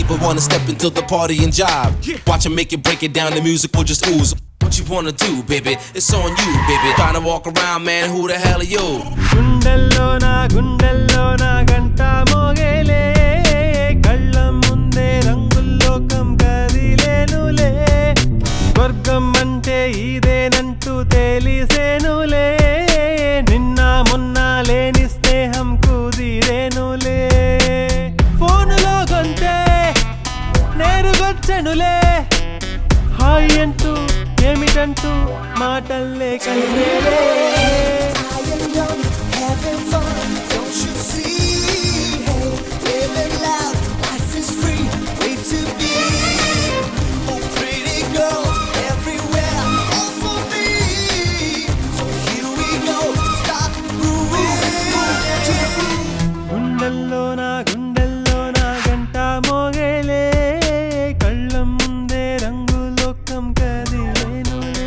but wanna step into the party and jive. Watch him make it, break it down, the music will just ooze. What you wanna do, baby? It's on you, baby. Trying to walk around, man, who the hell are you? గుండెల్లోన గుండెల్లోన గంట మోగేలే కళ్ళ ముందే రంగుల్లోకం కదిలేనులే స్వర్గం అంటే ఇదేనంటూ తేలిసేనులే నిన్న మొన్న లేని స్నేహం కుదిరేనులే ఫోనులో గొంతే నేరుగొచ్చెనులే హాయ్ అంటూ ఏమిటంటూ మాటల్లే కలిగేలే I am young, having fun, don't you see? Hey, living loud, life is free, way to be. Oh, pretty girls everywhere, all for me. So here we go, stop grooving to the beat. గుండెల్లోన గుండెల్లోన గంట మోగేలే కళ్ళ ముందే రంగులోకం కదిలేనులే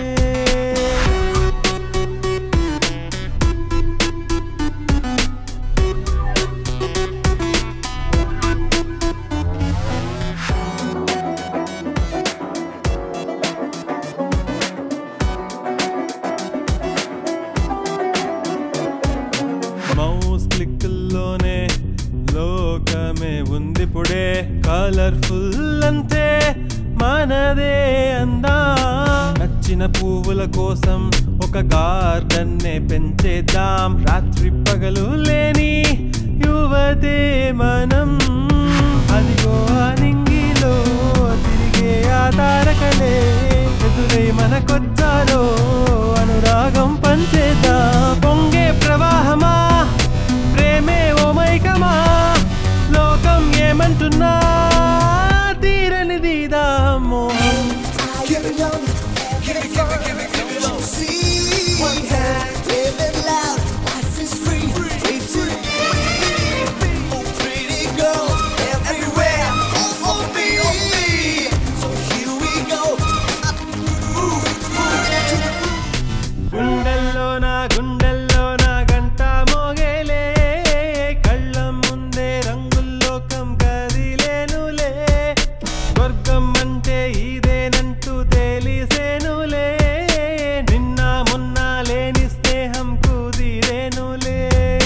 mouse క్లిక్లోనే లోకమే ఉందిప్పుడే colourful అంతే మనదే అందా నచ్చిన పువ్వుల కోసం ఒక గార్డెన్ నే పెంచేద్దాం రాత్రి పగలు లేని యువతే మనం అదిగో ఆ నింగిలో తిరిగే ఆ తారకలే ఎదురై మనకొచ్చారో అనురాగం పంచేదా పొంగే ప్రవాహమా ప్రేమే ఓ మైకమా లోకం ఏమంటున్నా తీరనిది దామోహం Get it young, get it fun, don't you see? Living loud, life is free, way to be. Oh, pretty girls everywhere, all for me. So here we go, move, move to the beat. గుండెల్లోన గుండెల్లోన గంట మోగేలే కళ్ళ ముందే రంగుల్లోకం కదిలేనులే స్వర్గం అంటే ఇదేనంటూ తేలిసేనులే నిన్న మొన్న లేని స్నేహం కుదిరేనులే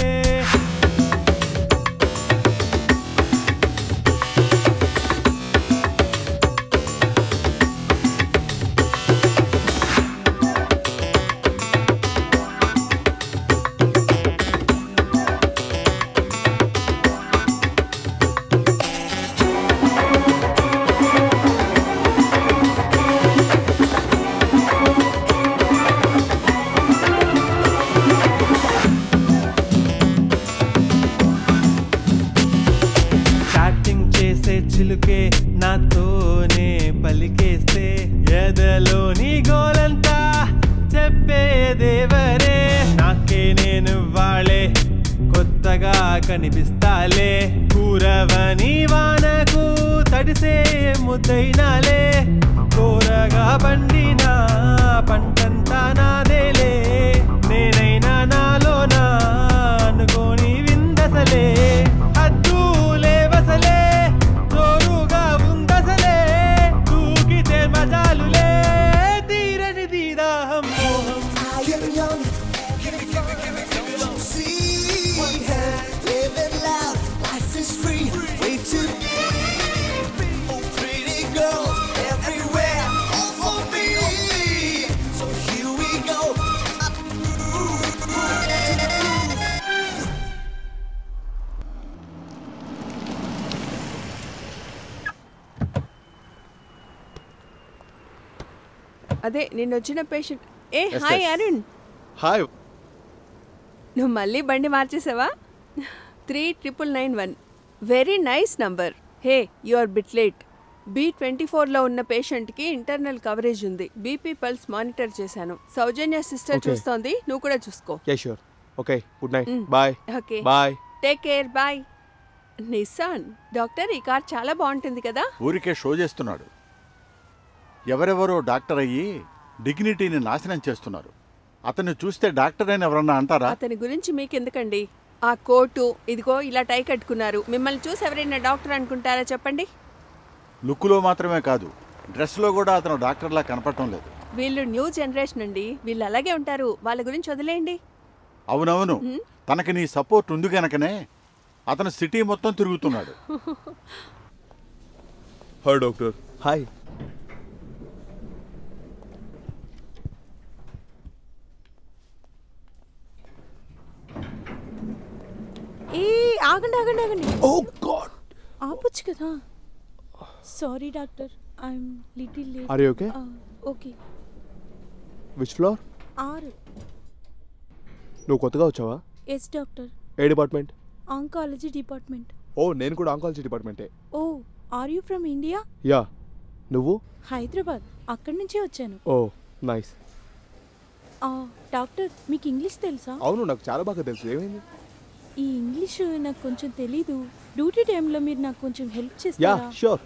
చాటింగ్ చేసే చిలుకే నాతోనే పలికేస్తే ఎదలోని గోలంతా చెప్పేదేవరే నాకే నేను వాళ్ళే కొత్తగా కనిపిస్తాలే కూరవని వానకు తడిసే ముద్దైనాలే కోరగా పండిన పంటంతా నాదేలే నేనైనా నాలోనా అనుకోని విందసలే హద్దులే వసలే జోరుగా ఉందసలే దూకితే మజాలులే తీరని దీదాహం మోహం Get it young, get it fun, don't you see? Living loud, life is free, way to be. Oh, pretty girls everywhere, all for me. So here we go, move, move to the beat. అదే నిన్న వచ్చిన patient ఏ hi Arun hi నువ్వు మళ్ళీ బండి మార్చేసావా three triple nine one very nice number hey you are bit late B twenty ఫోర్లో ఉన్న పేషెంట్కి ఇంటర్నల్ కవరేజ్ ఉంది బీపీ పల్స్ మానిటర్ చేశాను సౌజన్య సిస్టర్ Okay. చూస్తోంది నువ్వు కూడా చూసుకో yeah sure okay good night Mm. Bye okay bye take care bye Nissan doctor ఈ కార్ చాలా బాగుంటుంది కదా ఊరికే షో చేస్తున్నాడు ఎవరెవరో డాక్టర్ అయ్యి డిగ్నిటీని నాశనం చేస్తున్నారు అతన్ని చూస్తే డాక్టర్ అని ఎవరన్నా అంటారా అతని గురించి మీకెందుకండి ఆ కోటు ఇదిగో ఇలా టై కట్టుకున్నారు మిమ్మల్ని చూసి ఎవరైనా డాక్టర్ అనుకుంటారా చెప్పండి లుక్లో మాత్రమే కాదు డ్రెస్లో కూడా అతను డాక్టర్లా కనపడటం లేదు వీళ్ళు న్యూ జనరేషన్ అండి వీళ్ళు అలాగే ఉంటారు వాళ్ళ గురించి వదిలేయండి అవునవును తనకి నీ సపోర్ట్ ఉంది కనుకనే అతను సిటీ మొత్తం తిరుగుతున్నాడు హాయ్ డాక్టర్ హాయ్ ఏ ఆగండి ఆగండి ఆగండి ఓ గాడ్ ఆపొచ్చు కదా sorry doctor I'm little late are you okay okay which floor ఆరు నువ్వు కొత్తగా వచ్చావా ఎస్ డాక్టర్ ఏ డిపార్ట్మెంట్ ఆంకాలజీ డిపార్ట్మెంట్ ఓ నేను కూడా ఆంకాలజీ డిపార్ట్మెంటే oh are you from India yeah నువ్వు హైదరాబాద్ అక్కడి నుంచే వచ్చాను ఓ నైస్ ఆ, డాక్టర్ మీకు ఇంగ్లీష్ తెలుసా అవును నాకు చాలా బాగా తెలుసు ఏమైంది ఈ ఇంగ్లీష్ నాకు కొంచెం తెలీదు డ్యూటీ టైంలో మీరు నాకు కొంచెం హెల్ప్ యా చేస్తారా sure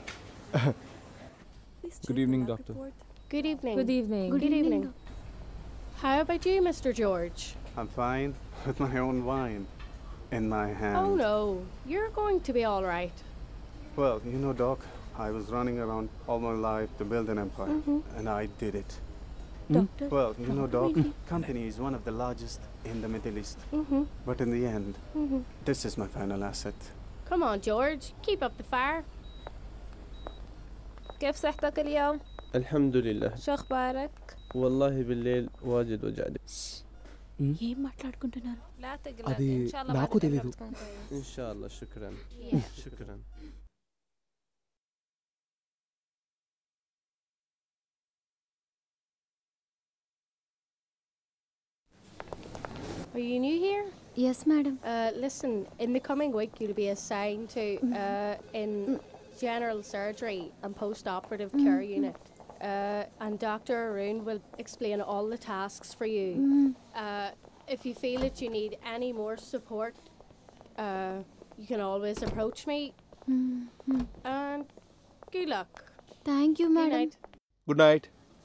Good evening, doctor. Good evening. Good evening. Good, evening. How about you, Mr. George? I'm fine with my own wine in my hand. Oh no, you're going to be all right. Well, you know, Doc, I was running around all my life to build an empire, and I did it. Doctor Well, you know, Doc, Really? company is one of the largest in the Middle East. Mm-hmm. But in the end, this is my final asset. Come on, George, keep up the fire. كيف صحتك اليوم؟ الحمد لله شو أخبارك؟ والله بالليل واجد وجعني ఏం మాట్లాడుకుంటున్నారు لا تقلق అది إن شاء الله నాకు بعد తెలీదు. الإجابة تكون كويس. ان شاء الله شكرا Yeah. شكرا Are you new here? Yes, madam. Uh, listen, in the coming week, you'll be assigned to uh, in general surgery and post-operative care unit. Uh, and Dr. Arun will explain all the tasks for you. Uh, if you feel that you need any more support, uh, you can always approach me. And good luck. Thank you Good madam night. Good night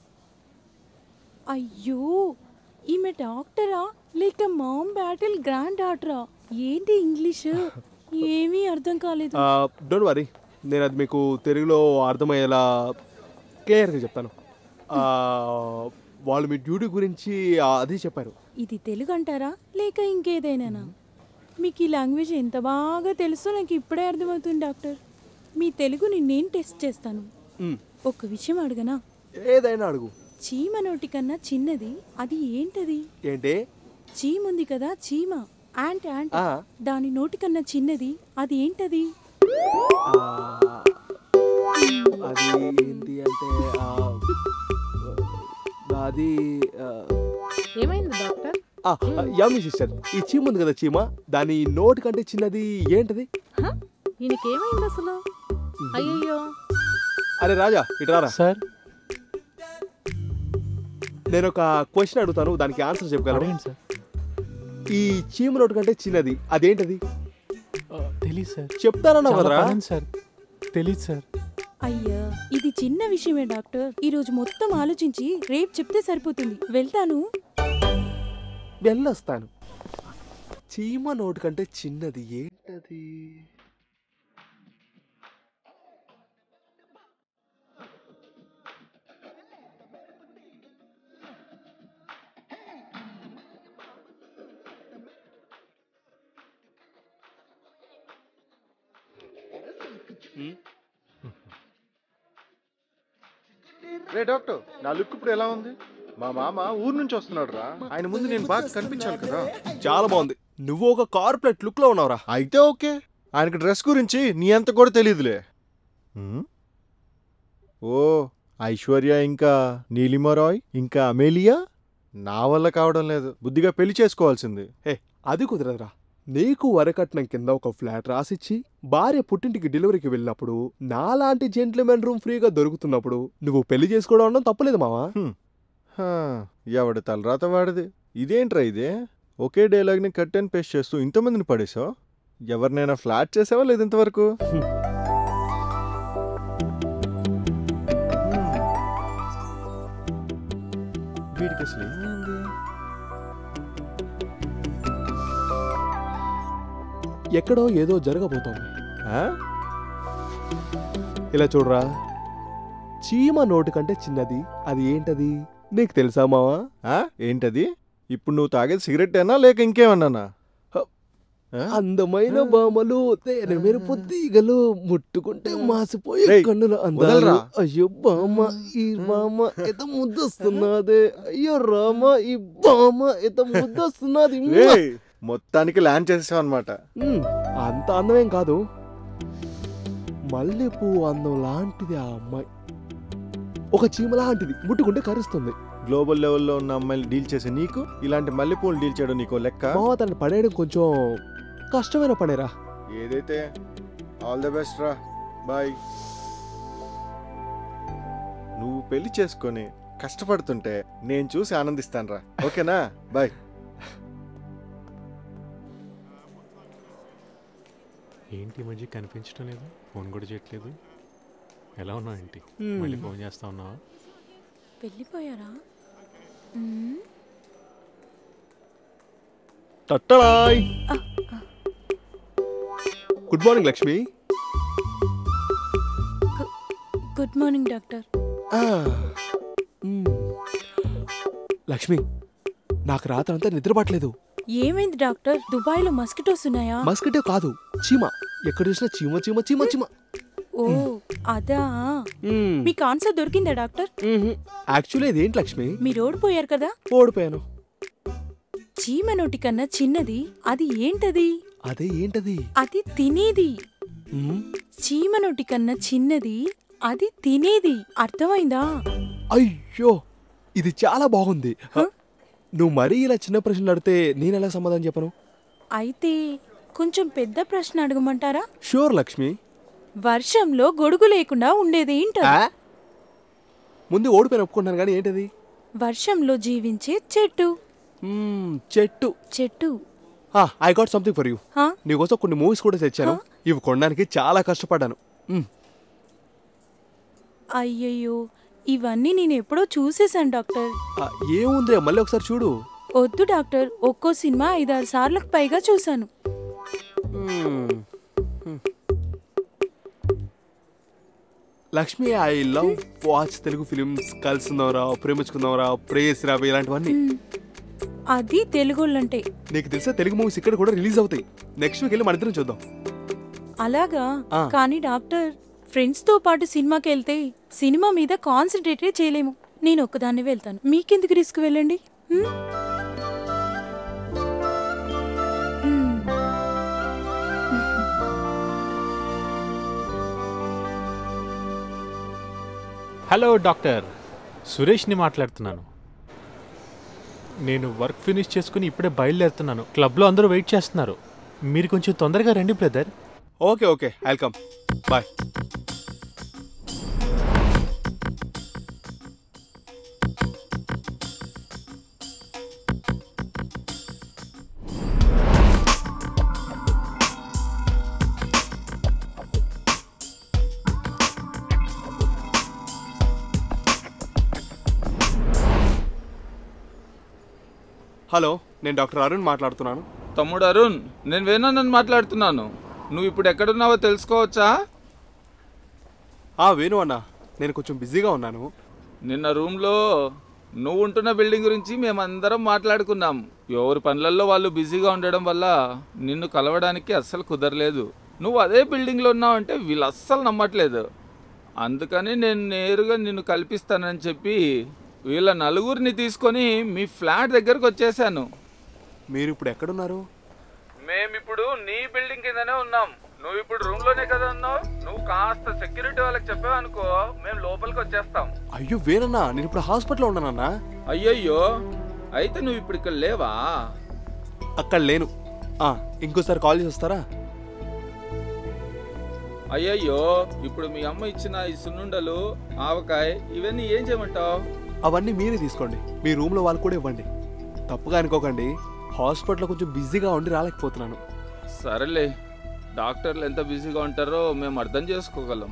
అయ్యో ఈమె డాక్టరా లేక ma'am battle grand డాక్టరా ఏంటి English ఏమీ అర్థం కాలేదు don't worry నేను అది మీకు తెలుగులో అర్థమయ్యేలా క్లియర్గా చెప్తాను ఆ, వాళ్ళు మీ డ్యూటీ గురించి ఆ, అది చెప్పారు ఇది తెలుగు అంటారా లేక ఇంకేదైనా మీకు ఈ లాంగ్వేజ్ ఎంత బాగా తెలుసో నాకు ఇప్పుడే అర్థమవుతుంది డాక్టర్ మీ తెలుగుని నేను టెస్ట్ చేస్తాను మ్, ఒక విషయం అడగనా ఏదైనా అడుగు చీమ నోటి కన్నా చిన్నది అది ఏంటది ఏంటి చీమ ఉంది కదా చీమ యాంట్ యాంట్ ఆ. దాని నోటి కన్నా చిన్నది అది ఏంటది ఆ, అది ఏంటి అంటే ఆ, అది ఆ, ఏమైంది డాక్టర్ ఆ, యామి సిస్టర్ ఈ చీమ ఉంది కదా చీమ దాని నోటి కంటే చిన్నది ఏంటది ఈయనకేమైంది అసలు అయ్యయ్యో అరే రాజా ఇటు రారా సార్ నేను ఒక క్వశ్చన్ అడుగుతాను దానికి ఆన్సర్ చెప్పగలరా అడగండి సార్ ఈ చీమ నోటి కంటే చిన్నది అదేంటది తెలీదు సార్ చెప్తానన్నా చాలా కదరా పనుంది సార్ తెలీదు సార్ అయ్యా ఇది చిన్న విషయమే డాక్టర్ ఈ రోజు మొత్తం ఆలోచించి రేపు చెప్తే సరిపోతుంది వెళ్తాను వెళ్ళొస్తాను చీమ నోటి కంటే చిన్నది ఏంటది రే డాక్టర్ నా లుక్ ఇప్పుడు ఎలా ఉంది మా మామ ఊరు నుంచి వస్తున్నాడు రా ఆయన ముందు నేను బాగా కనిపించాలి కదా చాలా బాగుంది నువ్వు ఒక కార్పొరేట్ లుక్ లో ఉన్నావురా అయితే ఓకే ఆయనకి డ్రెస్ గురించి నీ అంత కూడా తెలియదులే హ్మ్? ఓ ఐశ్వర్య ఇంకా నీలిమ రాయ్ ఇంకా అమేలియా నా వల్ల కావడం లేదు బుద్ధిగా పెళ్లి చేసుకోవాల్సింది ఏ అది కుదరదురా నీకు వరకట్నం కింద ఒక ఫ్లాట్ రాసిచ్చి భార్య పుట్టింటికి డెలివరీకి వెళ్ళినప్పుడు నాలాంటి జెంట్లమెన్ రూమ్ ఫ్రీగా దొరుకుతున్నప్పుడు నువ్వు పెళ్లి చేసుకోవడం అనడం తప్పలేదు మావా హా, ఎవడి తలరాత వాడిది ఇదేంట్రా ఇదే ఒకే డైలాగ్ని కట్ అండ్ పేస్ట్ చేస్తూ ఇంతమందిని పడేసావు ఎవరినైనా ఫ్లాట్ చేసావా లేదు ఇంతవరకు వీడికి అసలు ఏమైంది ఎక్కడో ఏదో జరగబోతోంది ఆ? ఇలా చూడరా చీమ నోటు కంటే చిన్నది అది ఏంటది నీకు తెలుసా మావా ఆ? ఏంటది ఇప్పుడు నువ్వు తాగేది సిగరెట్ అయినా లేక ఇంకేమన్నానా అందమైన బామలు తేనె మెరుపు తీగలు ముట్టుకుంటే మాసిపోయే రేయ్, కన్నుల అందాలు వదలరా. అయ్యో బామ ఈ బామ ఎంత ముద్దొస్తున్నదే అయ్యో రామ ఈ బామ ఎంత ముద్దొస్తున్నది రేయ్, మొత్తానికి ల్యాండ్ చేసావు అనమాట ఉమ్, అంత అందమేం కాదు మల్లెపూ అందం లాంటిది ఆ అమ్మాయి ఒక చీమ లాంటిది ముట్టుకుంటే కరుస్తుంది గ్లోబల్ లెవెల్లో ఉన్న అమ్మాయిలు డీల్ చేసే నీకు ఇలాంటి మల్లెపూలు డీల్ చేయడం నీకో లెక్క మావ తను పడేయడం కొంచెం కష్టమైన పనేరా ఏదైతే ఆల్ ద బెస్ట్ రా బాయ్ నువ్వు పెళ్లి చేసుకొని కష్టపడుతుంటే నేను చూసి ఆనందిస్తాను రా ఓకేనా బాయ్ ఏంటి ఈ మధ్య కనిపించడం లేదు ఫోన్ కూడా చేయట్లేదు ఎలా ఉన్నావు ఏంటి Hmm. మళ్ళీ ఫోన్ చేస్తా ఉన్నావా వెళ్ళిపోయారా మ్మ్. టట్టడాయ్ good morning Lakshmi good morning doctor ఆ, మ్. లక్ష్మి నాకు రాత్రంతా నిద్ర పట్టలేదు ఏమైంది డాక్టర్ దుబాయ్లో మస్కిటోస్ ఉన్నాయా మస్కిటో కాదు చీమ ఎక్కడ చూసినా చీమ చీమ చీమ చీమ ఓ అదా మ్. మీకు ఆన్సర్ దొరికిందా డాక్టర్ యాక్చువల్లీ ఇదేంటి లక్ష్మి మీరు ఓడిపోయారు కదా ఓడిపోయాను చీమ నోటి కన్నా చిన్నది అది ఏంటది అదే ఏంటది అది తినేది మ్. చీమ నోటి కన్నా చిన్నది అది తినేది అర్థమైందా అయ్యో ఇది చాలా బాగుంది నువ్వు మరీ ఇలా చిన్న ప్రశ్నలు అడితే నేను ఎలా సమాధానం చెప్పను అయితే కొంచెం పెద్ద ప్రశ్న అడగమంటారా షూర్ లక్ష్మి వర్షంలో గొడుగు లేకుండా ఉండేది ఏంటది ఆ? ముందు ఓడిపోయిన ఒప్పుకుంటాను కానీ ఏంటది వర్షంలో జీవించే చెట్టు మ్మ్, చెట్టు చెట్టు I got something for you హా? నీకోసం కొన్ని మూవీస్ కూడా తెచ్చాను ఇవి కొనడానికి చాలా కష్టపడ్డాను మ్మ్. అయ్యయ్యో ఇవన్నీ నేను ఎప్పుడో చూసేశాను డాక్టర్ ఆ, ఏముందిరే మళ్ళీ ఒకసారి చూడు వద్దు డాక్టర్ ఒక్కో సినిమా ఐదారు సార్లకు పైగా చూశాను మ్మ్. మ్మ్. Lakshmi I love watch Telugu films కలుసుకుందాంరా ప్రేమించుకుందాంరా ప్రేయస్ రా ఇలాంటివన్నీ అది తెలుగోళ్ళంటే నీకు తెలిసే తెలుగు మూవీస్ ఇక్కడ కూడా రిలీజ్ అవుతాయి నెక్స్ట్ వీక్ వెళ్ళి మన ఇద్దరం చూద్దాం అలాగా ఆ. కానీ డాక్టర్ ఫ్రెండ్స్ తో పాటు సినిమాకి వెళ్తే సినిమా మీద కాన్సన్ట్రేటే చేయలేము నేను ఒక్కదాన్ని వెళ్తాను మీకెందుకు రిస్క్ వెళ్ళండి హ్మ్? హ్మ్. హలో డాక్టర్ సురేష్ని మాట్లాడుతున్నాను నేను వర్క్ ఫినిష్ చేసుకుని ఇప్పుడే బయలుదేరుతున్నాను క్లబ్లో అందరూ వెయిట్ చేస్తున్నారు మీరు కొంచెం తొందరగా రండి brother okay okay welcome bye hello నేను డాక్టర్ అరుణ్ మాట్లాడుతున్నాను తమ్ముడు అరుణ్ నేను వేణునని మాట్లాడుతున్నాను నువ్వు ఇప్పుడు ఎక్కడున్నావో తెలుసుకోవచ్చా ఆ వేణు అన్న నేను కొంచెం బిజీగా ఉన్నాను నిన్న రూమ్లో నువ్వు ఉంటున్న బిల్డింగ్ గురించి మేమందరం మాట్లాడుకున్నాం ఎవరి పనులలో వాళ్ళు బిజీగా ఉండడం వల్ల నిన్ను కలవడానికి అస్సలు కుదరలేదు నువ్వు అదే బిల్డింగ్లో ఉన్నావంటే వీళ్ళు అస్సలు నమ్మట్లేదు అందుకని నేను నేరుగా నిన్ను కల్పిస్తానని చెప్పి వీళ్ళ నలుగురిని తీసుకొని మీ ఫ్లాట్ దగ్గరకు వచ్చేసాను మీరు ఇప్పుడు ఎక్కడున్నారు మేమిప్పుడు నీ బిల్డింగ్ కిందనే ఉన్నాం నువ్వు ఇప్పుడు రూమ్ లోనే కదా ఉన్నావు నువ్వు కాస్త సెక్యూరిటీ వాళ్ళకి చెప్పావనుకో మేము లోపలికి వచ్చేస్తాం అయ్యో వేనన్నా నేను ఇప్పుడు హాస్పిటల్లో ఉన్నానన్నా అయ్యయ్యో అయితే నువ్వు ఇప్పుడు ఇక్కడ లేవా అక్కడ లేను ఆ, ఇంకోసారి కాల్ చేసి వస్తారా అయ్యయ్యో ఇప్పుడు మీ అమ్మ ఇచ్చిన ఈ సున్నుండలు ఆవకాయ ఇవన్నీ ఏం చేయమంటావు అవన్నీ మీరే తీసుకోండి మీ రూమ్లో వాళ్ళు కూడా ఇవ్వండి తప్పుగా అనుకోకండి హాస్పిటల్లో కొంచెం బిజీగా ఉండి రాలేకపోతున్నాను సరేలే డాక్టర్లు ఎంత బిజీగా ఉంటారో మేము అర్థం చేసుకోగలం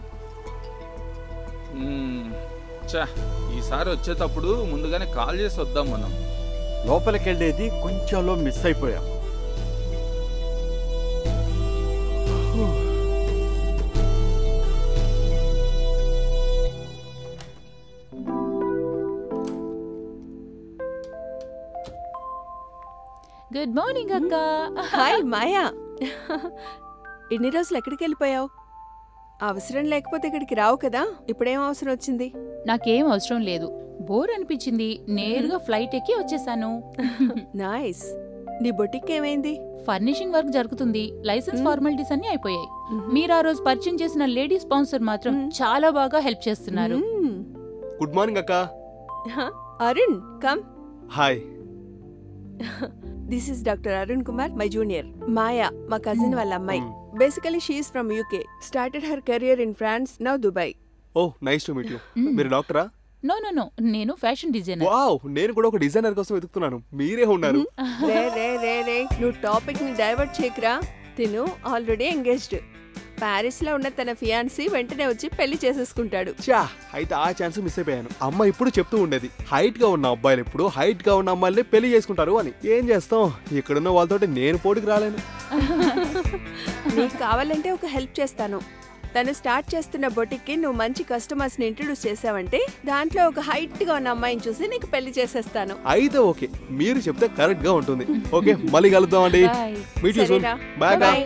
మ్మ్. ఛా ఈసారి వచ్చేటప్పుడు ముందుగానే కాల్ చేసి వద్దాం మనం లోపలికి వెళ్ళేది కొంచెంలో మిస్ అయిపోయాం గుడ్ మార్నింగ్ అక్క హాయ్ మాయా ఇన్ని రోజులు ఎక్కడికి వెళ్ళిపోయావు అవసరం లేకపోతే ఇక్కడికి రావు కదా ఇప్పుడేం అవసరం వచ్చింది నాకేం అవసరం లేదు బోర్ అనిపించింది నేరుగా ఫ్లైట్ ఎక్కి వచ్చేసాను నైస్ నీ బొటిక్ ఏమైంది ఫర్నిషింగ్ వర్క్ జరుగుతుంది లైసెన్స్ ఫార్మాలిటీస్ అన్ని అయిపోయాయి మీరు ఆ రోజు పరిచయం చేసిన లేడీ స్పాన్సర్ మాత్రం చాలా బాగా హెల్ప్ చేస్తున్నారు గుడ్ మార్నింగ్ అక్క Arun come hi this is doctor Arun Kumar my junior Maya మా కజిన్ వాళ్ళ అమ్మాయి basically she's from UK started her career in France now Dubai oh nice to meet you మీరు డాక్టరా నో నో నో నేను ఫ్యాషన్ డిజైనర్ వావ్ నేను కూడా ఒక డిజైనర్ కోసం వెతుకుతున్నాను మీరే ఉన్నారు రే రే రే రే నువ్వు టాపిక్ ని డైవర్ట్ చేయకురా తిను ఆల్రెడీ ఎంగేజ్డ్ ప్యారిస్ లో ఉన్న తన ఫియాన్సీ వెంటనే వచ్చి పెళ్లి చేసేసుకుంటాడు చా అయితే ఆ ఛాన్స్ మిస్ అయిపోయాను అమ్మ ఇప్పుడు చెప్తూ ఉండేది హైట్ గా ఉన్న అబ్బాయిలు ఇప్పుడు హైట్ గా ఉన్న అమ్మాయిల్ని పెళ్లి చేసుకుంటారు అని ఏం చేస్తాం ఇక్కడున్న వాళ్ళతోటి నేను పోటీకి రాలేను నీకు కావాలంటే ఒక హెల్ప్ చేస్తాను తను స్టార్ట్ చేస్తున్న బొటిక్కి నువ్వు మంచి కస్టమర్స్ ని ఇంట్రడ్యూస్ చేసావంటే దాంట్లో ఒక హైట్ గా ఉన్న అమ్మాయిని చూసి నీకు పెళ్లి చేసేస్తాను అయితే ఓకే మీరు చెప్తే కరెక్ట్ గా ఉంటుంది ఓకే మళ్ళీ కలుద్దాం అండి Bye. మీట్ యూ సూన్ సరేరా. Bye Bye.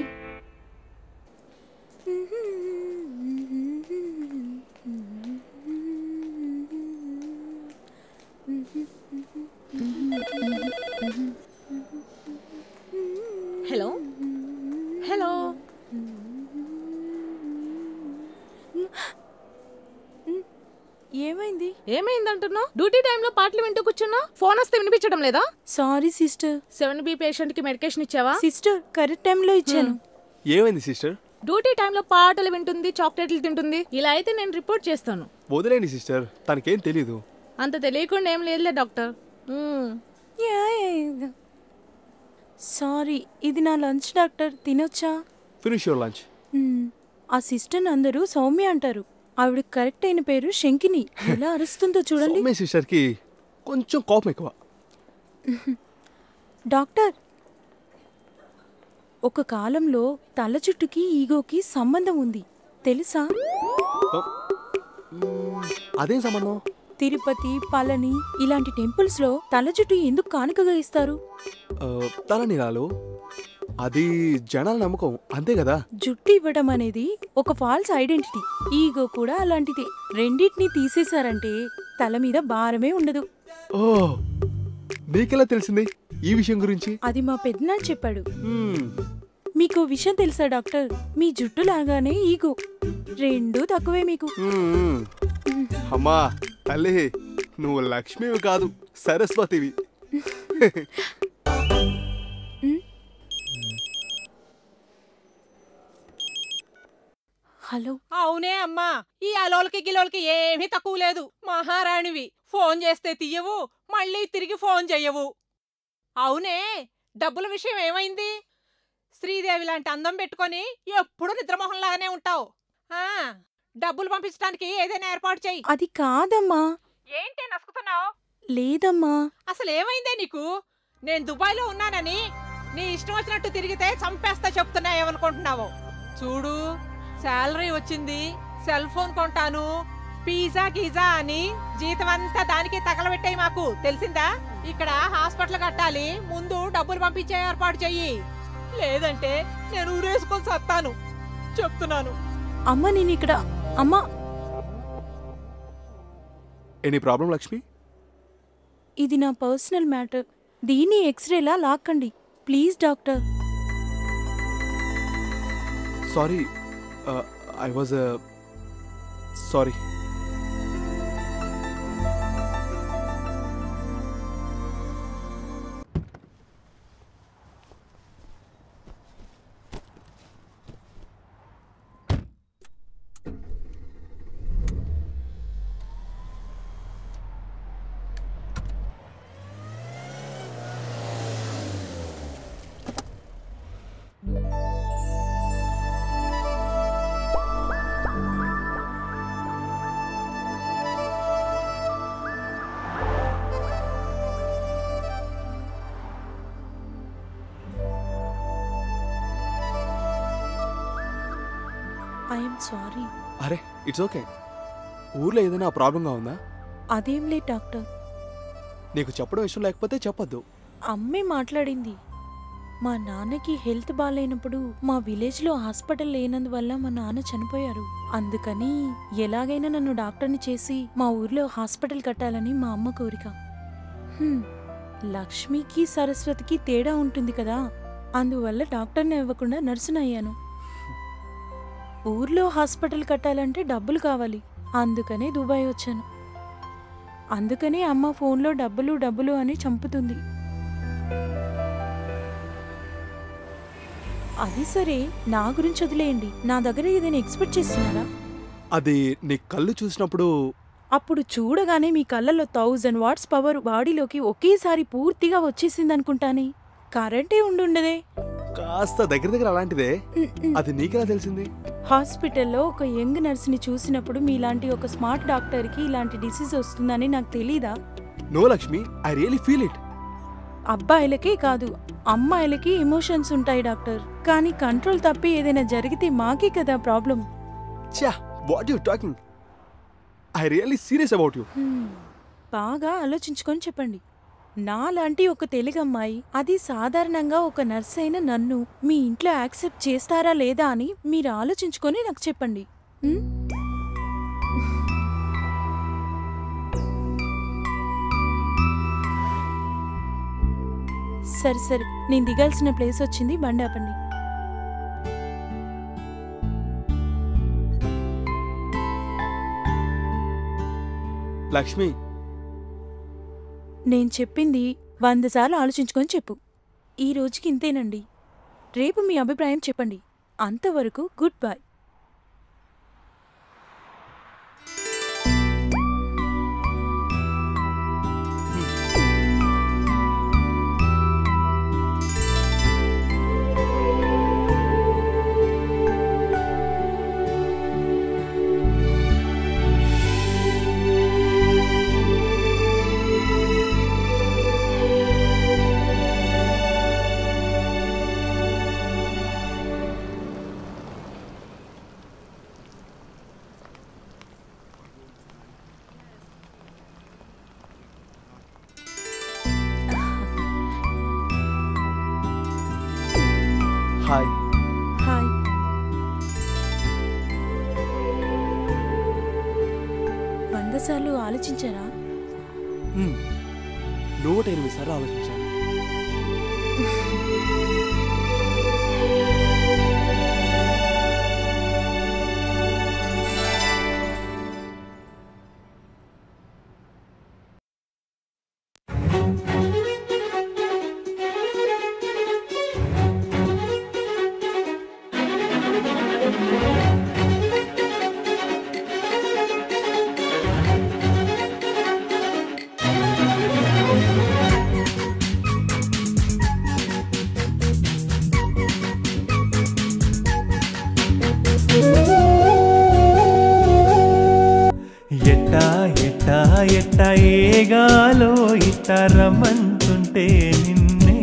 హలో హలో ఏమైంది ఏమైందంటున్నావు డ్యూటీ టైంలో పాటలు వింటూ కూర్చున్నా ఫోన్ వస్తే వినిపించడం లేదా sorry sister seven B patient కి మెడికేషన్ ఇచ్చావా సిస్టర్ కరెక్ట్ టైంలో ఇచ్చాను ఏమైంది సిస్టర్ డ్యూటీ టైంలో పాటలు వింటుంది చాక్లెట్లు తింటుంది ఇలా అయితే నేను రిపోర్ట్ చేస్తాను వదిలేండి సిస్టర్ తనకేం తెలీదు అంత తెలియకుండా ఏం లేదులే డాక్టర్ మ్మ్. సారీ ఇది నా లంచ్ డాక్టర్ తినొచ్చా ఫినిష్ యువర్ లంచ్ మ్మ్. ఆ సిస్టర్ అందరూ సౌమ్య అంటారు ఆవిడ కరెక్ట్ అయిన పేరు శంకిని ఎలా అరుస్తుందో చూడండి సౌమ్య సిస్టర్ కి కొంచెం కోపం ఎక్కువ డాక్టర్ ఒక కాలంలో తల చుట్టుకి ఈగోకి సంబంధం ఉంది తెలుసా అదేం సంబంధం తిరుపతి పళని ఇలాంటి టెంపుల్స్ లో తల చుట్టూ ఎందుకు కానుకగా ఇస్తారు ఆ, తలనీలాలు అది జనాల నమ్మకం అంతే కదా జుట్టు ఇవ్వడం అనేది ఒక ఫాల్స్ ఐడెంటిటీ ఈగో కూడా అలాంటిది రెండింటిని తీసేశారంటే తల మీద భారమే ఉండదు ఓ మీకెలా తెలిసింది ఈ విషయం గురించి అది మా పెద్దనాన్న చెప్పాడు మ్మ్. మీకు విషయం తెలుసా డాక్టర్ మీ జుట్టు లాగానే ఈగో రెండు తక్కువే మీకు మ్మ్. అమ్మా తల్లి నువ్వు లక్ష్మివి కాదు సరస్వతివి హలో అవునే అమ్మా ఈ అలోలకి గిలోలకి ఏమీ తక్కువ లేదు మహారాణివి ఫోన్ చేస్తే తీయవు మళ్ళీ తిరిగి ఫోన్ చెయ్యవు అవునే డబ్బుల విషయం ఏమైంది శ్రీదేవి లాంటి అందం పెట్టుకొని ఎప్పుడు నిద్రమోహంలాగానే ఉంటావు ఆ డబ్బులు పంపించడానికి ఏదైనా ఏర్పాటు చెయ్యి అది కాదమ్మా ఏంటే నసుకుతున్నావు లేదమ్మా అసలు ఏమైందే నీకు నేను దుబాయ్లో ఉన్నానని నీ ఇష్టం వచ్చినట్టు తిరిగితే చంపేస్తా చెప్తున్నా ఏమనుకుంటున్నావు చూడు శాలరీ వచ్చింది సెల్ ఫోన్ కొంటాను పిజ్జా గీజా అని జీతం అంతా దానికి తగలబెట్టాయి మాకు తెలిసిందా ఇక్కడ హాస్పిటల్ కట్టాలి ముందు డబ్బులు పంపించే ఏర్పాటు చెయ్యి లేదంటే నేను ఊరేసుకొని సత్తాను చెప్తున్నాను అమ్మ నేను ఇక్కడ అమ్మా ఎనీ ప్రాబ్లం లక్ష్మి ఇది నా పర్సనల్ మ్యాటర్ దీన్ని ఎక్స్రేలా లాక్కండి please doctor sorry I was sorry I'm sorry అరే ఇట్స్ ఓకే ఊర్లో ఏదైనా ప్రాబ్లంగా ఉందా అదేం లేదు డాక్టర్ నీకు చెప్పడం ఇష్టం లేకపోతే చెప్పొద్దు అమ్మే మాట్లాడింది మా నాన్నకి హెల్త్ బాగాలేనప్పుడు మా విలేజ్లో హాస్పిటల్ లేనందువల్ల మా నాన్న చనిపోయారు అందుకని ఎలాగైనా నన్ను డాక్టర్ని చేసి మా ఊర్లో హాస్పిటల్ కట్టాలని మా అమ్మ కోరిక హ్మ్, లక్ష్మికి సరస్వతికి తేడా ఉంటుంది కదా అందువల్ల డాక్టర్ని ఇవ్వకుండా నర్సునయ్యాను ఊర్లో హాస్పిటల్ కట్టాలంటే డబ్బులు కావాలి అందుకనే దుబాయ్ వచ్చాను అందుకనే అమ్మ ఫోన్లో డబ్బులు డబ్బులు అని చంపుతుంది అది సరే నా గురించి వదిలేయండి నా దగ్గర ఏదైనా ఎక్స్పెక్ట్ చేస్తున్నారా అది నీ కళ్ళు చూసినప్పుడు అప్పుడు చూడగానే మీ కళ్ళలో థౌజండ్ వాట్స్ పవర్ బాడీలోకి ఒకేసారి పూర్తిగా వచ్చేసింది అనుకుంటానే కరెంటే ఉండుండదే కాస్త దగ్గర దగ్గర అలాంటిదే అది నీకెలా తెలిసింది హాస్పిటల్లో ఒక యంగ్ నర్స్ని చూసినప్పుడు మీలాంటి ఒక స్మార్ట్ డాక్టర్కి ఇలాంటి డిసీజ్ వస్తుందని నాకు తెలీదా no Lakshmi I really feel it అబ్బాయిలకే కాదు అమ్మాయిలకి ఎమోషన్స్ ఉంటాయి డాక్టర్ కానీ కంట్రోల్ తప్పి ఏదైనా జరిగితే మాకే కదా ప్రాబ్లం చా what you talking I really serious about you బాగా ఆలోచించుకొని చెప్పండి నాలాంటి ఒక తెలుగు అమ్మాయి అది సాధారణంగా ఒక నర్స్ అయిన నన్ను మీ ఇంట్లో యాక్సెప్ట్ చేస్తారా లేదా అని మీరు ఆలోచించుకొని నాకు చెప్పండి ఉమ్? సరే సరే నేను దిగాల్సిన ప్లేస్ వచ్చింది బండి ఆపండి లక్ష్మి నేను చెప్పింది వంద సార్లు ఆలోచించుకొని చెప్పు ఈ రోజుకి ఇంతేనండి రేపు మీ అభిప్రాయం చెప్పండి అంతవరకు గుడ్ బై హాయ్ హాయ్ వంద సార్లు ఆలోచించారా నూట ఎనిమిది సార్లు ఆలోచించాను ఎట్టా ఎట్టా ఎట్టా ఏగాలో ఇట్ట రమ్మంటుంటే నిన్నే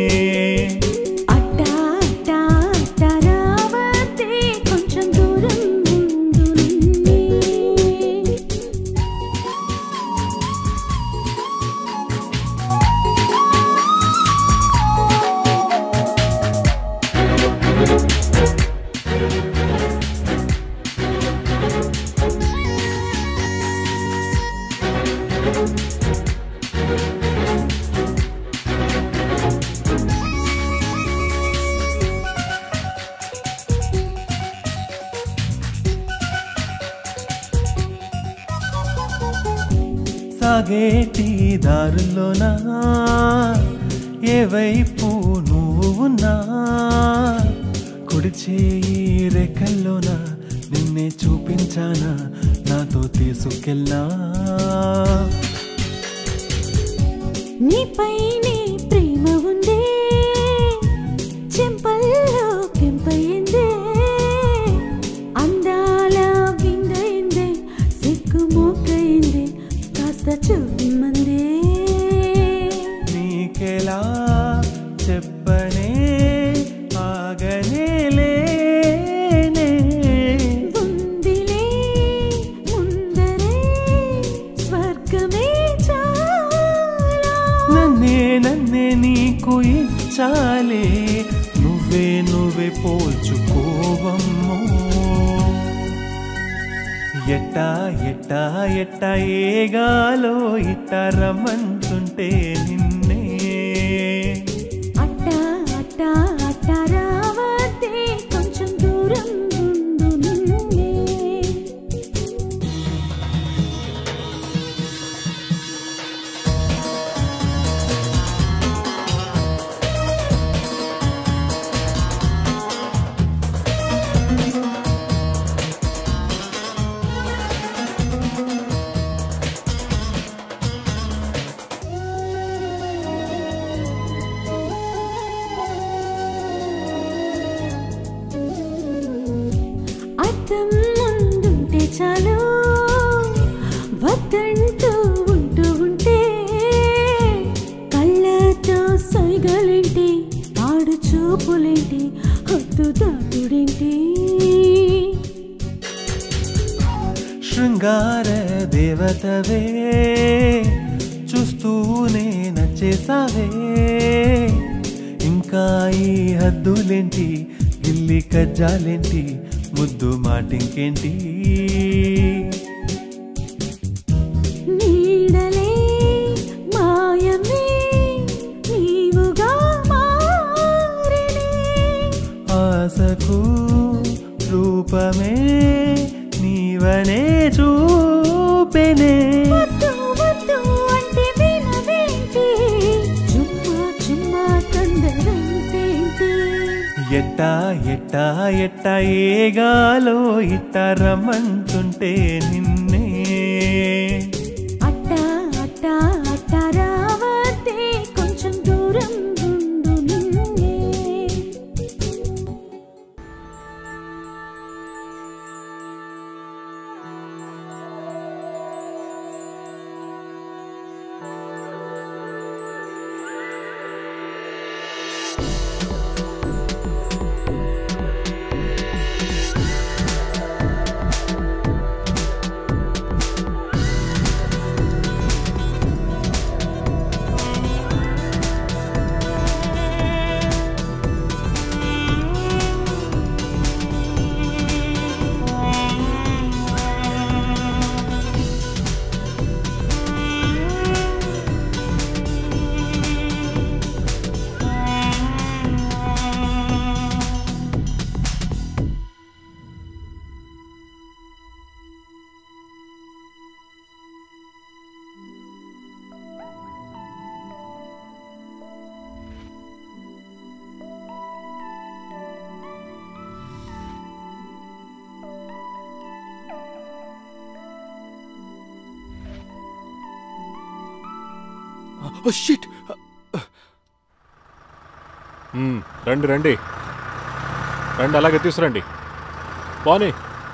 అట్టా అట్టా అట్టా రావద్దే కొంచెం దూరం ఉండు నిన్నే సాగేటి దారుల్లోనా ఏ వైపు నువ్వు ఉన్నా కుడి చేయి రెక్కల్లోన నిన్నే చూపించానా నాతో తీసుకెళ్ళా నీపైనే ప్రేమ ఉందే చెంపల్లో కెంపయిందే అందాల విందయిందే సిగ్గు మోకయిందే కాస్త చూడమందే నీకెలా చెప్పనే ఆగనే లేనే ఉందిలే ముందరే స్వర్గమే చాలా నన్నే నన్నే నీకు ఇచ్చాలే ఎట్టా ఎట్టా ఎట్టా ఏగాలో ఇట్ట రమ్మంటుంటే నిన్నే అట్టా అట్టా అట్టా రావతే కొంచెం దూరం ఉండు నిన్నే అద్దం ముందుంటే చాలు వద్దంటూ ఉంటూ ఉంటే కళ్ళతో సైగలేంటి ఆడు చూపులేంటి హద్దు దాటుడేంటి శృంగార దేవతవే చూస్తూనే నచ్చేసావే ఇంకా ఈ హద్దులేంటి గిల్లి కజ్జాలేంటి ముద్దు మాటింకేంటి నీడలే మాయమే నీవుగా మారినే ఆశకు రూపమే నీవనే చూపెనే వద్దు వద్దు అంటే వినవేంటి చుమ్మా చుమ్మా తొందరంతేంటి ఎట్టా ఎట్టా ఎట్టా ఏగాలో ఇట్ట రమ్మంటుంటే నిన్నే అట్టా అట్టా అట్టా రావతే కొంచెం దూరం ఉండు నిన్నే షిట్ మ్మ్, రండి రండి రండి అలాగే తీసుకురండి పోనీ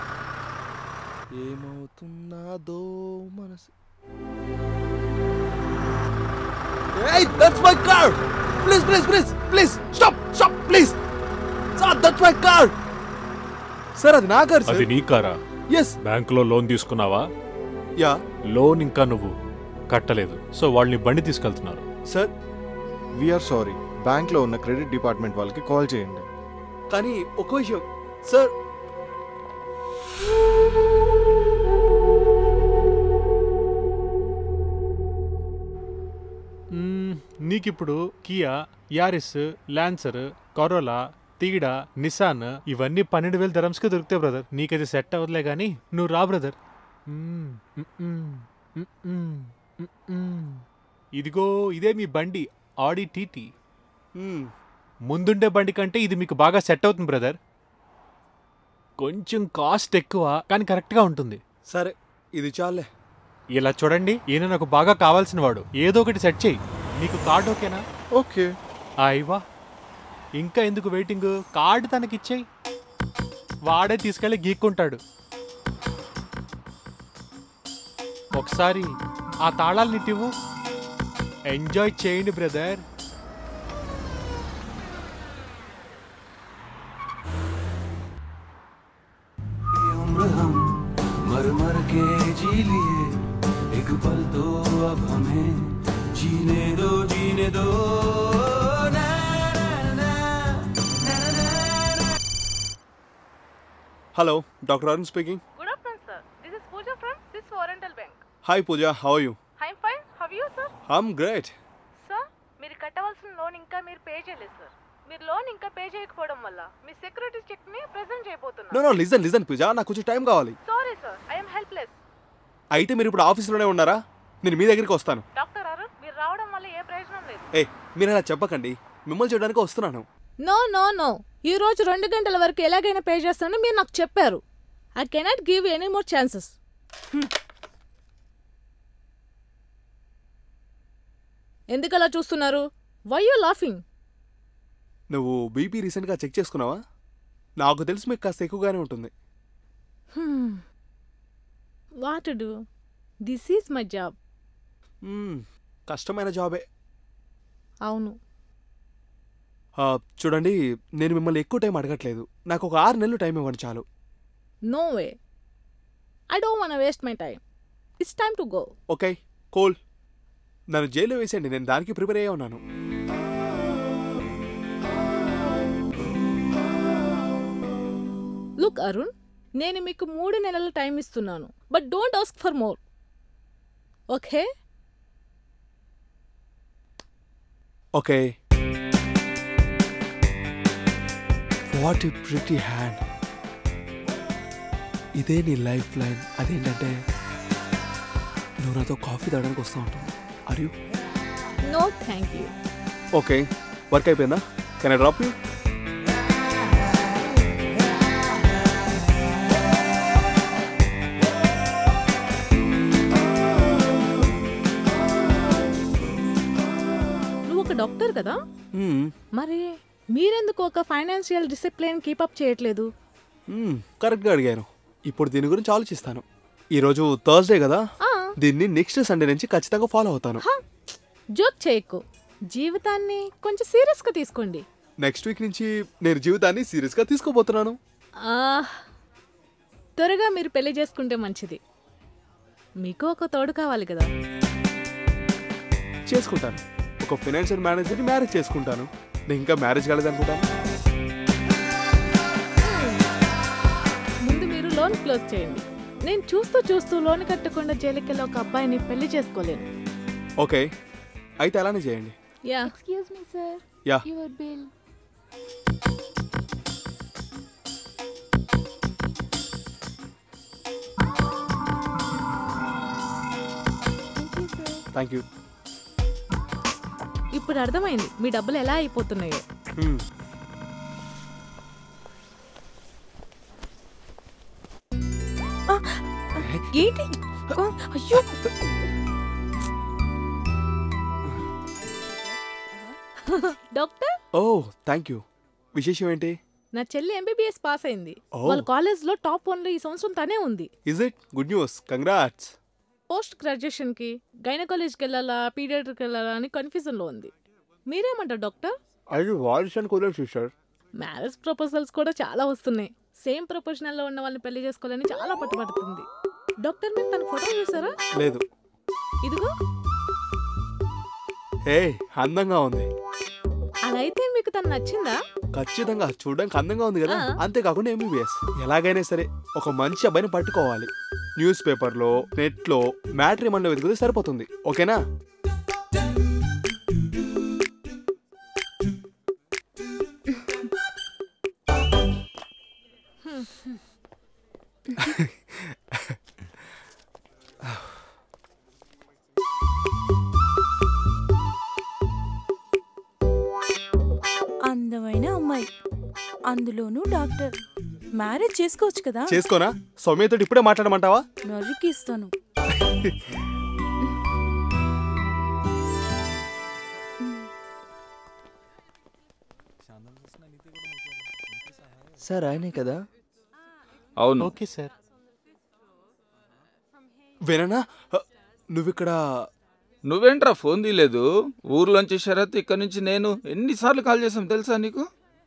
ఏమవుతున్నదో మనసు Hey, that's my car! Please, please, please, please, stop, stop, please! Sir, that's my car! Sir అది నా కార్ అది నీ కారా ఎస్ బ్యాంకులో లోన్ తీసుకున్నావా యా లోన్ ఇంకా నువ్వు కట్టలేదు సో వాళ్ళని బండి తీసుకెళ్తున్నారు సార్ వీఆర్ సారీ బ్యాంక్లో ఉన్న క్రెడిట్ డిపార్ట్మెంట్ వాళ్ళకి కాల్ చేయండి కానీ ఒక విషయం సార్ మ్మ్, నీకిప్పుడు Kia Yaris Lancer Corolla Tiida Nissan ఇవన్నీ పన్నెండు వేల ధరమ్స్కి దొరుకుతాయి బ్రదర్ నీకైతే సెట్ అవ్వదులే కానీ నువ్వు రా బ్రదర్ మ్మ్, మ్మ్, మ్మ్, మ్మ్, మ్మ్, మ్మ్. ఇదిగో ఇదే మీ బండి ఆడి టీటీ ముందుండే బండి కంటే ఇది మీకు బాగా సెట్ అవుతుంది బ్రదర్ కొంచెం కాస్ట్ ఎక్కువ కానీ కరెక్ట్గా ఉంటుంది సరే ఇది చాలే ఇలా చూడండి ఈయన నాకు బాగా కావాల్సిన వాడు ఏదో ఒకటి సెట్ చేయి నీకు కార్డు ఓకేనా ఓకే అయ్యవా ఇంకా ఎందుకు వెయిటింగ్ కార్డు తనకిచ్చేయి వాడే తీసుకెళ్ళి గీక్కుంటాడు ఒకసారి ఆ తాళాలు నిట్టివ్వు ఎంజాయ్ చేయండి బ్రదర్ उम्र हम मर मर के जी लिए एक पल तो अब हमें जीने दो जीने दो ना, ना, ना, hello doctor Arun speaking Good afternoon, sir. This is is Oriental Bank hi Pooja how you I'm fine how you sir I'm great sir మీరు కట్టవలసిన లోన్ ఇంకా మీరు పే చేయలేదు సార్ మీరు లోన్ ఇంకా పే చేయకపోవడం వల్ల మీ సెక్యూరిటీ చెక్ ని ప్రెజెంట్ నో చేయబోతున్నారు నో లిజన్ లిజన్ పూజ నాకు కొంచెం టైం కావాలి సారీ సార్ ఐఎమ్ హెల్ప్లెస్ అయితే మీరు ఇప్పుడు ఆఫీస్లోనే ఉన్నారా నేను మీ దగ్గరికి వస్తాను డాక్టర్ అరుణ్ మీరు రావడం వల్ల ఏ ప్రయోజనం లేదు ఏ మీరు అలా చెప్పకండి మిమ్మల్ని చూడడానికి వస్తున్నాను నో నో నో ఈ రోజు రెండు గంటల వరకు ఎలాగైనా పే చేస్తానని మీరు నాకు చెప్పారు I cannot give any more chances ఎందుకు అలా చూస్తున్నారు వై యూ లాఫింగ్ నువ్వు బీపీ రీసెంట్గా చెక్ చేసుకున్నావా నాకు తెలిసి మీకు కాస్త ఎక్కువగానే ఉంటుంది what do this is my job మ్మ్, కష్టమైన జాబే అవును ఆ, చూడండి నేను మిమ్మల్ని ఎక్కువ టైం అడగట్లేదు నాకు ఒక ఆరు నెలలు టైం ఇవ్వండి చాలు no way I don't want waste my time it's time to go okay కోల్ నన్ను జైల్లో వేసేయండి నేను దానికి ప్రిపేర్ అయ్యే ఉన్నాను లుక్ అరుణ్ నేను మీకు మూడు నెలల టైం ఇస్తున్నాను but don't ask for more okay okay what a pretty hand ఇదే నీ లైఫ్ లైన్ అదేంటంటే నువ్వు నాతో కాఫీ తాగడానికి వస్తూ ఉంటుంది are you no thank you okay work అయిపోయిందా కెన్ ఐ డ్రాప్ యూ నువ్వు ఒక డాక్టర్ కదా మరి మీరెందుకు ఒక ఫైనాన్షియల్ డిసిప్లిన్ కీపప్ చేయట్లేదు కరెక్ట్గా అడిగాను ఇప్పుడు దీని గురించి ఆలోచిస్తాను ఈరోజు థర్స్డే కదా దీన్ని నెక్స్ట్ సండే నుంచి ఖచ్చితంగా ఫాలో అవుతాను జోక్ చేయకు జీవితాన్ని కొంచెం సీరియస్గా తీసుకోండి నెక్స్ట్ వీక్ నుంచి నేను జీవితాన్ని సీరియస్గా తీసుకోబోతున్నాను ఆ, త్వరగా మీరు పెళ్లి చేసుకుంటే మంచిది మీకు ఒక తోడు కావాలి కదా చేసుకుంటాను ఒక ఫైనాన్షియల్ మేనేజర్ని మ్యారేజ్ చేసుకుంటాను నేను ఇంకా మ్యారేజ్ కాలేదనుకుంటాను ముందు మీరు లోన్ క్లోజ్ చేయండి నేను చూస్తూ చూస్తూ లోన్ కట్టకుండా జైలుకెళ్ళి ఒక అబ్బాయిని పెళ్లి చేసుకోలేను ఓకే అయితే అలానే చేయండి yeah excuse me sir Yeah. Your bill thank you ఇప్పుడు అర్థమైంది మీ డబ్బులు ఎలా అయిపోతున్నాయో ఏంటి ఆ, అయ్యో డాక్టర్ ఓ థ్యాంక్ యూ విశేషం ఏంటి నా చెల్లి ఎంబీబీఎస్ పాస్ అయింది Oh. వాళ్ళ కాలేజ్లో టాప్ వన్లో ఈ సంవత్సరం తనే ఉంది is it good news congrats post గ్రాడ్యుయేషన్కి గైనకాలజీకి వెళ్ళాలా పీడియాట్రిక్ వెళ్ళాలా అని కన్ఫ్యూజన్లో ఉంది మీరేమంటారు డాక్టర్ అది వాల్షన్ కుదరదు సిస్టర్ మ్యారేజ్ ప్రపోజల్స్ కూడా చాలా వస్తున్నాయి సేమ్ ప్రొఫెషనల్లో ఉన్న వాళ్ళని పెళ్లి చేసుకోవాలని చాలా పట్టుబడుతుంది డాక్టర్ మీరు తన ఫోటో చూసారా లేదు ఇదిగో హే అందంగా ఉంది అలా అయితే మీకు తను నచ్చిందా ఖచ్చితంగా చూడడానికి అందంగా ఉంది కదా ఆ. అంతేకాకుండా ఎంబీబీఎస్ ఎలాగైనా సరే ఒక మంచి అబ్బాయిని పట్టుకోవాలి న్యూస్ పేపర్లో నెట్లో మ్యాట్రిమన్లో వెతికితే సరిపోతుంది ఓకేనా అందమైన అమ్మాయి అందులోనూ డాక్టర్ మ్యారేజ్ చేసుకోవచ్చు కదా చేసుకోనా సౌమ్యతో ఇప్పుడే మాట్లాడమంటావా నరికిస్తాను సార్ ఆయనే కదా అవును ఓకే సార్ విననా నువ్విక్కడ నువ్వేంట్రా ఫోన్ తీయలేదు ఊర్లోంచి శరత్ ఇక్కడ నుంచి నేను ఎన్నిసార్లు కాల్ చేసాం తెలుసా నీకు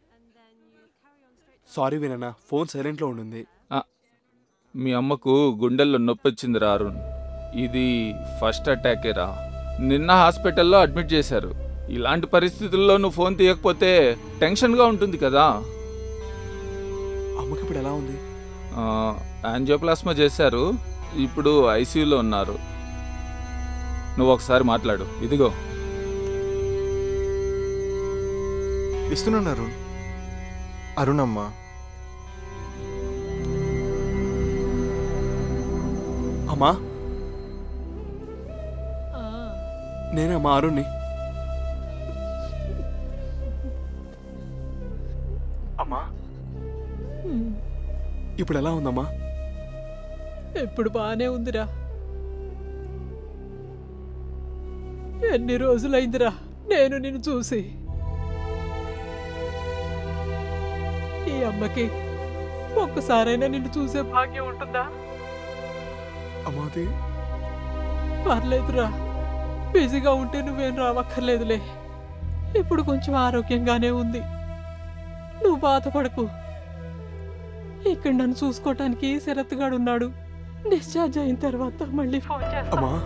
సారీ విననా ఫోన్ సైలెంట్లో ఉండింది ఆ, మీ అమ్మకు గుండెల్లో నొప్పి వచ్చిందిరా అరుణ్ ఇది ఫస్ట్ అటాకేరా నిన్న హాస్పిటల్లో అడ్మిట్ చేశారు ఇలాంటి పరిస్థితుల్లో నువ్వు ఫోన్ తీయకపోతే టెన్షన్గా ఉంటుంది కదా అమ్మకి ఇప్పుడు ఎలా ఉంది యాంజియోప్లాస్మా చేశారు ఇప్పుడు ఐసీయూలో ఉన్నారు నువ్వు ఒకసారి మాట్లాడు ఇదిగో ఇస్తున్నాను అరుణ్ అరుణ్ అమ్మా అమ్మా నేనే అమ్మా అరుణ్ని అమ్మా ఇప్పుడు ఎలా ఉందమ్మా ఇప్పుడు బానే ఉందిరా ఎన్ని రోజులైందిరా నేను నిన్ను చూసి ఈ అమ్మకి ఒక్కసారైనా నిన్ను చూసే భాగ్యం ఉంటుందా అమ్మాది పర్లేదురా బిజీగా ఉంటే నువ్వేం రావక్కర్లేదులే ఇప్పుడు కొంచెం ఆరోగ్యంగానే ఉంది నువ్వు బాధపడకు ఇక్కడ నన్ను చూసుకోవటానికి శరత్గాడు ఉన్నాడు డిశ్చార్జ్ అయిన తర్వాత మళ్ళీ ఫోన్ చేస్తా అమ్మా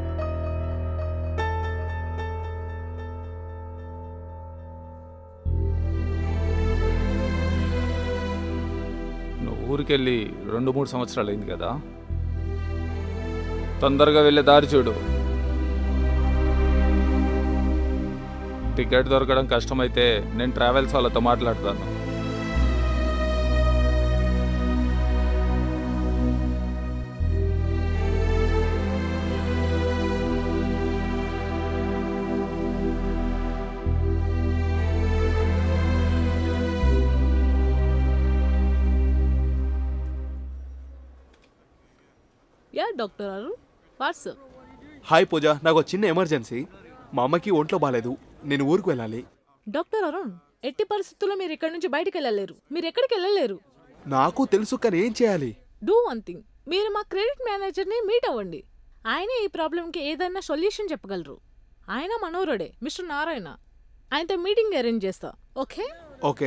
నువ్వు ఊరికెళ్ళి రెండు మూడు సంవత్సరాలు అయింది కదా తొందరగా వెళ్ళే దారి చూడు టికెట్ దొరకడం కష్టమైతే నేను ట్రావెల్స్ వాళ్ళతో మాట్లాడతాను yeah doctor Arun what's hi Pooja నాకు ఒక చిన్న ఎమర్జెన్సీ మా అమ్మకి ఒంట్లో బాగాలేదు నేను ఊరికి వెళ్ళాలి డాక్టర్ అరుణ్ ఎట్టి పరిస్థితుల్లో మీరు ఇక్కడి నుంచి బయటికి వెళ్ళలేరు మీరు ఎక్కడికి వెళ్ళలేరు నాకు తెలుసు కానీ ఏం చేయాలి డూ వన్ థింగ్ మీరు మా క్రెడిట్ మేనేజర్ని మీట్ అవ్వండి ఆయనే ఈ ప్రాబ్లంకి ఏదైనా సొల్యూషన్ చెప్పగలరు ఆయన మనోరుడే మిస్టర్ నారాయణ ఆయనతో మీటింగ్ అరేంజ్ చేస్తా ఓకే ఓకే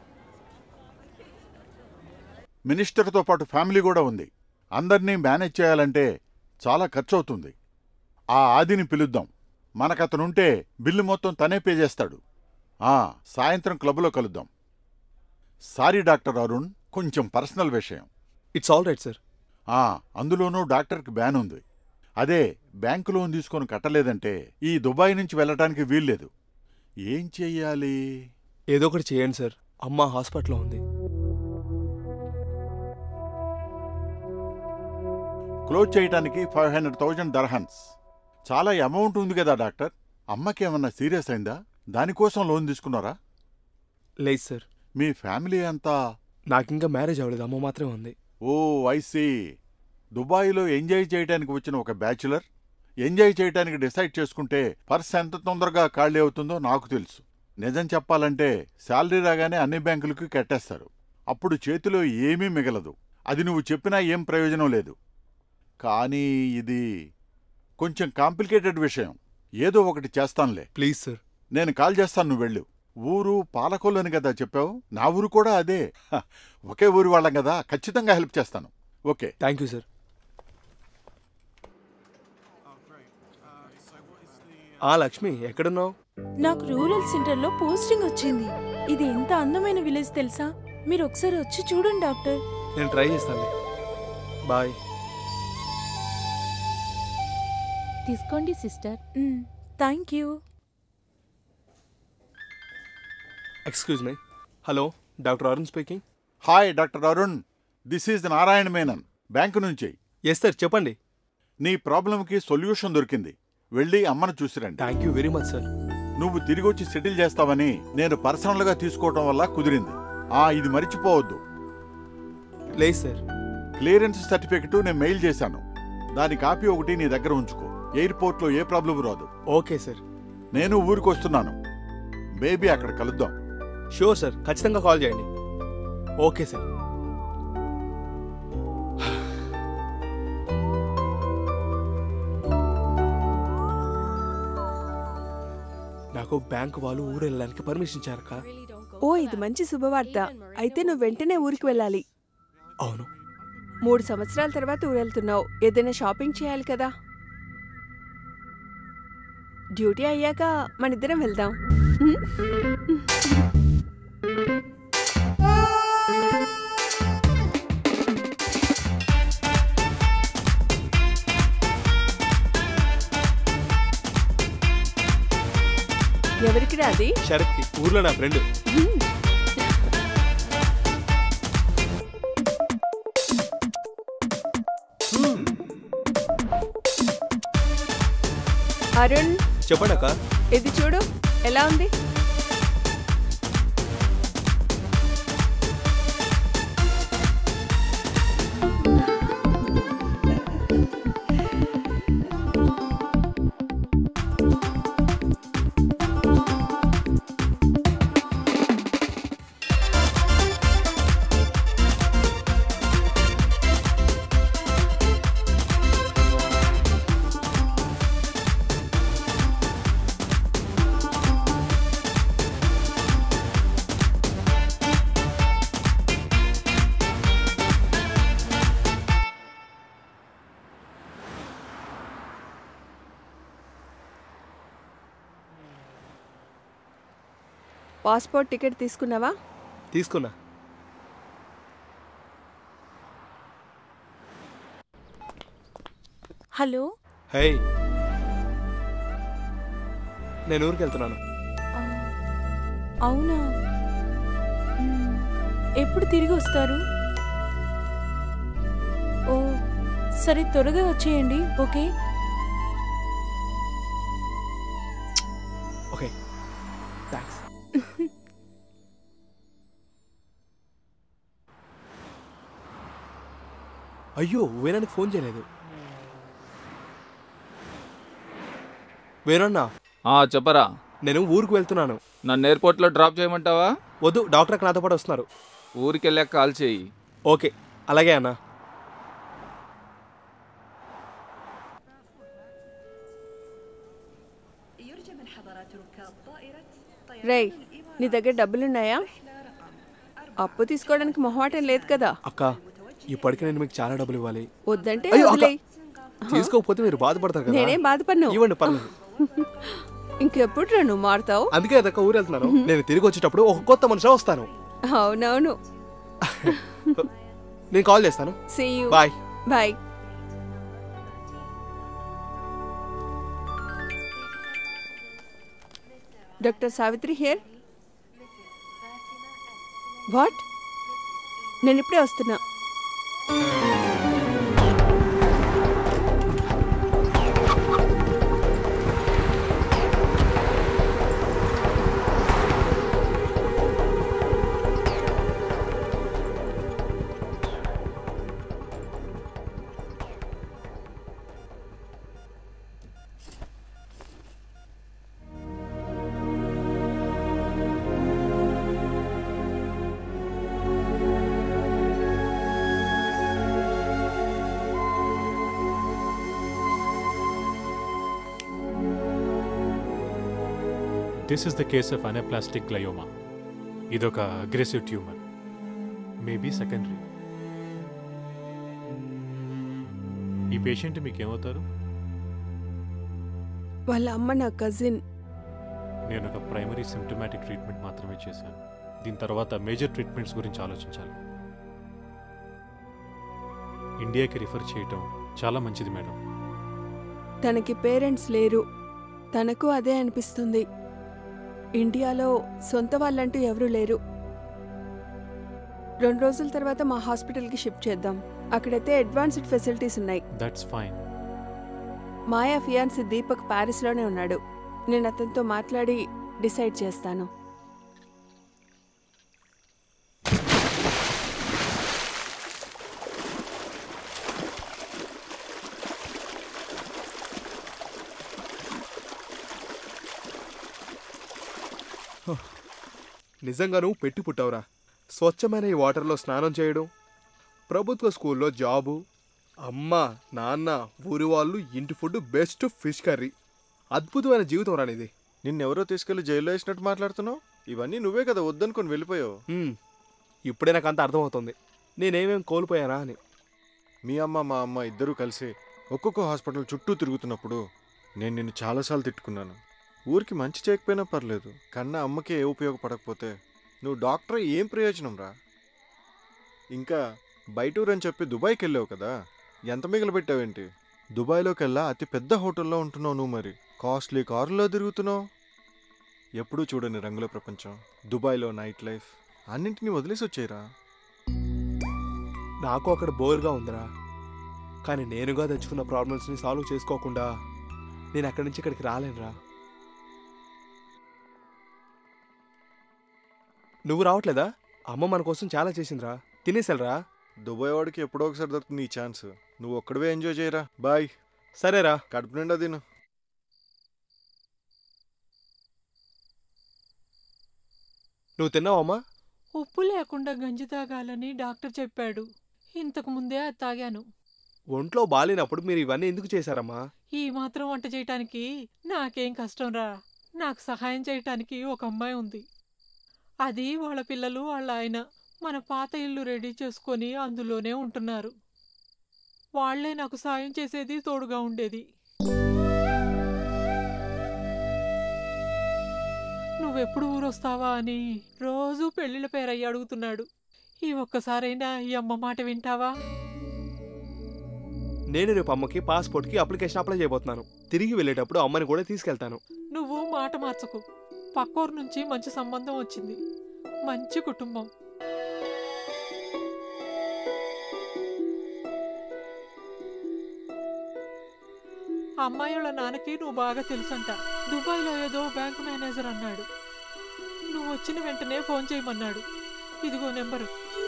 మినిస్టర్తో పాటు ఫ్యామిలీ కూడా ఉంది అందరినీ మేనేజ్ చేయాలంటే చాలా ఖర్చు అవుతుంది ఆ ఆదిని పిలుద్దాం మనకతనుంటే బిల్లు మొత్తం తనే పే చేస్తాడు ఆ సాయంత్రం క్లబ్లో కలుద్దాం సారీ డాక్టర్ అరుణ్ కొంచెం పర్సనల్ విషయం ఇట్స్ ఆల్ రైట్ సార్ ఆ అందులోనూ డాక్టర్కి బ్యాన్ ఉంది అదే బ్యాంకు లోన్ తీసుకొని కట్టలేదంటే ఈ దుబాయ్ నుంచి వెళ్ళటానికి వీల్లేదు ఏం చెయ్యాలి ఏదో ఒకటి చేయండి సార్ అమ్మ హాస్పిటల్లో ఉంది క్లోజ్ చేయడానికి ఫైవ్ హండ్రెడ్ థౌజండ్ దర్హన్స్ చాలా అమౌంట్ ఉంది కదా డాక్టర్ అమ్మకి ఏమన్నా సీరియస్ అయిందా దానికోసం లోన్ తీసుకున్నారా లేదు సార్ మీ ఫ్యామిలీ అంతా నాకింకా మ్యారేజ్ అవ్వలేదు అమ్మ మాత్రమే ఉంది ఓ ఐసీ దుబాయ్లో ఎంజాయ్ చేయడానికి వచ్చిన ఒక బ్యాచులర్ ఎంజాయ్ చేయడానికి డిసైడ్ చేసుకుంటే పర్స్ ఎంత తొందరగా ఖాళీ అవుతుందో నాకు తెలుసు నిజం చెప్పాలంటే శాలరీ రాగానే అన్ని బ్యాంకులకి కట్టేస్తారు అప్పుడు చేతిలో ఏమీ మిగలదు అది నువ్వు చెప్పినా ఏం ప్రయోజనం లేదు కానీ ఇది కొంచెం కాంప్లికేటెడ్ విషయం ఏదో ఒకటి చేస్తానులే ప్లీజ్ సార్ నేను కాల్ చేస్తాను నువ్వు వెళ్ళు ఊరు పాలకొల్లని కదా చెప్పావు నా ఊరు కూడా అదే హ, ఒకే ఊరి వాళ్ళం కదా ఖచ్చితంగా హెల్ప్ చేస్తాను ఓకే థ్యాంక్ యూ సార్ ఆ లక్ష్మి ఎక్కడున్నావు నాకు రూరల్ సెంటర్లో పోస్టింగ్ వచ్చింది ఇది ఎంత అందమైన విలేజ్ తెలుసా మీరు ఒకసారి వచ్చి చూడండి డాక్టర్ నేను ట్రై చేస్తాను బాయ్ తీసుకోండి sister thank you excuse me hello doctor Arun speaking hi doctor Arun this is Narayana Menon bank నుంచి ఎస్ సార్ చెప్పండి నీ ప్రాబ్లంకి సొల్యూషన్ దొరికింది వెళ్ళి అమ్మను చూసిరండి thank you very much sir నువ్వు తిరిగి వచ్చి సెటిల్ చేస్తావని నేను పర్సనల్గా తీసుకోవటం వల్ల కుదిరింది ఆ ఇది మర్చిపోవద్దు లేదు సార్ క్లియరెన్స్ సర్టిఫికెట్ నేను మెయిల్ చేశాను దాని కాపీ ఒకటి నీ దగ్గర ఉంచుకో ఎయిర్పోర్ట్లో ఏ ప్రాబ్లం రాదు ఓకే సార్ నేను ఊరికి వస్తున్నాను బేబీ అక్కడ కలుద్దాం షూర్ సార్ ఖచ్చితంగా కాల్ చేయండి ఓకే సార్ నాకు బ్యాంక్ వాళ్ళు ఊరు వెళ్ళడానికి పర్మిషన్ ఇచ్చారక్క ఓ ఇది మంచి శుభవార్త అయితే నువ్వు వెంటనే ఊరికి వెళ్ళాలి అవును మూడు సంవత్సరాల తర్వాత ఊరెళ్తున్నావు ఏదైనా షాపింగ్ చేయాలి కదా డ్యూటీ అయ్యాక మనిద్దరం వెళ్దాం ఉమ్? ఎవరికి అది శరత్కి ఊర్లో నా ఫ్రెండ్ అరుణ్ చెప్పండి అక్క ఇది చూడు ఎలా ఉంది పాస్పోర్ట్ టికెట్ తీసుకున్నావా తీసుకున్నా హలో హే నేను ఊరికి వెళ్తున్నాను అవునా మ్మ్. ఎప్పుడు తిరిగి వస్తారు ఓ సరే త్వరగా వచ్చేయండి ఓకే ఓకే థ్యాంక్స్ అయ్యో వేరానికి ఫోన్ చేయలేదు వేరన్నా ఆ చెప్పరా నేను ఊరికి వెళ్తున్నాను నన్ను ఎయిర్పోర్ట్లో డ్రాప్ చేయమంటావా వద్దు డాక్టర్ అక్కడ నాతో పాటు వస్తున్నారు ఊరికి వెళ్ళాక కాల్ చేయి ఓకే అలాగే అన్న రేయ్ నీ దగ్గర డబ్బులున్నాయా అప్పు తీసుకోవడానికి మొహమాటం లేదు కదా అక్క ఇప్పటికే నేను మీకు చాలా డబ్బులు ఇవ్వాలి వద్దంటే అయ్యో, అక్క. వదిలేయ్. తీసుకోకపోతే మీరు బాధపడతారు కదా నేనేం బాధపడను ఇవ్వండి పర్లేదు ఇంకెప్పుడు రా నువ్వు మారుతావు అందుకే అదక్క ఊరు వెళ్తున్నాను నేను తిరిగి వచ్చేటప్పుడు ఒక కొత్త మనిషి వస్తాను అవునవును నేను కాల్ చేస్తాను see you bye bye doctor Savitri here what నేను ఇప్పుడే వస్తున్నా this is the case of anaplastic glioma ఇదొక అగ్రెసివ్ ట్యూమర్ మేబీ సెకండరీ ఈ పేషెంట్ మీకు ఏమవుతారు వాళ్ళ అమ్మ నా కజిన్ నేను ఒక ప్రైమరీ సిమ్టమాటిక్ ట్రీట్మెంట్ మాత్రమే చేశాను దీని తర్వాత మేజర్ ట్రీట్మెంట్స్ గురించి ఆలోచించాలి ఇండియాకి రిఫర్ చేయటం చాలా మంచిది మేడం తనకి పేరెంట్స్ లేరు తనకు అదే అనిపిస్తుంది ఇండియాలో సొంత వాళ్ళంటూ ఎవరూ లేరు రెండు రోజుల తర్వాత మా హాస్పిటల్కి షిఫ్ట్ చేద్దాం అక్కడైతే అడ్వాన్స్డ్ ఫెసిలిటీస్ ఉన్నాయి that's fine Maya fiance Deepak ప్యారిస్లోనే ఉన్నాడు నేను అతనితో మాట్లాడి డిసైడ్ చేస్తాను నిజంగా నువ్వు పెట్టి పుట్టావురా స్వచ్ఛమైన ఈ వాటర్లో స్నానం చేయడం ప్రభుత్వ స్కూల్లో జాబు అమ్మ నాన్న ఊరి వాళ్ళు ఇంటి ఫుడ్ బెస్ట్ ఫిష్ కర్రీ అద్భుతమైన జీవితం రానిది నిన్నెవరో తీసుకెళ్లి జైల్లో వేసినట్టు మాట్లాడుతున్నావు ఇవన్నీ నువ్వే కదా వద్దనుకొని వెళ్ళిపోయావు ఇప్పుడే నాకు అంత అర్థమవుతుంది నేనేమేం కోల్పోయానా అని మీ అమ్మ మా అమ్మ ఇద్దరూ కలిసి ఒక్కొక్క హాస్పిటల్ చుట్టూ తిరుగుతున్నప్పుడు నేను నిన్ను చాలాసార్లు తిట్టుకున్నాను ఊరికి మంచి చేయకపోయినా పర్లేదు కన్నా అమ్మకి ఏ ఉపయోగపడకపోతే నువ్వు డాక్టర్ అయి ఏం ప్రయోజనం రా ఇంకా బయటూరు అని చెప్పి దుబాయ్కి వెళ్ళావు కదా ఎంత మిగిలిపెట్టావేంటి పెట్టావేంటి? దుబాయ్లోకి దుబాయ్లోకెల్లా అతి పెద్ద హోటల్లో ఉంటున్నావు నువ్వు మరి కాస్ట్లీ కారులో తిరుగుతున్నావు ఎప్పుడూ చూడని రంగుల ప్రపంచం దుబాయ్లో నైట్ లైఫ్ అన్నింటినీ వదిలేసి వచ్చేయరా నాకు అక్కడ బోర్గా ఉందిరా కానీ నేనుగా తెచ్చుకున్న ప్రాబ్లమ్స్ని సాల్వ్ చేసుకోకుండా నేను అక్కడి నుంచి ఇక్కడికి రాలేనురా నువ్వు రావట్లేదా అమ్మ మన కోసం చాలా చేసిందిరా తినేసాలరా దుబాయ్ వాడికి ఎప్పుడో ఒకసారి దొరుకుతుంది ఈ ఛాన్స్ నువ్వు ఒక్కడివే ఎంజాయ్ చేయరా బాయ్ సరేరా కడుపు నిండా తిను నువ్వు తిన్నావమ్మా ఉప్పు లేకుండా గంజి తాగాలని డాక్టర్ చెప్పాడు ఇంతకు ముందే అది తాగాను ఒంట్లో బాలేనప్పుడు మీరు ఇవన్నీ ఎందుకు చేశారమ్మా ఈ మాత్రం వంట చేయటానికి నాకేం కష్టం రా నాకు సహాయం చేయటానికి ఒక అమ్మాయి ఉంది అది వాళ్ళ పిల్లలు వాళ్ళ ఆయన మన పాత ఇల్లు రెడీ చేసుకొని అందులోనే ఉంటున్నారు వాళ్లే నాకు సాయం చేసేది తోడుగా ఉండేది నువ్వెప్పుడు ఊరొస్తావా అని రోజూ పెళ్లిళ్ళ పేరయ్యి అడుగుతున్నాడు ఈ ఒక్కసారైనా ఈ అమ్మ మాట వింటావా నేను రేపు అమ్మకి పాస్పోర్ట్కి అప్లికేషన్ అప్లై చేయబోతున్నాను తిరిగి వెళ్ళేటప్పుడు అమ్మని కూడా తీసుకెళ్తాను నువ్వు మాట మార్చకు పక్కోరు నుంచి మంచి సంబంధం వచ్చింది మంచి కుటుంబం అమ్మాయి వాళ్ళ నాన్నకి నువ్వు బాగా తెలుసంట దుబాయ్లో ఏదో బ్యాంక్ మేనేజర్ అన్నాడు నువ్వు వచ్చిన వెంటనే ఫోన్ చేయమన్నాడు ఇదిగో నెంబరు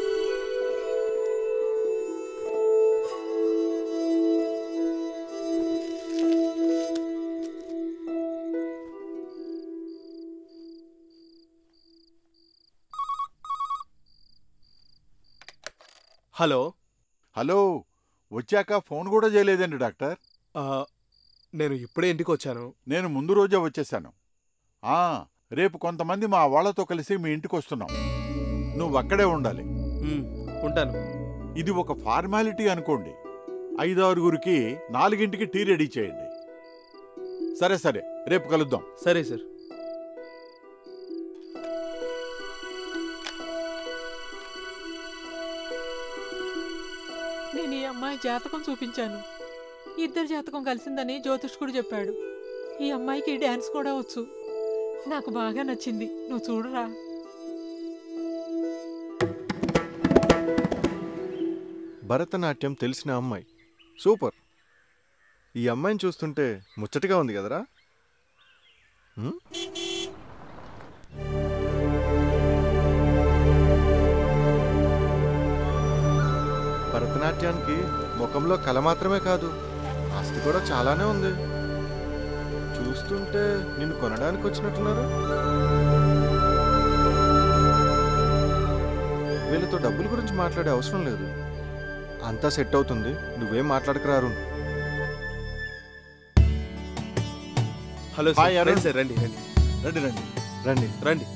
హలో హలో వచ్చాక ఫోన్ కూడా చేయలేదండి డాక్టర్ నేను ఇప్పుడే ఇంటికి వచ్చాను నేను ముందు రోజే వచ్చేసాను ఆ రేపు కొంతమంది మా వాళ్ళతో కలిసి మీ ఇంటికి వస్తున్నాం నువ్వు అక్కడే ఉండాలి ఉంటాను ఇది ఒక ఫార్మాలిటీ అనుకోండి ఐదారుగురికి నాలుగింటికి టీ రెడీ చేయండి సరే సరే రేపు కలుద్దాం సరే సార్ నేను ఈ అమ్మాయి జాతకం చూపించాను ఇద్దరు జాతకం కలిసిందని జ్యోతిష్కుడు చెప్పాడు ఈ అమ్మాయికి డ్యాన్స్ కూడా వచ్చు నాకు బాగా నచ్చింది నువ్వు చూడరా భరతనాట్యం తెలిసిన అమ్మాయి సూపర్ ఈ అమ్మాయిని చూస్తుంటే ముచ్చటగా ఉంది కదరా హ్మ్? భరతనాట్యానికి ముఖంలో కళ మాత్రమే కాదు ఆస్తి కూడా చాలానే ఉంది చూస్తుంటే నిన్ను కొనడానికి వచ్చినట్టున్నారు వీళ్ళతో డబ్బుల గురించి మాట్లాడే అవసరం లేదు అంతా సెట్ అవుతుంది నువ్వేం మాట్లాడకరారు హలో హాయ్ సార్ అరుణ్. రండి సార్ రండి రండి రండి రండి రండి రండి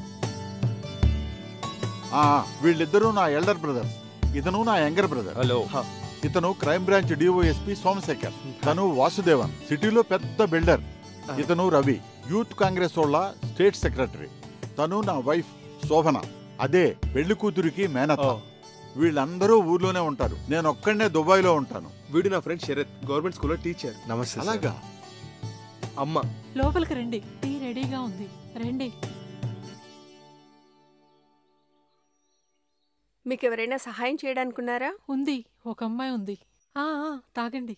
ఆ, వీళ్ళిద్దరూ నా ఎల్డర్ బ్రదర్స్ ఇతను నా యంగర్ బ్రదర్ హలో ఇతను క్రైమ్ బ్రాంచ్ డిఓఎస్పి సోమశేఖర్ తను వాసుదేవన్ సిటీలో పెద్ద బిల్డర్ ఇతను రవి యూత్ కాంగ్రెస్ వాళ్ళ స్టేట్ సెక్రటరీ తను నా వైఫ్ శోభన అదే పెళ్లి కూతురికి మేనత్త వీళ్ళందరూ ఊర్లోనే ఉంటారు నేను ఒక్కడనే దుబాయ్లో ఉంటాను వీడు నా ఫ్రెండ్ శరత్ గవర్నమెంట్ స్కూల్లో టీచర్ నమస్తే అలాగా అమ్మ లోపలికి రండి టీ రెడీగా ఉంది రండి మీకు ఎవరైనా సహాయం చేయడానుకున్నారా ఉంది ఒక అమ్మాయి ఉంది ఆ ఆ, తాగండి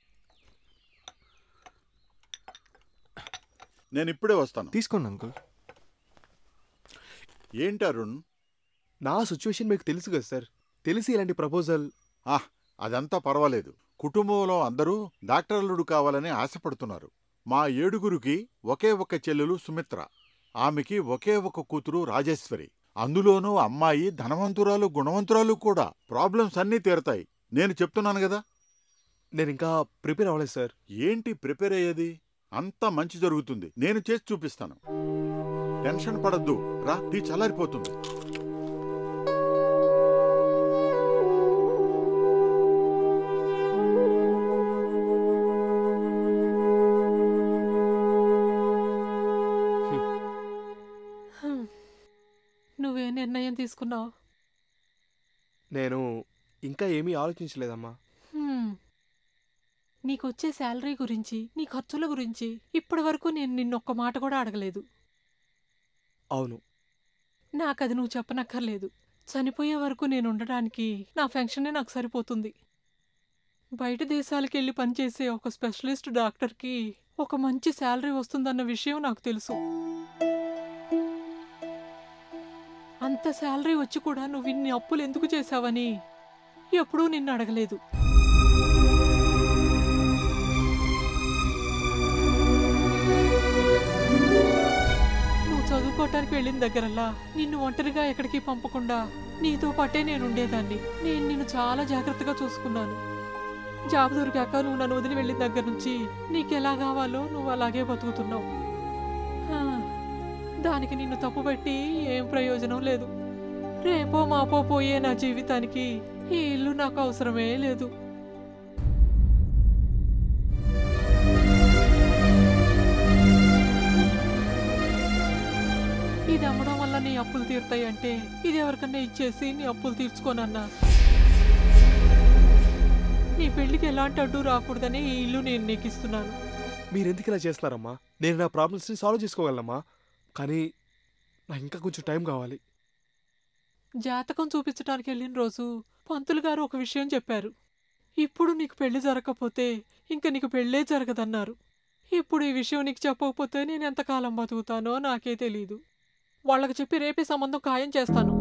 నేను ఇప్పుడే వస్తాను తీసుకోండి అంకుల్ ఏంటి అరుణ్ నా సిచ్యువేషన్ మీకు తెలుసు కదా సార్ తెలిసి ఇలాంటి ప్రపోజల్ ఆహ్ అదంతా పర్వాలేదు కుటుంబంలో అందరూ డాక్టర్లుడు కావాలని ఆశపడుతున్నారు మా ఏడుగురికి ఒకే ఒక చెల్లెలు సుమిత్ర ఆమెకి ఒకే ఒక కూతురు రాజేశ్వరి అందులోనూ అమ్మాయి ధనవంతురాలు గుణవంతురాలు కూడా ప్రాబ్లమ్స్ అన్నీ తీరతాయి నేను చెప్తున్నాను కదా నేను ఇంకా ప్రిపేర్ అవ్వలేదు సార్ ఏంటి ప్రిపేర్ అయ్యేది అంతా మంచి జరుగుతుంది నేను చేసి చూపిస్తాను టెన్షన్ పడద్దు రా టీ చల్లారిపోతుంది హ్మ్. నువ్వే నిర్ణయం తీసుకున్నావు నేను ఇంకా ఏమీ ఆలోచించలేదమ్మా హ్మ్. నీకొచ్చే శాలరీ గురించి నీ ఖర్చుల గురించి ఇప్పటి వరకు నేను నిన్నొక్క మాట కూడా అడగలేదు అవును నాకు అది నువ్వు చెప్పనక్కర్లేదు చనిపోయే వరకు నేను ఉండడానికి నా ఫంక్షనే నాకు సరిపోతుంది బయట దేశాలకు వెళ్ళి పనిచేసే ఒక స్పెషలిస్ట్ డాక్టర్కి ఒక మంచి శాలరీ వస్తుందన్న విషయం నాకు తెలుసు అంత శాలరీ వచ్చి కూడా నువ్వు ఇన్ని అప్పులు ఎందుకు చేశావని ఎప్పుడూ నిన్ను అడగలేదు నువ్వు చదువుకోవటానికి వెళ్ళిన దగ్గరల్లా నిన్ను ఒంటరిగా ఎక్కడికి పంపకుండా నీతో పాటే నేను ఉండేదాన్ని నేను నిన్ను చాలా జాగ్రత్తగా చూసుకున్నాను జాబ్ దొరికాక నువ్వు నన్ను వదిలి వెళ్ళిన దగ్గర నుంచి నీకు ఎలా కావాలో నువ్వు అలాగే బతుకుతున్నావు హా, దానికి నిన్ను తప్పుబట్టి ఏం ప్రయోజనం లేదు రేపో మాపో పోయే నా జీవితానికి ఈ ఇల్లు నాకు అవసరమే లేదు ఇది అమ్మడం వల్ల నీ అప్పులు తీరుతాయి అంటే ఇది ఎవరికన్నా ఇచ్చేసి నీ అప్పులు తీర్చుకోనన్నా నీ పెళ్లికి ఎలాంటి అడ్డు రాకూడదని ఈ ఇల్లు నేను నీకు ఇస్తున్నాను మీరెందుకు ఇలా చేస్తున్నారమ్మా నేను నా ప్రాబ్లమ్స్ని సాల్వ్ చేసుకోగలనమ్మా కానీ నాకు ఇంకా కొంచెం టైం కావాలి జాతకం చూపించడానికి వెళ్ళిన రోజు పంతులు గారు ఒక విషయం చెప్పారు ఇప్పుడు నీకు పెళ్లి జరగకపోతే ఇంకా నీకు పెళ్ళే జరగదన్నారు ఇప్పుడు ఈ విషయం నీకు చెప్పకపోతే నేను ఎంతకాలం బతుకుతానో నాకే తెలీదు వాళ్ళకి చెప్పి రేపే సంబంధం ఖాయం చేస్తాను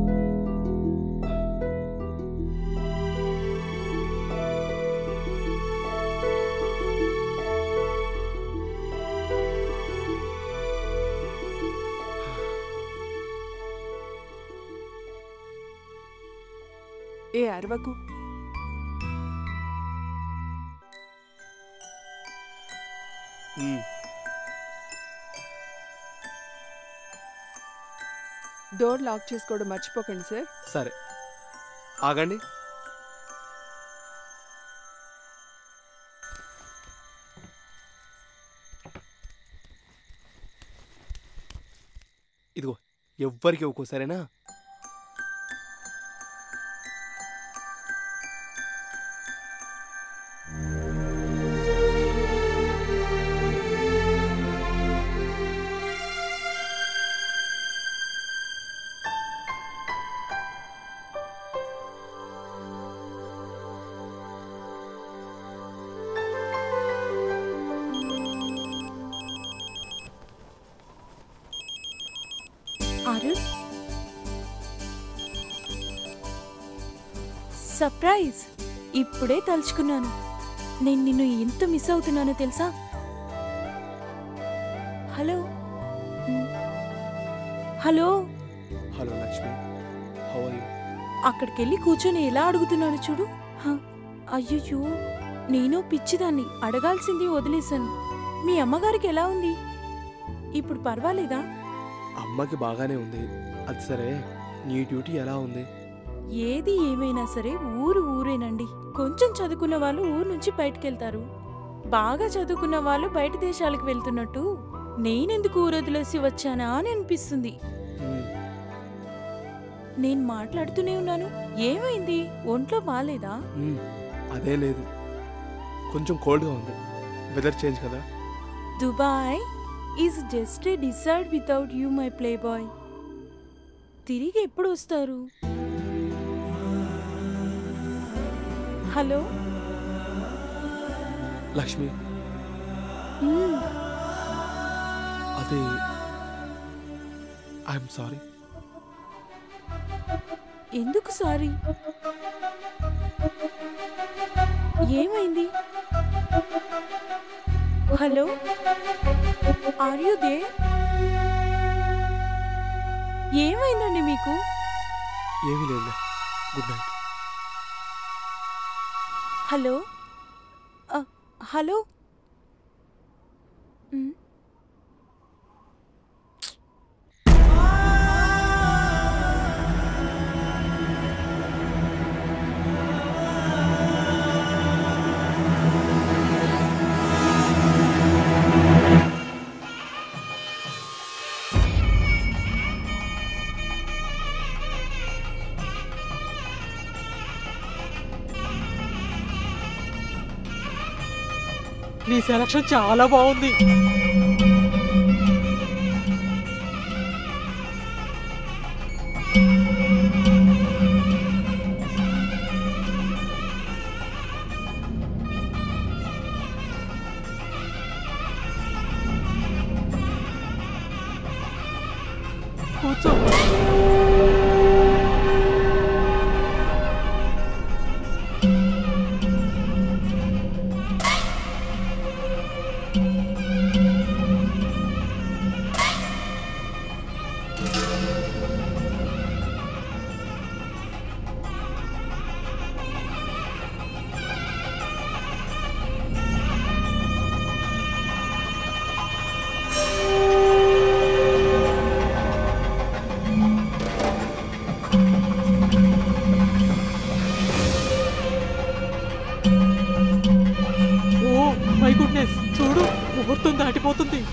ఏ అరవకు మ్మ్. డోర్ లాక్ చేసుకోవడం మర్చిపోకండి సార్ సరే ఆగండి ఇదిగో ఎవ్వరికి ఒక్కో సరేనా అరుణ్ సర్ప్రైజ్ ఇప్పుడే తలుచుకున్నాను నేను నిన్ను ఎంత మిస్ అవుతున్నానో తెలుసా హలో మ్. Hello hello Lakshmi how are you అక్కడికెళ్ళి కూర్చొని ఎలా అడుగుతున్నాను చూడు హ, అయ్యయ్యో నేను పిచ్చిదాన్ని అడగాల్సింది వదిలేశాను మీ అమ్మగారికి ఎలా ఉంది ఇప్పుడు పర్వాలేదా అమ్మకి బాగానే ఉంది అది సరే నీ డ్యూటీ ఎలా ఉంది ఏది ఏమైనా సరే ఊరు ఊరేనండి కొంచెం చదువుకున్న వాళ్ళు ఊరు నుంచి బయటకెళ్తారు బాగా చదువుకున్న వాళ్ళు బయట దేశాలకు వెళ్తున్నట్టు నేనెందుకు ఊరు వదిలేసి వచ్చానా అని అనిపిస్తుంది మ్మ్. నేను మాట్లాడుతూనే ఉన్నాను ఏమైంది ఒంట్లో బాలేదా మ్మ్. అదే లేదు కొంచెం కోల్డ్గా ఉంది వెదర్ చేంజ్ కదా Dubai is just a desert without you my playboy తిరిగి ఎప్పుడు వస్తారు హలో లక్ష్మి మ్మ్. అది ఐఎమ్ సారీ ఎందుకు సారీ ఏమైంది హలో ఆర్ యు దే ఏమైందండి మీకు ఏమీ లేదు గుడ్ నైట్ హలో ఆ, హలో మ్, నీ సెలక్షన్ చాలా బాగుంది కూర్చో ఓ మై గుడ్నెస్ చూడు ముహూర్తం దాటిపోతుంది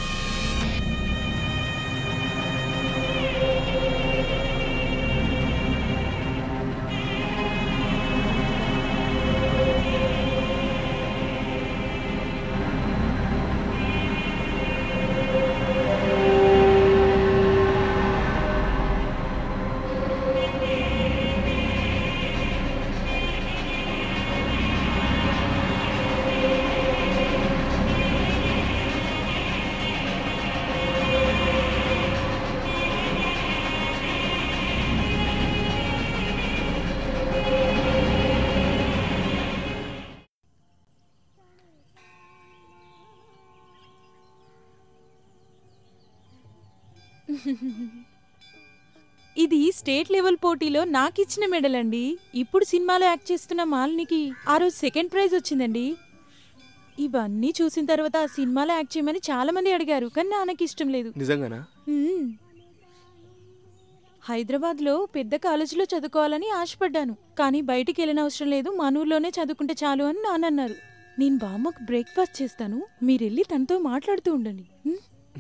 ఇది స్టేట్ లెవెల్ పోటీలో నాకు ఇచ్చిన మెడల్ అండి ఇప్పుడు సినిమాలో యాక్ట్ చేస్తున్న మాలినికి ఆ రోజు సెకండ్ ప్రైజ్ వచ్చిందండి ఇవన్నీ చూసిన తర్వాత ఆ సినిమాలో యాక్ట్ చేయమని చాలా మంది అడిగారు కానీ నాన్నకి ఇష్టం లేదు నిజంగానా మ్మ్. హైదరాబాద్లో పెద్ద కాలేజీలో చదువుకోవాలని ఆశపడ్డాను కానీ బయటికి వెళ్ళిన అవసరం లేదు మన ఊర్లోనే చదువుకుంటే చాలు అని నాన్న అన్నారు నేను బామ్మకు బ్రేక్ఫాస్ట్ చేస్తాను మీరెళ్ళి తనతో మాట్లాడుతూ ఉండండి మ్మ్?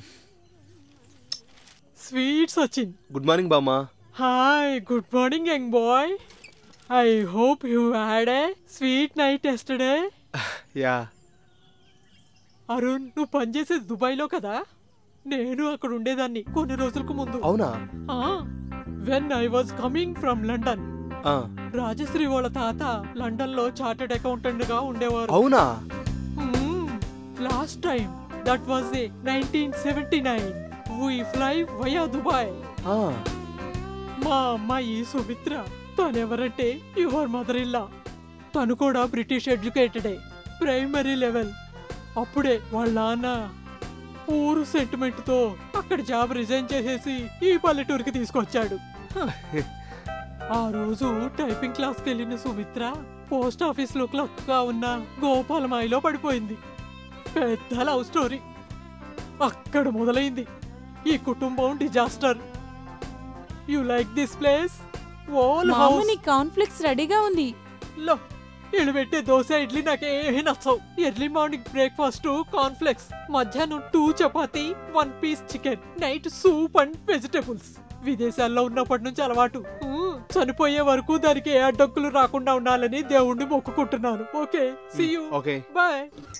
స్వీట్స్ వచ్చింది గుడ్ మార్నింగ్ బామ్మా hi good morning young boy I hope you had a sweet night yesterday yeah Arun నువ్వు పనిచేసేది దుబాయ్లో కదా నేను అక్కడ ఉండేదాన్ని కొన్ని రోజులకు ముందు అవునా when I was coming from London ఆ, రాజశ్రీ వాళ్ళ తాత లండన్ లో చార్టెడ్ అకౌంటెంట్ గా ఉండేవారు అవునా last time that was a nineteen seventy nine we fly via Dubai ఆ, మా అమ్మాయి సుమిత్ర తనెవరంటే యువర్ మదర్ ఇల్లా తను కూడా బ్రిటిష్ ఎడ్యుకేటెడే ప్రైమరీ లెవెల్ అప్పుడే వాళ్ళ నాన్న ఊరు సెంటిమెంట్ తో అక్కడ జాబ్ రిజైన్ చేసేసి ఈ పల్లెటూరుకి తీసుకొచ్చాడు ఆ రోజు టైపింగ్ క్లాస్కి వెళ్ళిన సుమిత్ర పోస్ట్ ఆఫీస్ లో క్లర్క్ గా ఉన్న గోపాలమాయిలో పడిపోయింది పెద్ద లవ్ స్టోరీ అక్కడ మొదలైంది ఈ కుటుంబం disaster you like this place ఓల్ మా అమ్మ హౌస్ నీ కాన్ఫ్లెక్స్ రెడీగా ఉంది లో వీళ్ళు పెట్టే దోశ ఇడ్లీ నాకేమీ నచ్చవు ఎర్లీ మార్నింగ్ బ్రేక్ఫాస్ట్ కార్న్ఫ్లెక్స్ మధ్యాహ్నం two chapati one piece chicken night soup and vegetables విదేశాల్లో ఉన్నప్పటి నుంచి అలవాటు మ్మ్. చనిపోయే వరకు దానికి ఏ అడ్డంకులు రాకుండా ఉండాలని దేవుణ్ణి మొక్కుకుంటున్నాను okay see you okay bye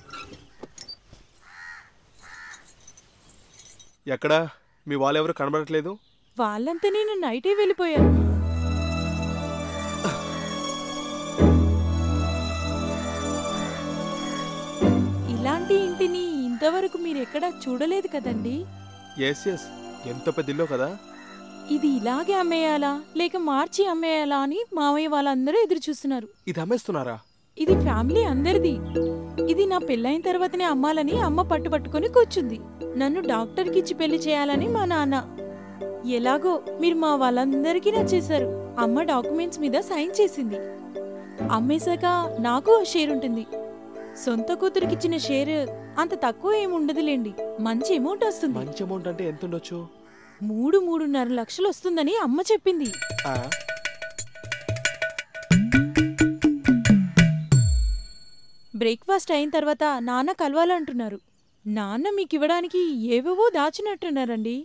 ఎక్కడా మీ వాళ్ళు ఎవరు కనబడట్లేదు వాళ్ళంతా నేను నైటే వెళ్ళిపోయాను ఇలాంటి ఇంటిని ఇంతవరకు మీరు ఎక్కడా చూడలేదు కదండి ఎస్ ఎస్ ఎంత పెద్ద ఇల్లు కదా ఇది ఇలాగే అమ్మేయాలా లేక మార్చి అమ్మేయాలా అని మామయ్య వాళ్ళందరూ ఎదురు చూస్తున్నారు ఇది అమ్మేస్తున్నారా ఇది ఫ్యామిలీ అందరిది ఇది నా పెళ్ళైన తర్వాతనే అమ్మాలని అమ్మ పట్టు పట్టుకొని కూర్చుంది నన్ను డాక్టర్కి ఇచ్చి పెళ్లి చేయాలని మా నాన్న ఎలాగో మీరు మా వాళ్ళందరికీ నచ్చేశారు అమ్మ డాక్యుమెంట్స్ మీద సైన్ చేసింది అమ్మేశాక నాకు ఆ షేర్ ఉంటుంది సొంత కూతురికిచ్చిన షేర్ అంత తక్కువ ఏముండదులేండి మంచి అమౌంట్ వస్తుంది మంచి అమౌంట్ అంటే ఎంత ఉండొచ్చు మూడు మూడున్నర లక్షలు వస్తుందని అమ్మ చెప్పింది ఆ, బ్రేక్ఫాస్ట్ అయిన తర్వాత నాన్న కలవాలంటున్నారు నాన్న మీకు ఇవ్వడానికి ఏవేవో దాచినట్టున్నారండి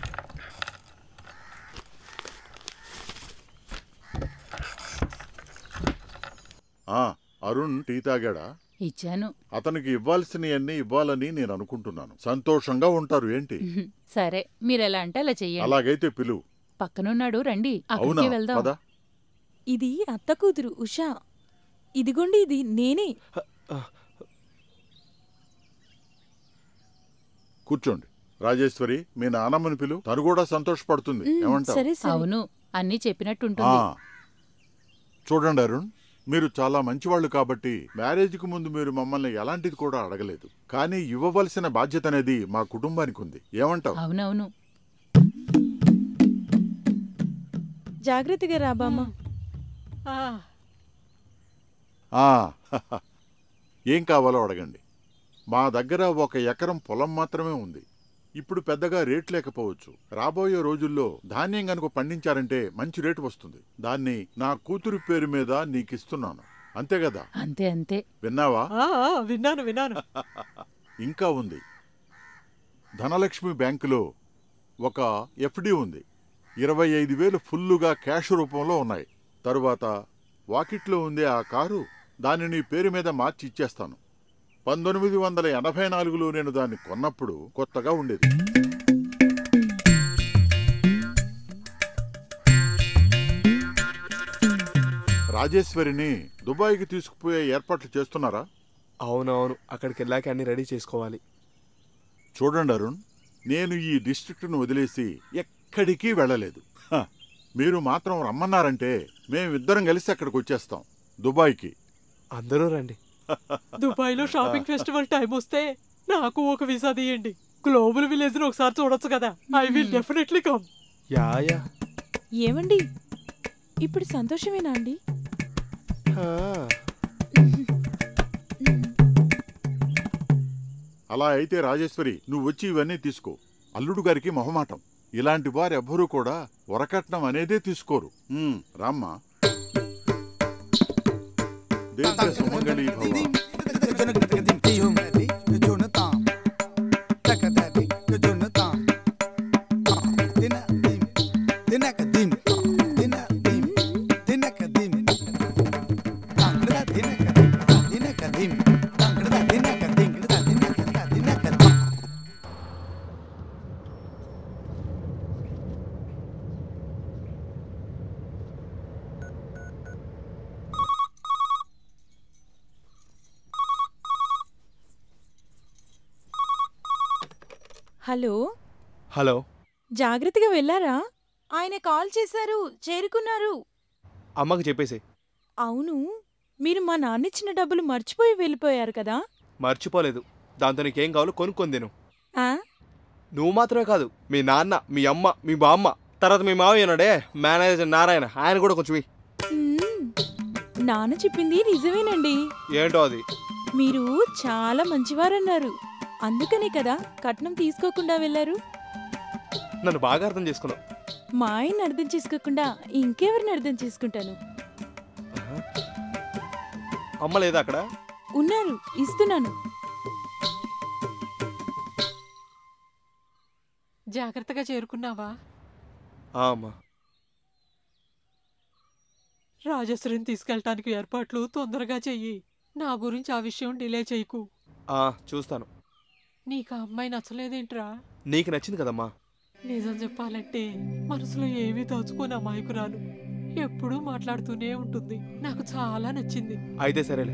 ఆ అరుణ్ టీ తాగాడా ఇచ్చాను అతనికి ఇవ్వాల్సినవన్నీ ఇవ్వాలని నేను అనుకుంటున్నాను సంతోషంగా ఉంటారు ఏంటి సరే మీరు ఎలా అంటే అలా చెయ్యండి అలాగైతే పిలువు పక్కనున్నాడు రండి అవునా అక్కడికి వెళ్దాం పద ఇది అత్త కూతురు ఉషా ఇదిగోండి ఇది నేనే కూర్చోండి రాజేశ్వరి మీ నానమ్మని పిలు తను కూడా సంతోషపడుతుంది ఏమంటావు అవును అన్నీ ఆ, చెప్పినట్టుంటుంది చూడండి అరుణ్ మీరు చాలా మంచివాళ్ళు కాబట్టి మ్యారేజ్కి ముందు మీరు మమ్మల్ని ఎలాంటిది కూడా అడగలేదు కానీ ఇవ్వవలసిన బాధ్యత అనేది మా కుటుంబానికి ఉంది ఏమంటావు అవునవును జాగ్రత్తగా రా బామ్మ ఆ, ఏం కావాలో అడగండి మా దగ్గర ఒక ఎకరం పొలం మాత్రమే ఉంది ఇప్పుడు పెద్దగా రేట్ లేకపోవచ్చు రాబోయే రోజుల్లో ధాన్యం గనుక పండించారంటే మంచి రేటు వస్తుంది దాన్ని నా కూతురు పేరు మీద నీకిస్తున్నాను అంతే కదా అంతే అంతే విన్నావా ఆ, ఆ, విన్నాను విన్నాను ఇంకా ఉంది ధనలక్ష్మి బ్యాంకులో ఒక ఎఫ్డి ఉంది ఇరవై ఐదు వేలు ఫుల్లుగా క్యాష్ రూపంలో ఉన్నాయి తరువాత వాకిట్లో ఉండే ఆ కారు దాన్ని నీ పేరు మీద మార్చి ఇచ్చేస్తాను పంతొమ్మిది వందల ఎనభై నాలుగులో నేను దాన్ని కొన్నప్పుడు కొత్తగా ఉండేది రాజేశ్వరిని దుబాయ్కి తీసుకుపోయే ఏర్పాట్లు చేస్తున్నారా అవునవును అక్కడికి వెళ్ళాక అన్ని రెడీ చేసుకోవాలి చూడండి అరుణ్ నేను ఈ డిస్ట్రిక్ట్ను వదిలేసి ఎక్కడికి వెళ్ళలేదు హ, మీరు మాత్రం రమ్మన్నారంటే మేమిద్దరం కలిసి అక్కడికి వచ్చేస్తాం దుబాయ్కి అందరూ రండి దుబాయ్లో షాపింగ్ ఫెస్టివల్ టైం వస్తే నాకు ఒక వీసా తీయండి గ్లోబల్ విలేజ్ ని ఒకసారి చూడొచ్చు కదా I will definitely come yeah yeah ఏమండి ఇప్పుడు సంతోషమేనా అండి అలా అయితే రాజేశ్వరి నువ్వు వచ్చి ఇవన్నీ తీసుకో అల్లుడు గారికి మొహమాటం ఇలాంటి వారెవ్వరూ కూడా వరకట్నం అనేదే తీసుకోరు ఉమ్, రామ్మా దీర్ఘ సుమంగళీ భవ హలో హలో జాగ్రత్తగా వెళ్ళారా ఆయన కాల్ చేశారు చేరుకున్నారు అమ్మకి చెప్పేసి అవును మీరు మా నాన్నిచ్చిన డబ్బులు మర్చిపోయి వెళ్ళిపోయారు కదా మర్చిపోలేదు దాంతో నీకేం కావాలో కొనుక్కొని తిను ఆ నువ్వు మాత్రమే కాదు మీ నాన్న మీ అమ్మ మీ బామ్మ తర్వాత మీ మావయ్య ఉన్నాడే మేనేజర్ నారాయణ ఆయన కూడా కొంచెం ఇయ్యి. మ్మ్. నాన్న చెప్పింది నిజమేనండి ఏంటో అది మీరు చాలా మంచివారన్నారు అందుకనే కదా కట్నం తీసుకోకుండా వెళ్ళారు నన్ను బాగా అర్థం చేసుకున్నావు మా ఆయన అర్థం చేసుకోకుండా ఇంకెవరిని అర్థం చేసుకుంటాను అమ్మ లేదా అక్కడ ఉన్నారు ఇస్తున్నాను జాగ్రత్తగా చేరుకున్నావా ఆ అమ్మా రాజేశ్వరిని తీసుకెళ్ళటానికి ఏర్పాట్లు తొందరగా చెయ్యి నా గురించి ఆ విషయం డిలే చేయకు ఆ చూస్తాను నీకు ఆ అమ్మాయి నచ్చలేదేంట్రా నీకు నచ్చింది కదమ్మా నిజం చెప్పాలంటే మనసులో ఏమీ దాచుకోని అమాయకురాలు ఎప్పుడూ మాట్లాడుతూనే ఉంటుంది నాకు చాలా నచ్చింది అయితే సరేలే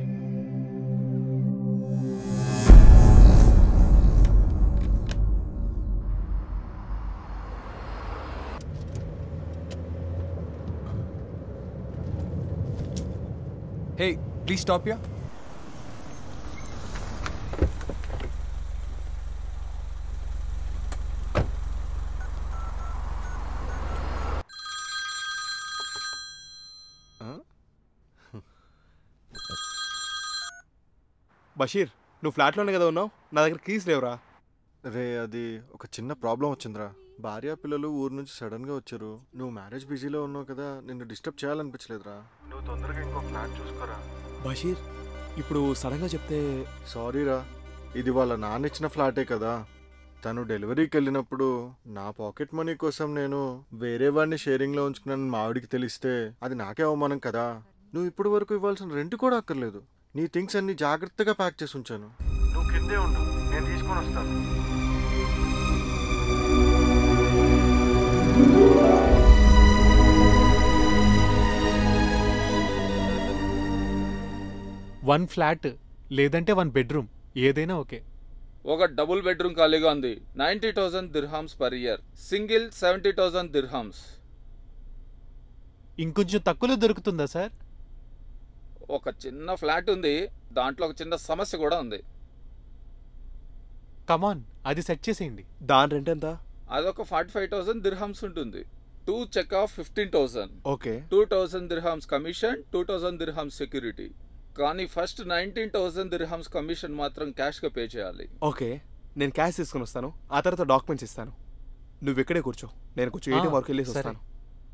Hey, please stop here. Basheer నువ్వు ఫ్లాట్లోనే కదా ఉన్నావు నా దగ్గర కీస్ లేవురా రే అది ఒక చిన్న ప్రాబ్లం వచ్చిందిరా భార్య పిల్లలు ఊరు నుంచి సడన్ గా వచ్చారు నువ్వు మ్యారేజ్ బిజీలో ఉన్నావు కదా నిన్ను డిస్టర్బ్ చేయాలనిపించలేదురా నువ్వు తొందరగా ఇంకో ఫ్లాట్ చూసుకోరా బషీర్ ఇప్పుడు సడన్గా చెప్తే సారీరా ఇది వాళ్ళ నాన్న ఇచ్చిన ఫ్లాటే కదా తను డెలివరీకి వెళ్ళినప్పుడు నా పాకెట్ మనీ కోసం నేను వేరే వాడిని షేరింగ్లో ఉంచుకున్నాను మా ఆవిడికి తెలిస్తే అది నాకే అవమానం కదా నువ్వు ఇప్పటి వరకు ఇవ్వాల్సిన రెంట్ కూడా అక్కర్లేదు నీ థింగ్స్ అన్ని జాగ్రత్తగా ప్యాక్ చేసి ఉంచాను నువ్వు కిందే ఉండు నేను తీసుకొని వస్తాను వన్ ఫ్లాట్ లేదంటే వన్ బెడ్రూమ్ ఏదైనా ఓకే ఒక డబుల్ బెడ్రూమ్ ఖాళీగా ఉంది ninety thousand dirhams per year single seventy thousand dirhams ఇంకొంచెం తక్కువలో దొరుకుతుందా సార్ ఒక చిన్న ఫ్లాట్ ఉంది దాంట్లో ఒక చిన్న సమస్య కూడా ఉంది కమాన్ అది సెట్ చేసేయండి దాని రెంట్ ఎంత అదొక ఫార్టీ ఫైవ్ థౌసండ్ దిర్హామ్స్ ఉంటుంది two cheque of fifteen thousand okay two thousand dirhams commission two thousand dirhams security కానీ first nineteen thousand dirhams commission మాత్రం క్యాష్గా పే చేయాలి ఓకే నేను క్యాష్ తీసుకుని వస్తాను ఆ తర్వాత డాక్యుమెంట్స్ ఇస్తాను నువ్వు ఇక్కడే కూర్చో నేను కొంచెం ఏటీఎం ఆ, వరకు వెళ్ళేసి సరే. వస్తాను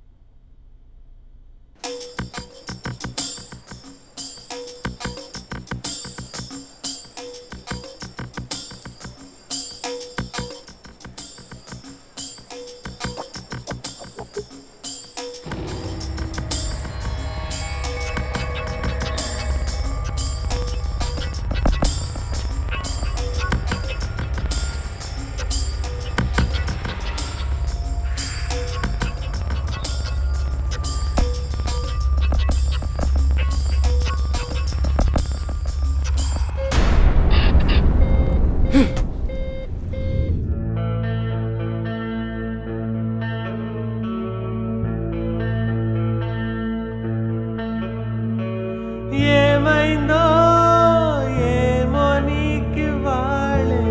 ఏమైందో ఏమో నీకు వాళ్ళే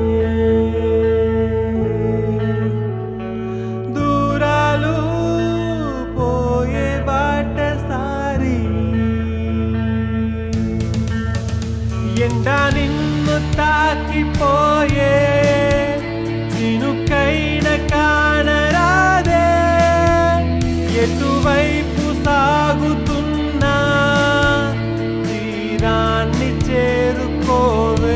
దూరాలు పోయే బాట సారి ఎండ నిన్ను తాకిపోయే చినుకైన కానరాదే ఎటువైపు సాగుతున్నా తీరాన్ని చేరుకోవే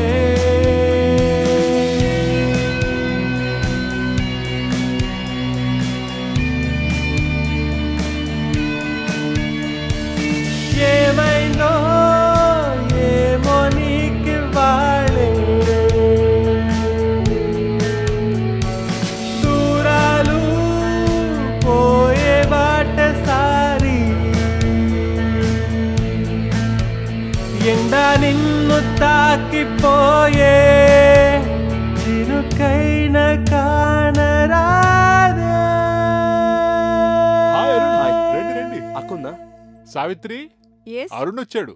ఏమైందో ఏమో నీకు వాళ్ళే దూరాలు పోయే బాట సారి ఎండ నిన్ను తాకిపోయే చిరుకైన కానరాదే రండి రండి అక్కుందా సావిత్రి Yes? అరుణ్ వచ్చాడు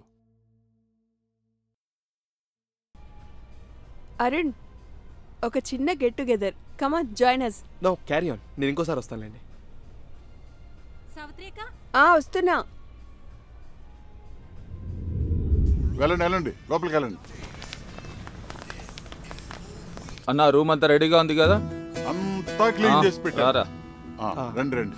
అరుణ్ ఒక చిన్న get together come on join us no carry on నేను ఇంకోసారి వస్తానులేండి ఆ వస్తున్నా వెళ్ళండి వెళ్ళండి లోపలికి వెళ్ళండి అన్న రూమ్ అంతా రెడీగా ఉంది కదా అంతా క్లీన్ ఆ, చేసి పెట్టారు రారా. ఆ, రండి రండి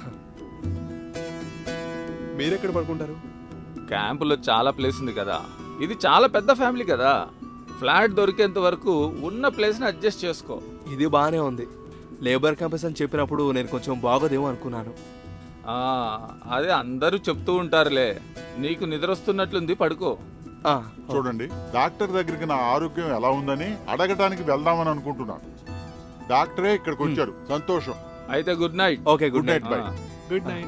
మీరెక్కడ పడుకుంటారు క్యాంపులో చాలా ప్లేస్ ఉంది కదా ఇది చాలా పెద్ద ఫ్యామిలీ కదా ఫ్లాట్ దొరికేంత వరకు ఉన్న ప్లేస్ని అడ్జస్ట్ చేసుకో ఇది బాగానే ఉంది లేబర్ క్యాంపస్ అని చెప్పినప్పుడు నేను కొంచెం బాగోదేమో అనుకున్నాను ఆ, అదే అందరూ చెప్తూ ఉంటారులే నీకు నిద్ర వస్తున్నట్లుంది పడుకో చూడండి డాక్టర్ దగ్గరికి నా ఆరోగ్యం ఎలా ఉందని అడగటానికి వెళ్దామని అనుకుంటున్నాను డాక్టరే ఇక్కడికి వచ్చారు సంతోషం అయితే good night okay good night bye good night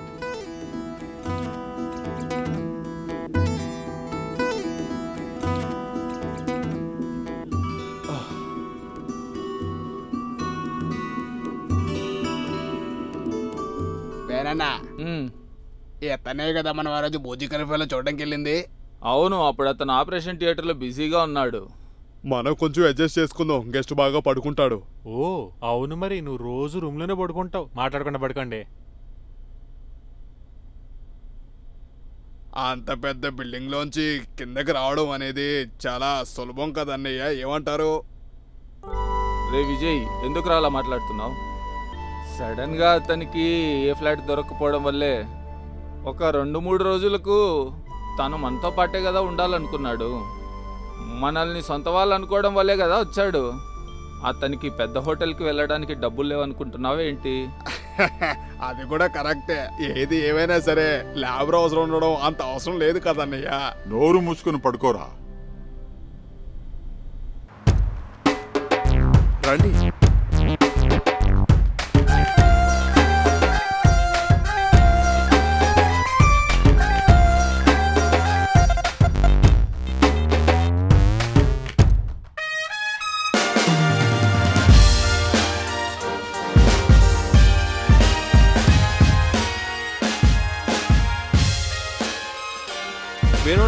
వేనన్నా ఎత్తనే కదా మనం ఆ రోజు బూజీ కనిఫీలో చూడడానికి వెళ్ళింది అవును అప్పుడు అతను ఆపరేషన్ థియేటర్లో బిజీగా ఉన్నాడు మనం కొంచెం అడ్జస్ట్ చేసుకుందాం గెస్ట్ బాగా పడుకుంటాడు ఓ అవును మరి నువ్వు రోజు రూమ్ లోనే పడుకుంటావు మాట్లాడకుండా పడుకోండి అంత పెద్ద బిల్డింగ్ లోంచి కిందకి రావడం అనేది చాలా సులభం కదన్నయ్య ఏమంటారు రే విజయ్ ఎందుకు అలా మాట్లాడుతున్నావు సడన్ గా అతనికి ఏ ఫ్లాట్ దొరకపోవడం వల్లే ఒక రెండు మూడు రోజులకు తను మనతో పాటే కదా ఉండాలనుకున్నాడు మనల్ని సొంత వాళ్ళు అనుకోవడం వల్లే కదా వచ్చాడు అతనికి పెద్ద హోటల్కి వెళ్ళడానికి డబ్బులు లేవనుకుంటున్నావా ఏంటి అది కూడా కరెక్టే ఏది ఏమైనా సరే లేబర్ అవసరం ఉండడం అంత అవసరం లేదు కదన్నయ్య నోరు మూసుకుని పడుకోరా రండి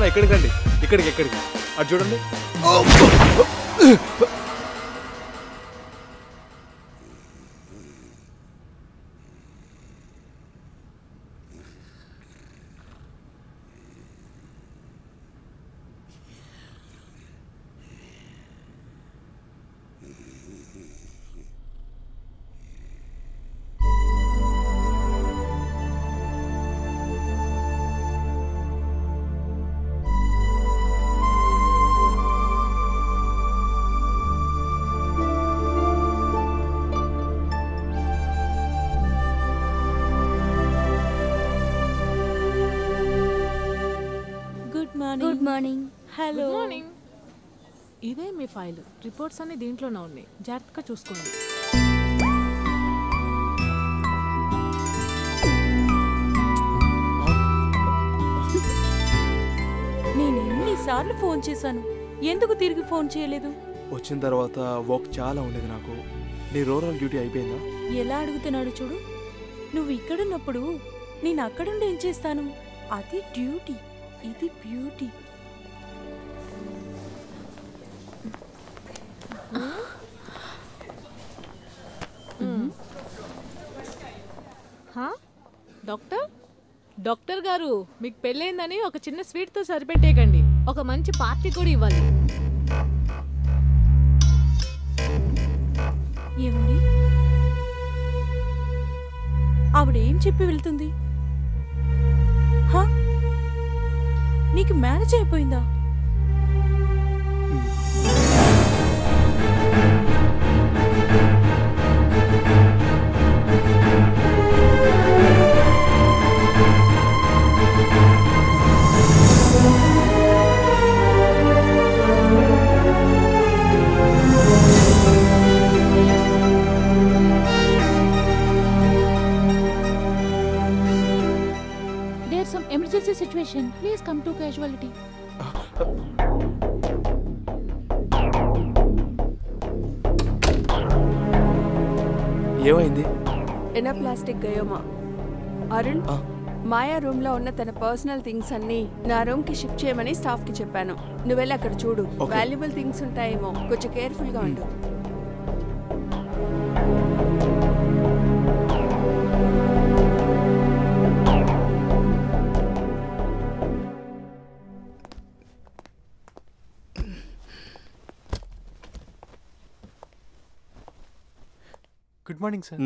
ఎక్కడికి రండి ఇక్కడికి ఎక్కడికి అటు చూడండి good morning good morning hello good morning ఇదే మీ ఫైల్ రిపోర్ట్స్ అన్ని దీంట్లోనే ఉన్నాయి జాగ్రత్తగా చూసుకోండి నేను ఎన్నిసార్లు ఫోన్ చేశాను ఎందుకు తిరిగి ఫోన్ చేయలేదు వచ్చిన తర్వాత వర్క్ చాలా ఉండేది నాకు నీ రూరల్ డ్యూటీ అయిపోయిందా ఎలా అడుగుతున్నాడు చూడు నువ్వు ఇక్కడున్నప్పుడు నేను అక్కడుండి ఏం చేస్తాను అది డ్యూటీ ఇది బ్యూటీ హా? డాక్టర్ డాక్టర్ గారు మీకు పెళ్ళైందని ఒక చిన్న స్వీట్తో సరిపెట్టేయకండి ఒక మంచి పార్టీ కూడా ఇవ్వాలి ఏమండి ఆవిడ ఏం చెప్పి వెళ్తుంది హా? నీకు మ్యారేజ్ అయిపోయిందా there some emergency situation please come to casualty ఏమైంది ఎనోప్లాస్టిక్ గయోమా అరుణ్ మాయా రూమ్ లో ఉన్న తన పర్సనల్ థింగ్స్ అన్ని నా రూమ్ కి షిఫ్ట్ చేయమని స్టాఫ్ కి చెప్పాను నువ్వెళ్ళి అక్కడ చూడు Okay. వాల్యుబుల్ థింగ్స్ ఉంటాయేమో కొంచెం కేర్ఫుల్ గా ఉండు గుడ్ మార్నింగ్ సార్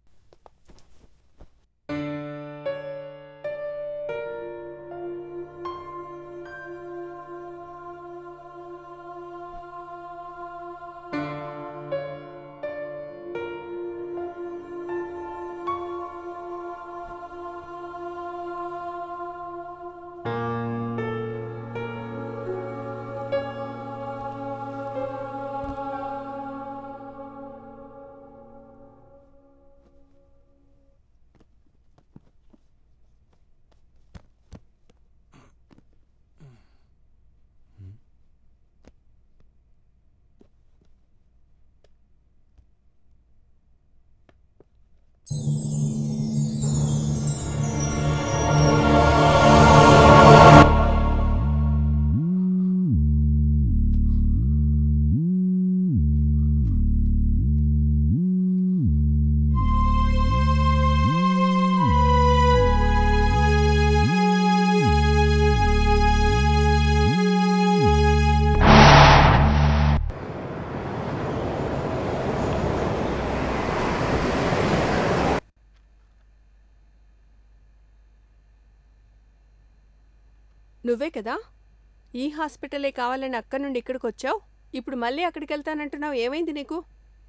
నువ్వే కదా ఈ హాస్పిటలే కావాలని అక్కడి నుండి ఇక్కడికి వచ్చావు ఇప్పుడు మళ్ళీ అక్కడికి వెళ్తానంటున్నావు ఏమైంది నీకు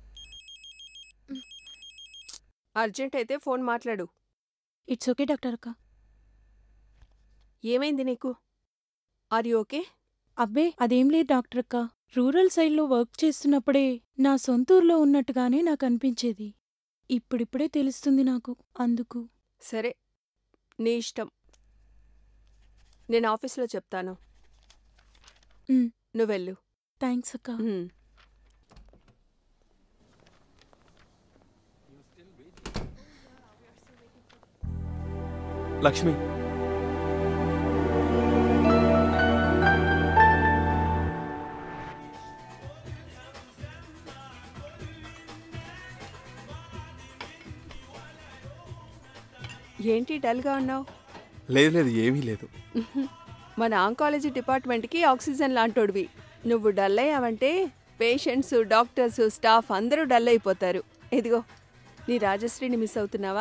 అర్జెంట్ అయితే ఫోన్ మాట్లాడు ఇట్స్ ఓకే డాక్టర్ అక్క ఏమైంది నీకు ఆర్ యు ఓకే అబ్బే అదేం లేదు డాక్టర్ అక్క రూరల్ సైడ్లో వర్క్ చేస్తున్నప్పుడే నా సొంత ఊర్లో ఉన్నట్టుగానే నాకు అనిపించేది ఇప్పుడిప్పుడే తెలుస్తుంది నాకు అందుకు సరే నీ ఇష్టం నేను ఆఫీస్లో చెప్తాను ఉమ్, నువ్వెళ్ళు థ్యాంక్స్ అక్క ఉమ్. లక్ష్మి ఏంటి డల్గా ఉన్నావు లేదు లేదు ఏమీ లేదు మన ఆంకాలజీ డిపార్ట్మెంట్కి ఆక్సిజన్ లాంటోడివి నువ్వు డల్ అయ్యావంటే పేషెంట్స్ డాక్టర్స్ స్టాఫ్ అందరూ డల్ అయిపోతారు ఇదిగో నీ రాజశ్రీని మిస్ అవుతున్నావా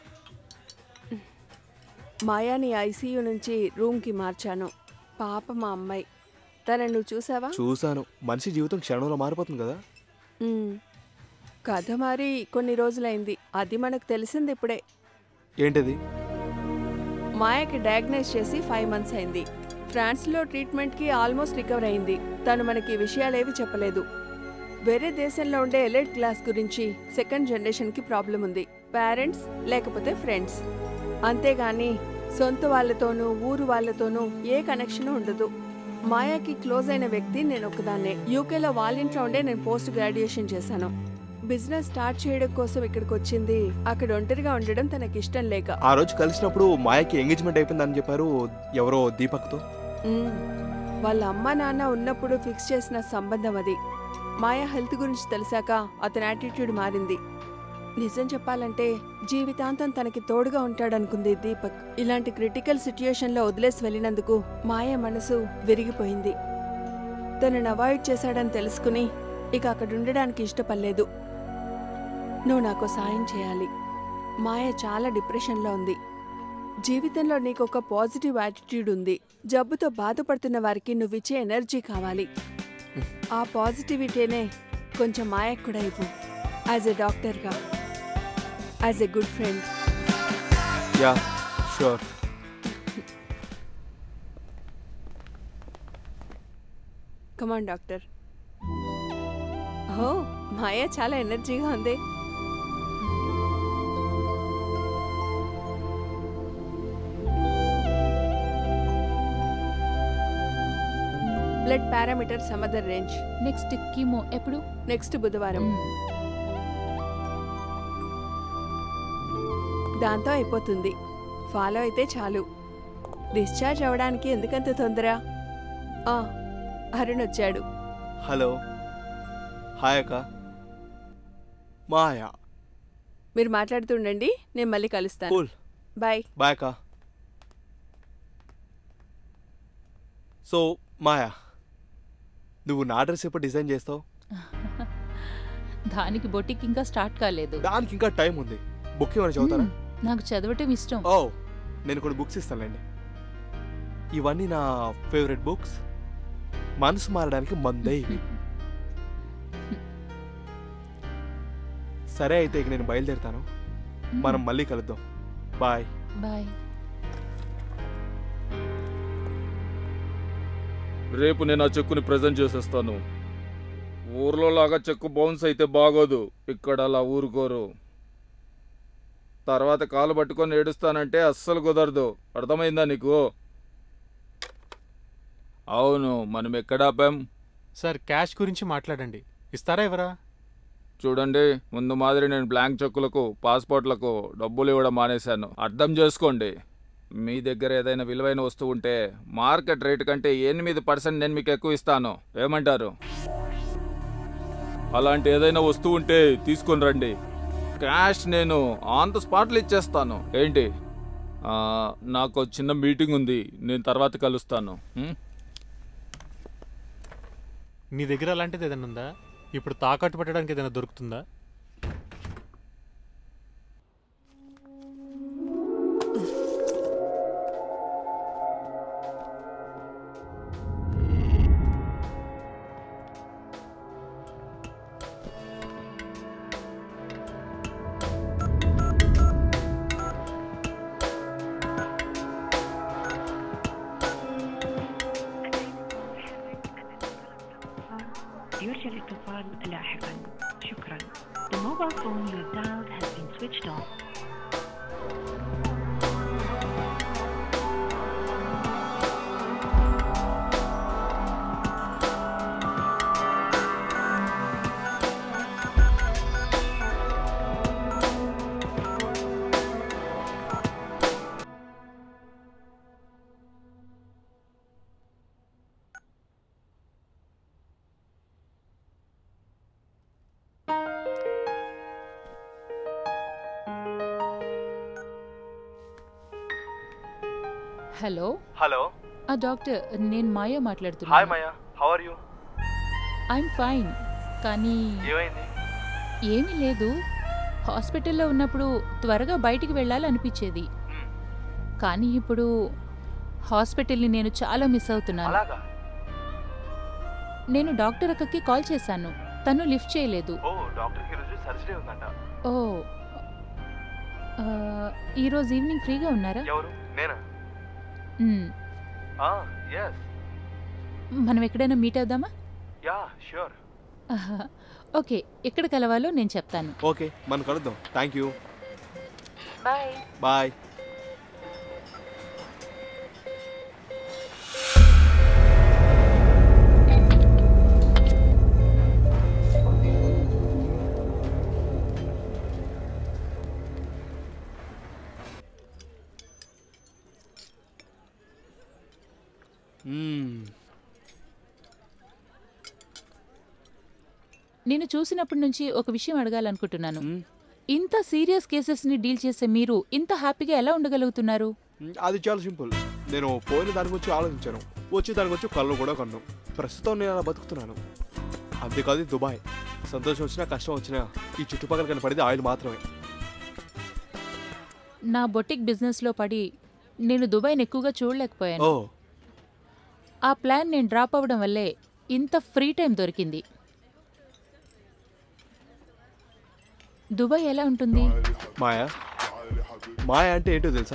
మాయాని ఐసీయూ నుంచి రూమ్కి మార్చాను పాప మా అమ్మాయి తన నువ్వు చూసావా చూశాను మనిషి జీవితం క్షణంలో మారిపోతుంది కదా ఉమ్. కథ మారి కొన్ని రోజులైంది అది మనకు తెలిసింది ఇప్పుడే ఏంటిది మాయకి డయాగ్నైజ్ చేసి ఫైవ్ మంత్స్ అయింది ఫ్రాన్స్లో ట్రీట్మెంట్కి ఆల్మోస్ట్ రికవర్ అయింది తను మనకి ఈ విషయాలేవి చెప్పలేదు వేరే దేశంలో ఉండే ఎలైట్ క్లాస్ గురించి సెకండ్ జనరేషన్కి ప్రాబ్లం ఉంది పేరెంట్స్ లేకపోతే ఫ్రెండ్స్ అంతేగాని సొంత వాళ్ళతోనూ ఊరు వాళ్ళతోనూ ఏ కనెక్షన్ ఉండదు మాయాకి క్లోజ్ అయిన వ్యక్తి నేను ఒకదాన్నే యూకేలో వాళ్ళింట్లో ఉండే నేను పోస్ట్ గ్రాడ్యుయేషన్ చేశాను బిజినెస్ స్టార్ట్ చేయడం కోసం ఇక్కడికి వచ్చింది అక్కడ ఒంటరిగా ఉండడం తనకి ఇష్టం లేక ఆ రోజు కలిసినప్పుడు మాయకి ఎంగేజ్మెంట్ అయిపోయిందని చెప్పారు ఎవరో దీపక్తో మ్మ్. వాళ్ళ అమ్మ నాన్న ఉన్నప్పుడు ఫిక్స్ చేసిన సంబంధం అది మాయా హెల్త్ గురించి తెలిసాక అతని యాటిట్యూడ్ మారింది నిజం చెప్పాలంటే జీవితాంతం తనకి తోడుగా ఉంటాడనుకుంది దీపక్ ఇలాంటి క్రిటికల్ సిచ్యుయేషన్లో వదిలేసి వెళ్ళినందుకు మాయ మనసు విరిగిపోయింది తనను అవాయిడ్ చేశాడని తెలుసుకుని ఇక అక్కడ ఉండడానికి ఇష్టపడలేదు నువ్వు నాకు సాయం చేయాలి మాయ చాలా డిప్రెషన్లో ఉంది జీవితంలో నీకు ఒక పాజిటివ్ యాటిట్యూడ్ ఉంది జబ్బుతో బాధపడుతున్న వారికి నువ్విచ్చే ఎనర్జీ కావాలి ఆ పాజిటివిటీనే కొంచెం మాయకు కూడా ఇవ్వు యాజ్ ఎ డాక్టర్గా as a good friend yeah sure come on doctor oh Maya చాలా ఎనర్జీగా ఉంది బ్లడ్ పారామీటర్ సమదర్ రేంజ్ నెక్స్ట్ కీమో ఎప్పుడు నెక్స్ట్ బుధవారం దాంతో అయిపోతుంది ఫాలో అయితే చాలు డిశ్చార్జ్ అవ్వడానికి ఎందుకంత తొందర ఆ, అరుణ్ వచ్చాడు హలో హాయ్ అక్క మాయా మీరు మాట్లాడుతుండండి నేను మళ్ళీ కలుస్తాను కూల్ బాయ్ బాయ్ అక్క సో మాయా నువ్వు నా డ్రెస్ ఎప్పుడు డిజైన్ చేస్తావు దానికి బొటిక్ ఇంకా స్టార్ట్ కాలేదు దానికి ఇంకా టైం ఉంది బుక్ ఏమైనా చదువుతారా నాకు చదవటం ఇష్టం ఓ నేను కొన్ని బుక్స్ ఇస్తానులేండి ఇవన్నీ నా ఫేవరెట్ బుక్స్ మనసు మారడానికి మందే ఇవి సరే అయితే ఇక నేను బయలుదేరుతాను మనం మళ్ళీ కలుద్దాం బాయ్ బాయ్ రేపు నేను ఆ చెక్కుని ప్రజెంట్ చేసేస్తాను ఊర్లో లాగా చెక్కు బౌన్స్ అయితే బాగోదు ఇక్కడ అలా ఊరుకోరు తర్వాత కాలు పట్టుకొని ఏడుస్తానంటే అస్సలు కుదరదు అర్థమైందా నీకు అవును మనం ఎక్కడ ఆపాం సార్ క్యాష్ గురించి మాట్లాడండి ఇస్తారా ఎవరా చూడండి ముందు మాదిరి నేను బ్లాంక్ చెక్కులకు పాస్పోర్ట్లకు డబ్బులు ఇవ్వడం మానేశాను అర్థం చేసుకోండి మీ దగ్గర ఏదైనా విలువైన వస్తువు ఉంటే మార్కెట్ రేట్ కంటే ఎనిమిది పర్సెంట్ నేను మీకు ఎక్కువ ఇస్తాను ఏమంటారు అలాంటి ఏదైనా వస్తువు ఉంటే తీసుకొని రండి క్యాష్ నేను ఆన్ ద స్పాట్లో ఇచ్చేస్తాను ఏంటి ఆ, నాకు ఒక చిన్న మీటింగ్ ఉంది నేను తర్వాత కలుస్తాను ఉం? నీ దగ్గర అలాంటిది ఏదైనా ఉందా ఇప్పుడు తాకట్టు పెట్టడానికి ఏదైనా దొరుకుతుందా يرجى الاتصال لاحقا شكرا The mobile phone you have dialed has been switched off hello hello ఆ డాక్టర్ నేను మాయా హాయ్ మాట్లాడుతున్నాను Maya how are you I'm fine కానీ ఏమైంది ఏమీ లేదు హాస్పిటల్లో ఉన్నప్పుడు త్వరగా బయటికి వెళ్ళాలనిపించేది కానీ ఇప్పుడు హాస్పిటల్ని నేను చాలా మిస్ అవుతున్నాను అలాగా నేను డాక్టర్ అక్కకి కాల్ చేశాను తను లిఫ్ట్ చేయలేదు ఓ డాక్టర్కి ఈరోజు సర్జరీ ఉందంట ఓ ఆ, ఈరోజు ఈవినింగ్ ఫ్రీగా ఉన్నారా ఎవరు నేనా మ్, ఎస్ మనం ఎక్కడైనా మీట్ అవుదామా యా ష్యూర్ ఆహా, ఓకే ఎక్కడ కలవాలో నేను చెప్తాను ఓకే మనం కలుద్దాం థ్యాంక్ యూ బాయ్ బాయ్ నేను చూసినప్పటి నుంచి ఒక విషయం అడగాలనుకుంటున్నాను ఇంత సీరియస్ కేసెస్ని డీల్ చేసే మీరు ఇంత హ్యాపీగా ఎలా ఉండగలుగుతున్నారు అది చాలా సింపుల్ నేను పోయిన దాని గురించి ఆలోచించాను వచ్చి దాని గురించి కళ్ళు కూడా కన్ను ప్రస్తుతం నేను అలా బతుకుతున్నాను అంతేకాదు దుబాయ్ సంతోషం వచ్చినా కష్టం వచ్చినా ఈ చుట్టుపక్కల కనపడేది ఆయిల్ మాత్రమే నా బొటిక్ బిజినెస్లో పడి నేను దుబాయ్ని ఎక్కువగా చూడలేకపోయాను ఓ ఆ ప్లాన్ నేను డ్రాప్ అవ్వడం వల్లే ఇంత ఫ్రీ టైం దొరికింది దుబాయ్ ఎలా ఉంటుంది మాయా మాయా అంటే ఏంటో తెలుసా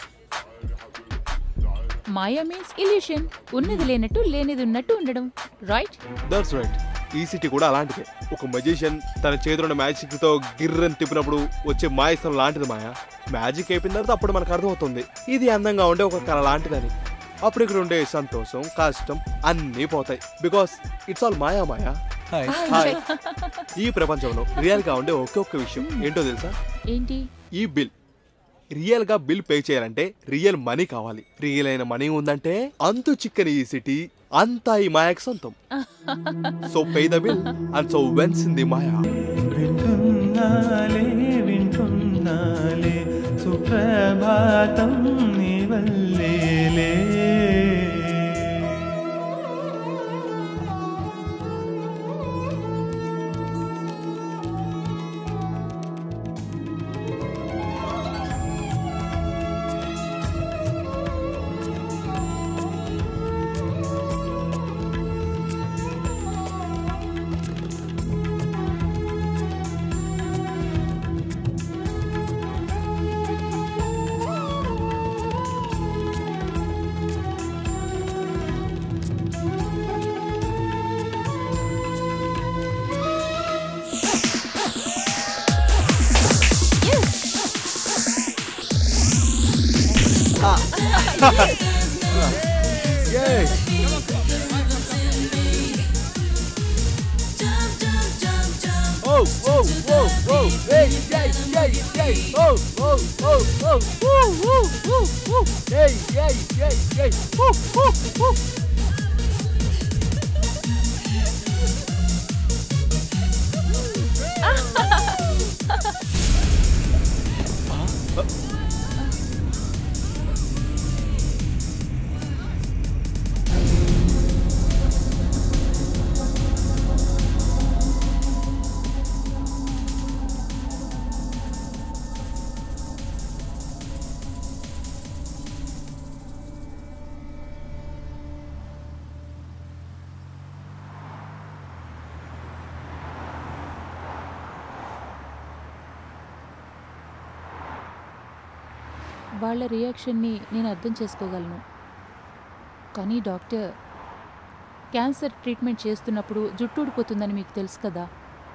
మాయా మీన్స్ ఇల్యూషన్ ఉన్నది లేనట్టు లేనిది ఉన్నట్టు ఉండడం రైట్ దట్స్ రైట్ ఈ సిటీ కూడా అలాంటిదే ఒక మెజిషియన్ తన చేతిలో ఉన్న మ్యాజిక్ తో గిర్రని తిప్పినప్పుడు వచ్చే మాయస్థం లాంటిది మాయా మ్యాజిక్ అయిపోయిన తర్వాత అప్పుడు మనకు అర్థమవుతుంది ఇది అందంగా ఉండే ఒక కళ లాంటిదని అప్పుడు ఇక్కడ ఉండే సంతోషం కష్టం అన్నీ పోతాయి because it's all Maya Maya Hi. Hi ఈ ప్రపంచంలో రియల్ గా ఉండే ఒకే ఒక్క విషయం ఏంటో తెలుసా ఏంటి ఈ బిల్ రియల్ గా బిల్ పే చేయాలంటే రియల్ మనీ కావాలి రియల్ అయిన మనీ ఉందంటే అంతు చిక్కని ఈ సిటీ అంతా ఈ మాయకు సొంతం so pay the bill and so wins in the Maya వింటున్నాలే వింటున్నాలే సుప్రభాతం నీ వల్లేలే Yay! Oh, oh, oh, oh, hey, yay, yay, yay, oh, oh, oh, oh, woo, woo, woo, woo, hey, yay, yay, yay, woo, woo, woo. వాళ్ళ రియాక్షన్ని నేను అర్థం చేసుకోగలను కానీ డాక్టర్ క్యాన్సర్ ట్రీట్మెంట్ చేస్తున్నప్పుడు జుట్టు ఊడిపోతుందని మీకు తెలుసు కదా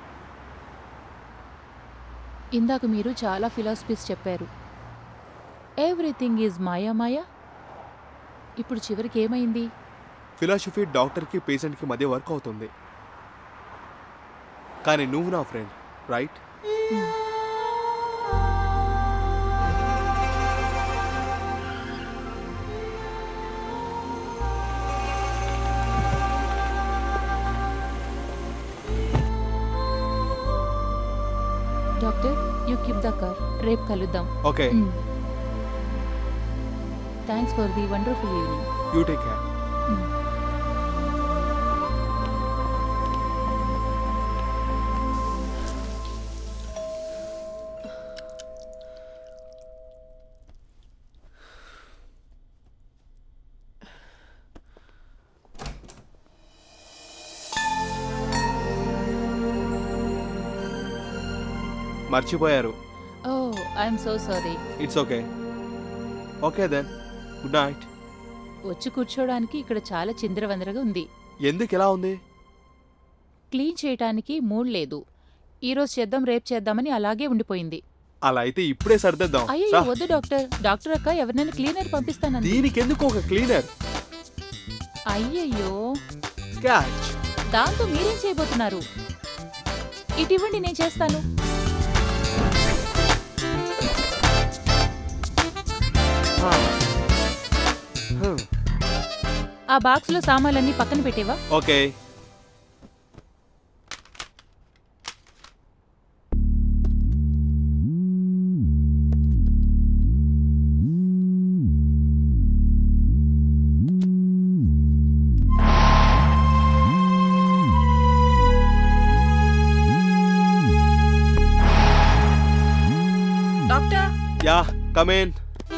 ఇందాక మీరు చాలా ఫిలాసఫీస్ చెప్పారు ఎవ్రీథింగ్ ఈజ్ మాయా మాయా ఇప్పుడు చివరికి ఏమైంది ఫిలాసఫీ డాక్టర్కి పేషెంట్కి మధ్య వర్క్ అవుతుంది కానీ నువ్వు నా friend right doctor you keep the car రేపు కలుద్దాం ఓకే మ్. Thanks for the wonderful evening you take care మర్చిపోయారు oh I'm so sorry it's okay okay then good night వచ్చి కూర్చోవడానికి ఇక్కడ చాలా చిందరవందరగా ఉంది ఎందుకు ఎలా ఉంది క్లీన్ చేయటానికి మూడ్ లేదు ఈరోజు చేద్దాం రేపు చేద్దామని అలాగే ఉండిపోయింది అలా అయితే ఇప్పుడే సర్దేద్దాం అయ్యో రా. వద్దు డాక్టర్ డాక్టర్ అక్క ఎవరినైనా క్లీనర్ పంపిస్తానంది దీనికి ఎందుకు ఒక క్లీనర్ అయ్యయ్యో క్యాచ్ దాంతో మీరేం చేయబోతున్నారు ఇటివ్వండి నేను చేస్తాను ఆ బాక్స్లో సామాన్లన్నీ పక్కన పెట్టేవా ఓకే డాక్టర్ యా కమేన్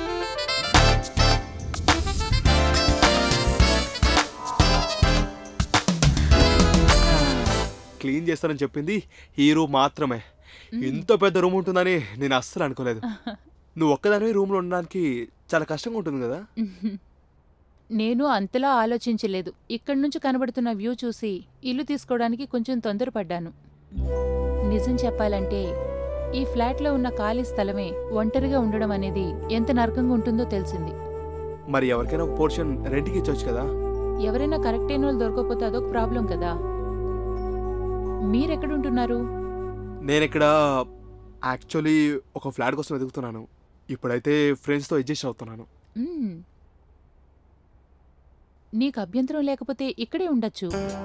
క్లీన్ చేస్తానని చెప్పింది ఈ రూమ్ మాత్రమే ఇంత పెద్ద రూమ్ ఉంటుందని నేను అస్సలు అనుకోలేదు నువ్వు ఒక్కదానివే రూమ్లో ఉండడానికి చాలా కష్టంగా ఉంటుంది కదా నేను అంతలా ఆలోచించలేదు ఇక్కడి నుంచి కనబడుతున్న వ్యూ చూసి ఇల్లు తీసుకోవడానికి కొంచెం తొందరపడ్డాను నిజం చెప్పాలంటే ఈ ఫ్లాట్లో ఉన్న ఖాళీ స్థలమే ఒంటరిగా ఉండడం అనేది ఎంత నరకంగా ఉంటుందో తెలిసింది మరి ఎవరికైనా ఒక పోర్షన్ రెంట్కి ఇచ్చొచ్చు కదా ఎవరైనా కరెక్ట్ అయిన వాళ్ళు దొరకకపోతే అదొక ప్రాబ్లం కదా మీరెక్కడుంటున్నారు నేను ఇక్కడ యాక్చువల్లీ ఒక ఫ్లాట్ కోసం వెతుకుతున్నాను ఇప్పుడైతే ఫ్రెండ్స్తో అడ్జస్ట్ అవుతున్నాను మ్మ్. నీకు అభ్యంతరం లేకపోతే ఇక్కడే ఉండొచ్చు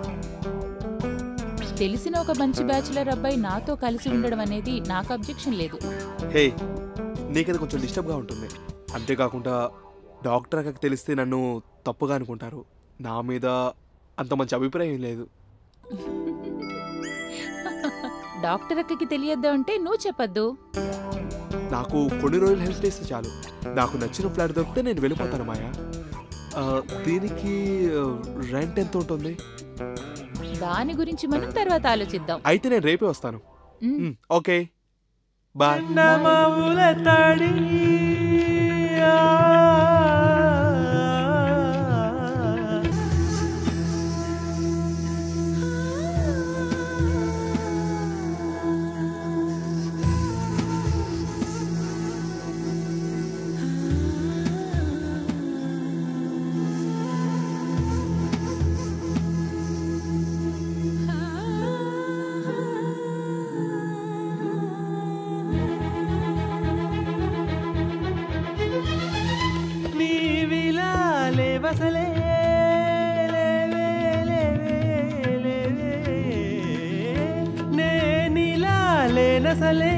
తెలిసిన ఒక మంచి బ్యాచులర్ అబ్బాయి నాతో కలిసి ఉండడం అనేది నాకు అబ్జెక్షన్ లేదు హే నీకది కొంచెం డిస్టర్బ్గా ఉంటుంది అంతేకాకుండా డాక్టర్ అక్కకి తెలిస్తే నన్ను తప్పుగా అనుకుంటారు నా మీద అంత మంచి అభిప్రాయం లేదు డాక్టర్ అక్కకి తెలియద్దు అంటే నువ్వు చెప్పొద్దు నాకు కొన్ని రోజులు హెల్ప్ చేస్తే చాలు నాకు నచ్చిన ఫ్లాట్ దొరికితే నేను వెళ్ళిపోతాను మాయా ఆ, దీనికి రెంట్ ఎంత ఉంటుంది దాని గురించి మనం తర్వాత ఆలోచిద్దాం అయితే నేను రేపే వస్తాను మ్. మ్, ఓకే బాయ్ నమవుల తడి నీవిలా లేవసలే లేవే, లేవే, లేవే. నేనిలా లేనసలే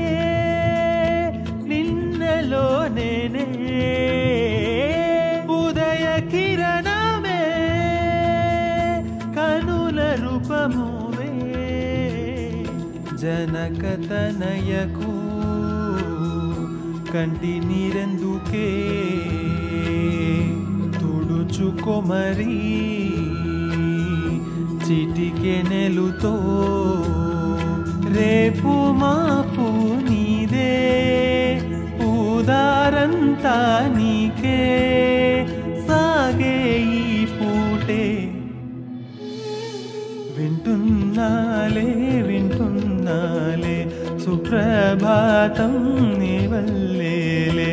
నిన్నలో నేనే ఉదయ కిరణమే కనుల రూపమువే జనకతనయకు కంటి నీరెందుకే తుడుచుకొమరి చిటికె నెలుతో రేపు మాపు నీదే ఉదారంతా నీకే సాగే ఈ పూటే వింటున్నాలే వింటున్నాలే సుప్రభాతం నీ వల్లేలే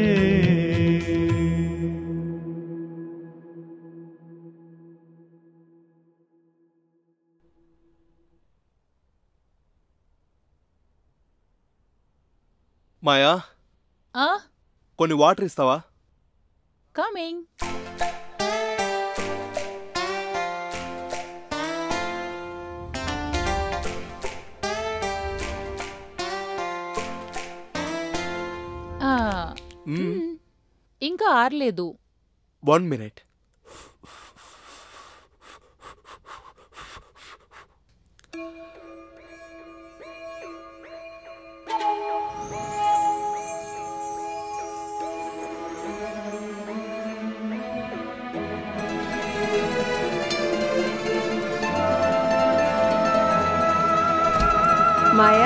మాయా ఆ కొన్ని వాటర్ ఇస్తావా కమింగ్ ఆ, మ్, ఇంకా ఆరలేదు వన్ మినిట్ మాయా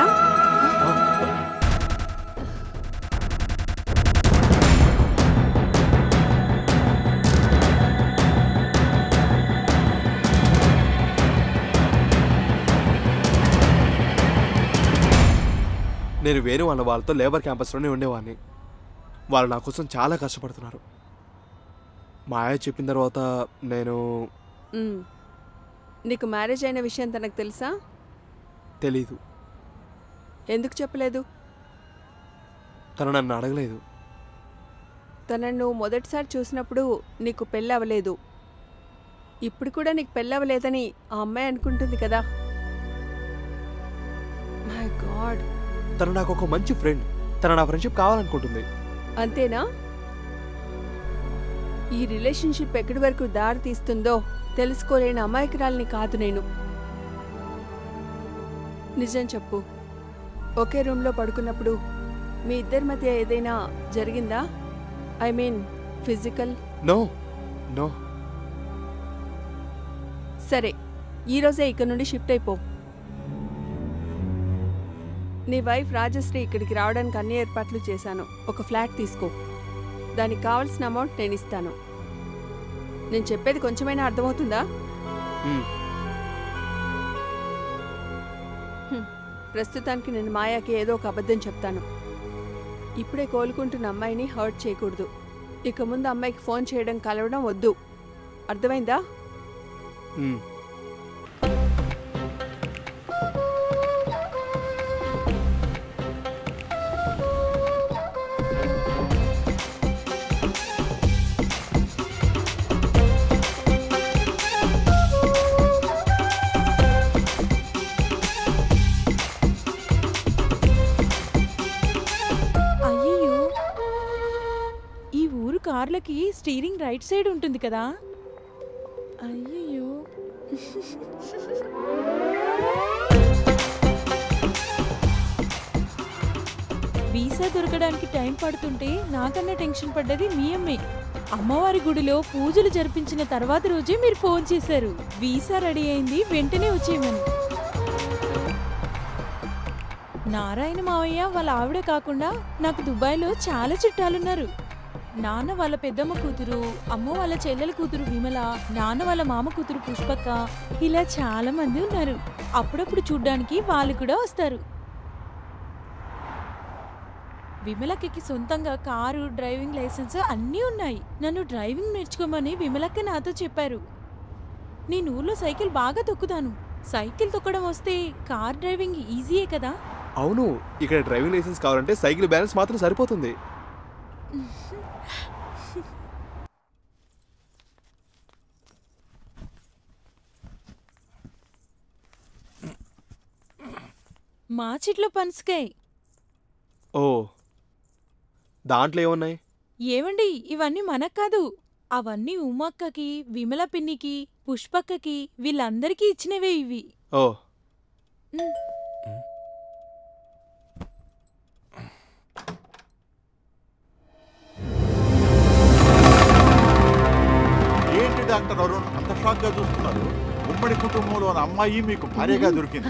నేను వేరే వాళ్ళ వాళ్ళతో లేబర్ క్యాంపస్లోనే ఉండేవాడిని వాళ్ళు నా కోసం చాలా కష్టపడుతున్నారు మాయ చెప్పిన తర్వాత నేను మ్. నీకు మ్యారేజ్ అయిన విషయం తనకు తెలుసా తెలీదు ఎందుకు చెప్పలేదు తను నన్ను అడగలేదు తనను నువ్వు మొదటిసారి చూసినప్పుడు నీకు పెళ్ళి అవ్వలేదు ఇప్పుడు కూడా నీకు పెళ్ళి అవ్వలేదని ఆ అమ్మాయి అనుకుంటుంది కదా మై గాడ్ తను నాకు ఒక మంచి ఫ్రెండ్ తను నా ఫ్రెండ్షిప్ కావాలనుకుంటుంది అంతేనా ఈ రిలేషన్షిప్ ఎక్కడి వరకు దారి తీస్తుందో తెలుసుకోలేని అమాయకురాల్ని కాదు నేను నిజం చెప్పు ఒకే రూమ్లో పడుకున్నప్పుడు మీ ఇద్దరి మధ్య ఏదైనా జరిగిందా I mean physical no no సరే ఈరోజే ఇక్కడ నుండి షిఫ్ట్ అయిపో నీ వైఫ్ రాజశ్రీ ఇక్కడికి రావడానికి అన్ని ఏర్పాట్లు చేశాను ఒక ఫ్లాట్ తీసుకో దానికి కావాల్సిన అమౌంట్ నేను ఇస్తాను నేను చెప్పేది కొంచెమైనా అర్థమవుతుందా మ్. హ్మ్. ప్రస్తుతానికి నేను మాయాకి ఏదో ఒక అబద్ధం చెప్తాను ఇప్పుడే కోలుకుంటున్న అమ్మాయిని హర్ట్ చేయకూడదు ఇక ముందు అమ్మాయికి ఫోన్ చేయడం కలవడం వద్దు అర్థమైందా మ్. అయ్యయ్యో ఈ ఊరు కార్లకి స్టీరింగ్ రైట్ సైడ్ ఉంటుంది కదా అయ్యయ్యో వీసా దొరకడానికి టైం పడుతుంటే నాకన్నా టెన్షన్ పడ్డది మీ అమ్మే అమ్మవారి గుడిలో పూజలు జరిపించిన తర్వాత రోజే మీరు ఫోన్ చేశారు వీసా రెడీ అయింది వెంటనే వచ్చేయమని నారాయణ మావయ్య వాళ్ళ ఆవిడ కాకుండా నాకు దుబాయ్లో చాలా చుట్టాలున్నారు నాన్న వాళ్ళ పెద్దమ్మ కూతురు అమ్మ వాళ్ళ చెల్లెల కూతురు విమల నాన్న వాళ్ళ మామ కూతురు పుష్పక్క ఇలా చాలా మంది ఉన్నారు అప్పుడప్పుడు చూడ్డానికి వాళ్ళు కూడా వస్తారు విమలక్కకి సొంతంగా కారు డ్రైవింగ్ లైసెన్స్ అన్నీ ఉన్నాయి నన్ను డ్రైవింగ్ నేర్చుకోమని విమలక్క నాతో చెప్పారు నేను ఊర్లో సైకిల్ బాగా తొక్కుతాను సైకిల్ తొక్కడం వస్తే కార్ డ్రైవింగ్ ఈజీయే కదా అవును ఇక్కడ డ్రైవింగ్ లైసెన్స్ కావాలంటే సైకిల్ బ్యాలెన్స్ మాత్రం సరిపోతుంది మా చెట్లో పనసకాయ ఓ దాంట్లో ఏమున్నాయి ఏమండి ఇవన్నీ మనకు కాదు అవన్నీ ఉమ్మక్కకి విమల పిన్నికి పుష్పక్కకి వీళ్ళందరికీ ఇచ్చినవే ఇవి ఓ మ్. ఏంటి డాక్టర్ అరుణ్ అంత షాక్ గా చూస్తున్నారు ఉమ్మడి కుటుంబంలో ఉన్న అమ్మాయి మీకు భార్యగా దొరికింది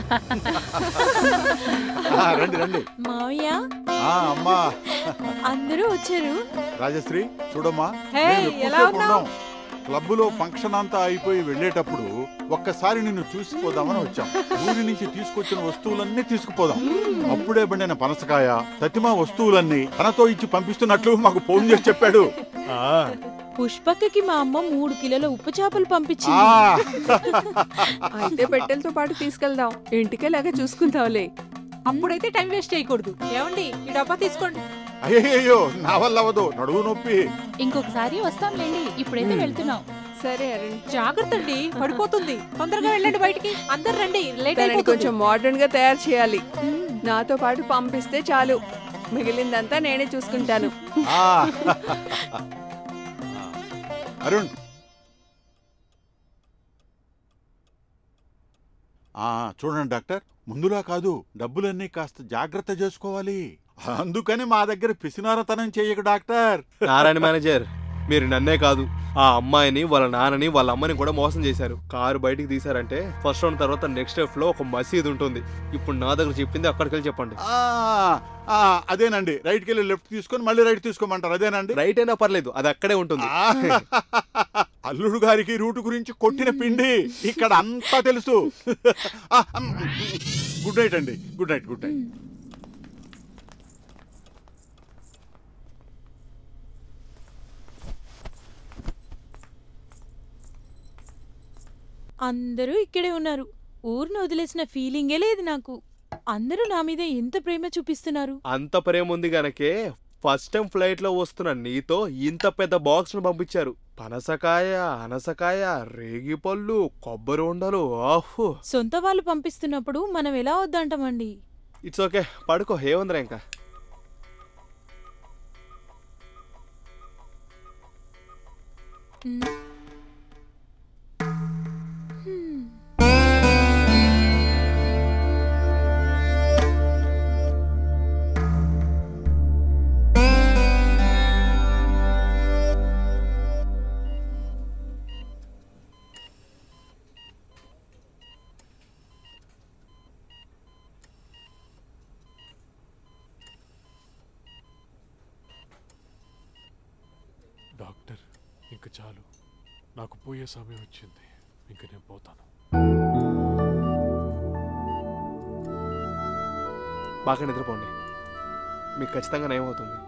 ఆ, రండి రండి మావయ్య ఆ అమ్మా అందరూ వచ్చారు రాజశ్రీ చూడమ్మా హే, మేము ఎలా ఎక్కువసేపు ఉన్నావ్? ఉన్నాం. క్లబ్బులో ఫంక్షన్ అంతా అయిపోయి వెళ్ళేటప్పుడు ఒక్కసారి నిన్ను చూసిపోదామని వచ్చాం ఊరి నుంచి తీసుకొచ్చిన వస్తువులన్నీ తీసుకుపోదాం అప్పుడే బండిన పనసకాయ తతిమా వస్తువులన్నీ తనతో ఇచ్చి పంపిస్తున్నట్లు మాకు ఫోన్ చేసి చెప్పాడు పుష్పక్కకి మా అమ్మ మూడు కిలోల ఉప్పు చేపలు ఆ. పంపించింది అయితే పెట్టెలతో పాటు తీసుకెళ్దాం ఇంటికేలాగా చూసుకుందాంలే అప్పుడైతే టైం వేస్ట్ చేయకూడదు ఏమండి ఈ డబ్బా తీసుకోండి అయ్యో నా వల్ల అవ్వదు నడువు నొప్పి ఇంకొకసారి వస్తాంలేండి ఇప్పుడైతే మ్. వెళ్తున్నాం సరే అరుణ్ జాగ్రత్త అండి పడిపోతుంది తొందరగా వెళ్ళండి బయటికి అందరు రండి లేట్ దాన్ని అయిపోతుంది కొంచెం మోడర్న్ గా తయారు చేయాలి నాతో పాటు పంపిస్తే చాలు మిగిలిందంతా నేనే చూసుకుంటాను ఆ. అరుణ్ ఆ, చూడండి డాక్టర్ ముందులా కాదు డబ్బులన్నీ కాస్త జాగ్రత్త చేసుకోవాలి అందుకని మా దగ్గర పిసినారతనం చేయకు డాక్టర్ నారాయణ మేనేజర్ మీరు నన్నే కాదు ఆ అమ్మాయిని వాళ్ళ నాన్నని వాళ్ళ అమ్మని కూడా మోసం చేశారు కారు బయటికి తీశారంటే ఫస్ట్ రౌండ్ తర్వాత నెక్స్ట్ స్టెప్ లో ఒక మసీద్ ఉంటుంది ఇప్పుడు నా దగ్గర చెప్పింది అక్కడికి వెళ్ళి చెప్పండి ఆ, ఆ, అదేనండి రైట్కి వెళ్ళి లెఫ్ట్ తీసుకొని మళ్ళీ రైట్ తీసుకోమంటారు అదేనండి రైట్ అయినా పర్లేదు అది అక్కడే ఉంటుంది ఆ, అల్లుడు గారికి రూటు గురించి కొట్టిన పిండి ఇక్కడ అంతా తెలుసు ఆ, అమ్, గుడ్ నైట్ అండి గుడ్ నైట్ గుడ్ నైట్ అందరూ ఇక్కడే ఉన్నారు ఊరిని వదిలేసిన ఫీలింగే లేదు నాకు అందరూ నా మీద ఎంత ప్రేమ చూపిస్తున్నారు అంత ప్రేమ ఉంది గనకే ఫస్ట్ టైం ఫ్లైట్ లో వస్తున్న నీతో ఇంత పెద్ద బాక్స్ ను పంపించారు పనసకాయ అనసకాయ రేగిపళ్ళు కొబ్బరి ఉండలు ఆహు సొంత వాళ్ళు పంపిస్తున్నప్పుడు మనం ఎలా వద్దంటామండి ఇట్స్ ఓకే పడుకో ఏముందిరా ఇంకా మ్. డాక్టర్ ఇంక చాలు నాకు పోయే సమయం వచ్చింది ఇంక నేను పోతాను బాగా నిద్రపోండి మీకు ఖచ్చితంగా నయమవుతుంది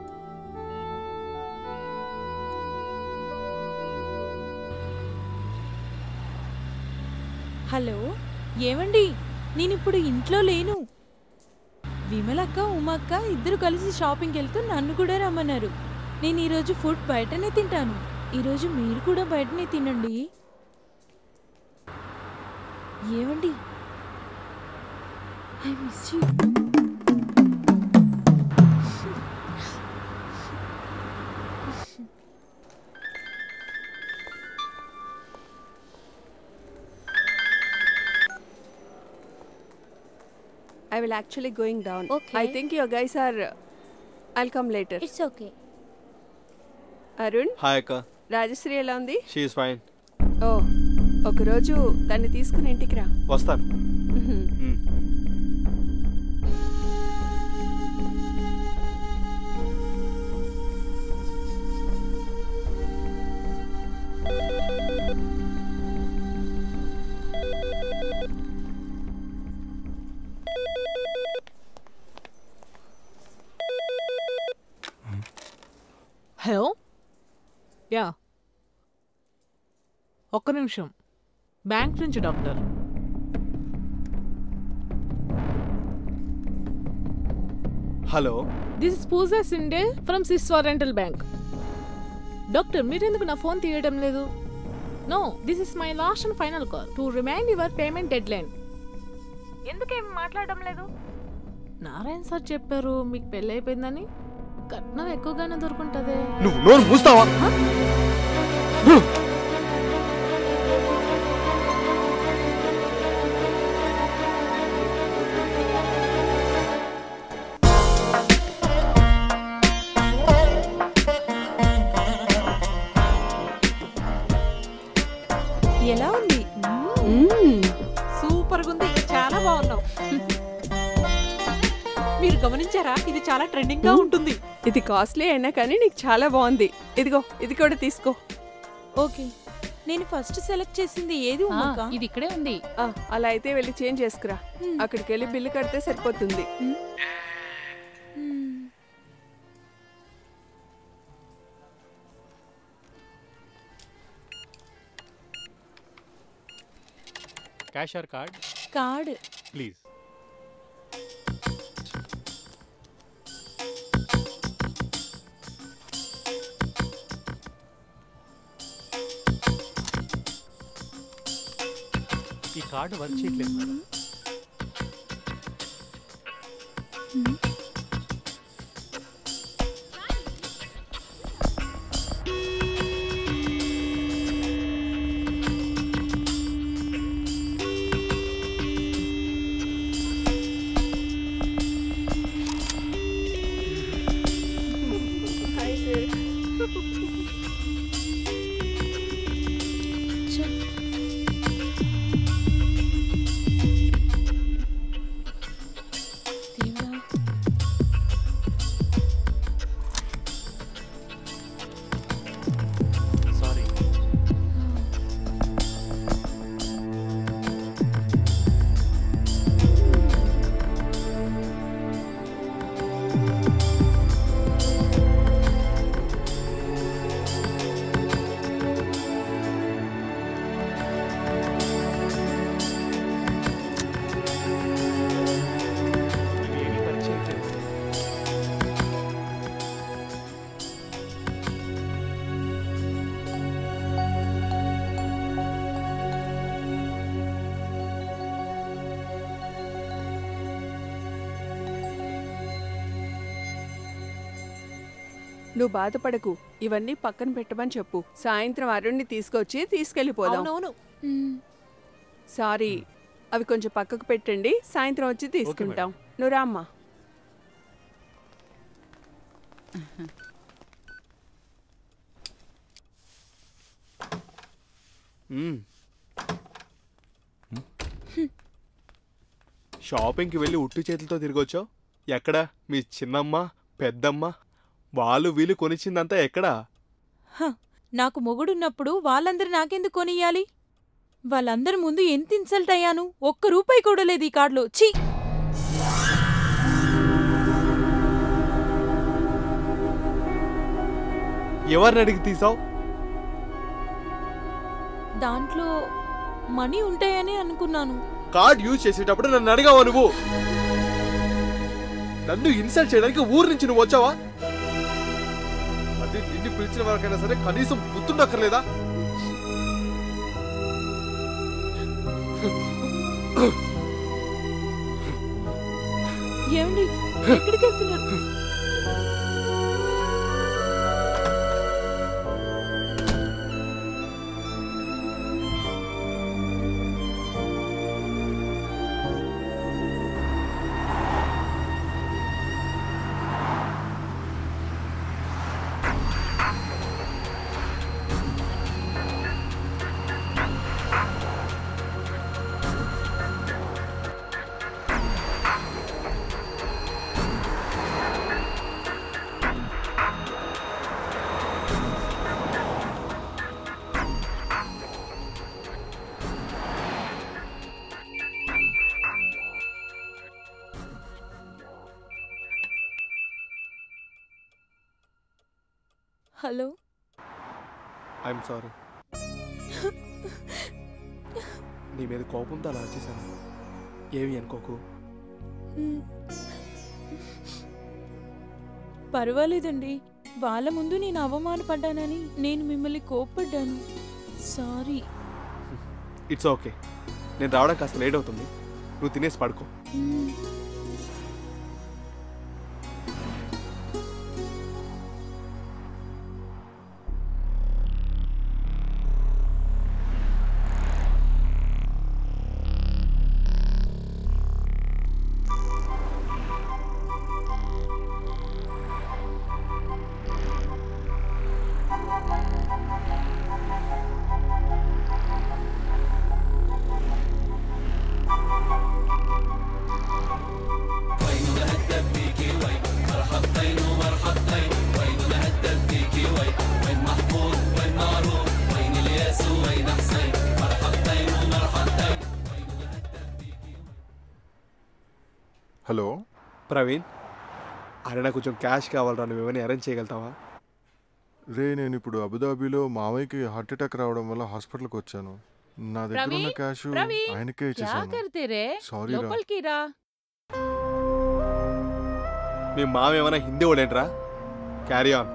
హలో ఏమండి నేనిప్పుడు ఇంట్లో లేను విమలక్క ఉమక్క ఇద్దరు కలిసి షాపింగ్కి వెళ్తూ నన్ను కూడా రమ్మన్నారు నేను ఈరోజు ఫుడ్ బయటనే తింటాను ఈరోజు మీరు కూడా బయటనే తినండి ఏమండి I miss you I will actually going down. Okay. I think your guys are. I'll come later. It's okay. Arun hi అక్క రాజశ్రీ ఎలా ఉంది షీఈస్ ఫైన్ ఓ ఒకరోజు దాన్ని తీసుకుని ఇంటికి రా వస్తాను మ్మ్. మ్. హలో యా ఒక్క నిమిషం బ్యాంక్ నుంచి doctor hello this is Pooja Shinde from Siswa rental bank doctor మీరెందుకు నా ఫోన్ తీయడం లేదు no this is my last and final call to remind your payment deadline ఎందుకేం మాట్లాడడం లేదు నారాయణ సార్ చెప్పారు మీకు పెళ్ళి అయిపోయిందని కట్నం ఎక్కువగానే దొరుకుంటదే నువ్వు నోరు మూస్తావా ఎలా ఉంది సూపర్ ఉంది చాలా బాగున్నావు మీరు గమనించారా ఇది చాలా ట్రెండింగ్ గా ఉంటుంది ఇది కాస్ట్లీ అయినా కానీ నీకు చాలా బాగుంది ఇదిగో ఇది కూడా తీసుకో ఓకే నేను ఫస్ట్ సెలెక్ట్ చేసింది ఏది ఉమ్మక్క ఇది ఇక్కడే ఉంది ఆ, అలా అయితే వెళ్ళి చేంజ్ చేసుకురా అక్కడికి వెళ్ళి బిల్లు కడితే సరిపోతుంది క్యాషర్ కార్డ్ కార్డ్ ప్లీజ్ ఈ కార్డు వర్క్ చేయట్లేదు మేడం నువ్వు బాధపడకు ఇవన్నీ పక్కన పెట్టమని చెప్పు సాయంత్రం అరుణ్ణి తీసుకొచ్చి తీసుకెళ్ళిపోదాం అవునవును సారీ అవి కొంచెం పక్కకు పెట్టండి సాయంత్రం వచ్చి తీసుకుంటాం నువ్వు రామ్మా మ్మ్. షాపింగ్కి వెళ్ళి ఉట్టి చేతులతో తిరిగొచ్చావు ఎక్కడ మీ చిన్నమ్మ పెద్దమ్మ వాళ్ళు వీళ్ళు కొనిచ్చిందంతా ఎక్కడా హ, నాకు మొగుడున్నప్పుడు వాళ్ళందరూ నాకెందుకు కొనియ్యాలి వాళ్ళందరి ముందు ఎంత ఇన్సల్ట్ అయ్యాను ఒక్క రూపాయి కూడా లేదు ఈ కార్డులో ఛీ ఎవరిని అడిగి తీసావు దాంట్లో మనీ ఉంటాయని అనుకున్నాను కార్డ్ యూజ్ చేసేటప్పుడు నన్ను అడిగావా నువ్వు నన్ను ఇన్సల్ట్ చేయడానికి ఊరు నుంచి నువ్వు వచ్చావా అది నిన్ను పిలిచిన వరకైనా సరే కనీసం గుర్తుండక్కర్లేదా ఏమండి ఎక్కడికి వెళ్తున్నారు హలో ఐఎమ్ సారీ నీ మీద కోపంతో అలా చేశాను ఏమి అనుకోకు పర్వాలేదండి వాళ్ళ ముందు నేను అవమానపడ్డానని నేను మిమ్మల్ని కోప్పడ్డాను సారీ ఇట్స్ ఓకే నేను రావడం కాస్త లేట్ అవుతుంది నువ్వు తినేసి పడుకో హలో ప్రవీణ్ అరే నాకు కొంచెం క్యాష్ కావాలరా నువ్వు ఏమైనా అరేంజ్ చేయగలుగుతావా రే నేను ఇప్పుడు అబుదాబిలో మావయ్యకి హార్ట్ అటాక్ రావడం వల్ల హాస్పిటల్కి వచ్చాను నా దగ్గర ఉన్న ప్రవీణ్ క్యాష్ ప్రవీణ్ ఆయనకే क्या ఇచ్చేసాను करते रे సారీ రా లోపలికి రా మీ మామ ఏమైనా హిందీ ఓడేంట్రా carry on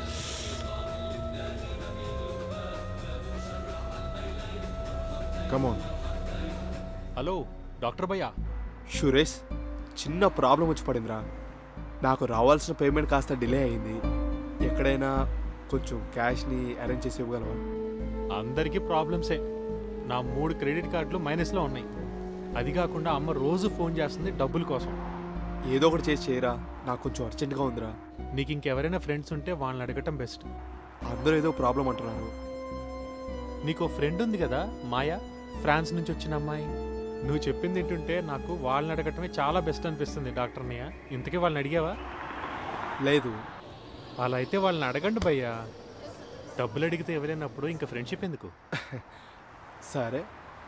come on hello doctor భయ్యా సురేష్ చిన్న ప్రాబ్లం వచ్చి పడిందిరా నాకు రావాల్సిన పేమెంట్ కాస్త డిలే అయింది ఎక్కడైనా కొంచెం క్యాష్ని అరేంజ్ చేసి ఇవ్వగలవా అందరికీ ప్రాబ్లమ్సే నా మూడు క్రెడిట్ కార్డులు మైనస్లో ఉన్నాయి అది కాకుండా అమ్మ రోజు ఫోన్ చేస్తుంది డబ్బుల కోసం ఏదో ఒకటి చేసి చేయరా నాకు కొంచెం అర్జెంటుగా ఉందిరా నీకు ఇంకెవరైనా ఫ్రెండ్స్ ఉంటే వాళ్ళని అడగటం బెస్ట్ అందరూ ఏదో ప్రాబ్లం అంటున్నారు నీకు ఫ్రెండ్ ఉంది కదా మాయా ఫ్రాన్స్ నుంచి వచ్చిన అమ్మాయి నువ్వు చెప్పింది ఏంటంటే నాకు వాళ్ళని అడగటమే చాలా బెస్ట్ అనిపిస్తుంది డాక్టర్నియా ఇంతకీ వాళ్ళని అడిగావా లేదు అలా అయితే వాళ్ళని అడగండి భయ్యా డబ్బులు అడిగితే ఎవరైనప్పుడు ఇంకా ఫ్రెండ్షిప్ ఎందుకు సరే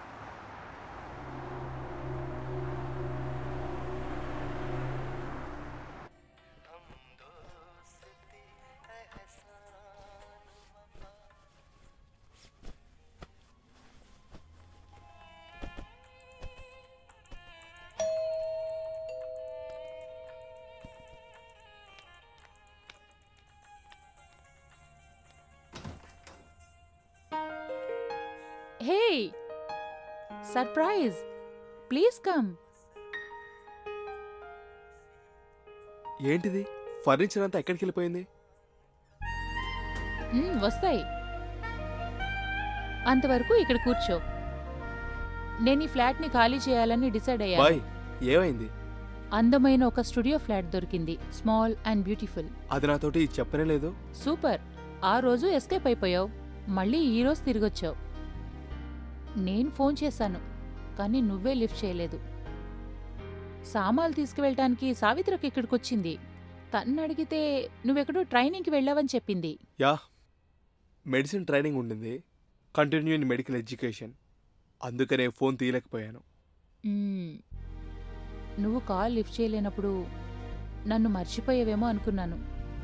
హే సర్ప్రైజ్ ప్లీజ్ కమ్ ఏంటిది ఫర్నిచర్ అంతా ఎక్కడికి వెళ్ళిపోయింది మ్, వస్తాయి అంతవరకు ఇక్కడ కూర్చో నేను ఈ ఫ్లాట్ని ఖాళీ చేయాలని డిసైడ్ అయ్యాను బాయ్ ఏమైంది అందమైన ఒక స్టూడియో ఫ్లాట్ దొరికింది స్మాల్ అండ్ బ్యూటిఫుల్ అది నాతోటి చెప్పనే లేదు సూపర్ ఆ రోజు ఎస్కేప్ అయిపోయావు మళ్ళీ ఈ రోజు తిరిగొచ్చావు నేను ఫోన్ చేశాను కానీ నువ్వే లిఫ్ట్ చేయలేదు సామాన్లు తీసుకువెళ్ళటానికి సావిత్రికి ఇక్కడికి వచ్చింది తన్ను అడిగితే నువ్వెక్కడో ట్రైనింగ్కి వెళ్ళావని చెప్పింది యా మెడిసిన్ ట్రైనింగ్ ఉండింది కంటిన్యూ ఇన్ మెడికల్ ఎడ్యుకేషన్ అందుకనే ఫోన్ తీయలేకపోయాను మ్మ్. నువ్వు కాల్ లిఫ్ట్ చేయలేనప్పుడు నన్ను మర్చిపోయావేమో అనుకున్నాను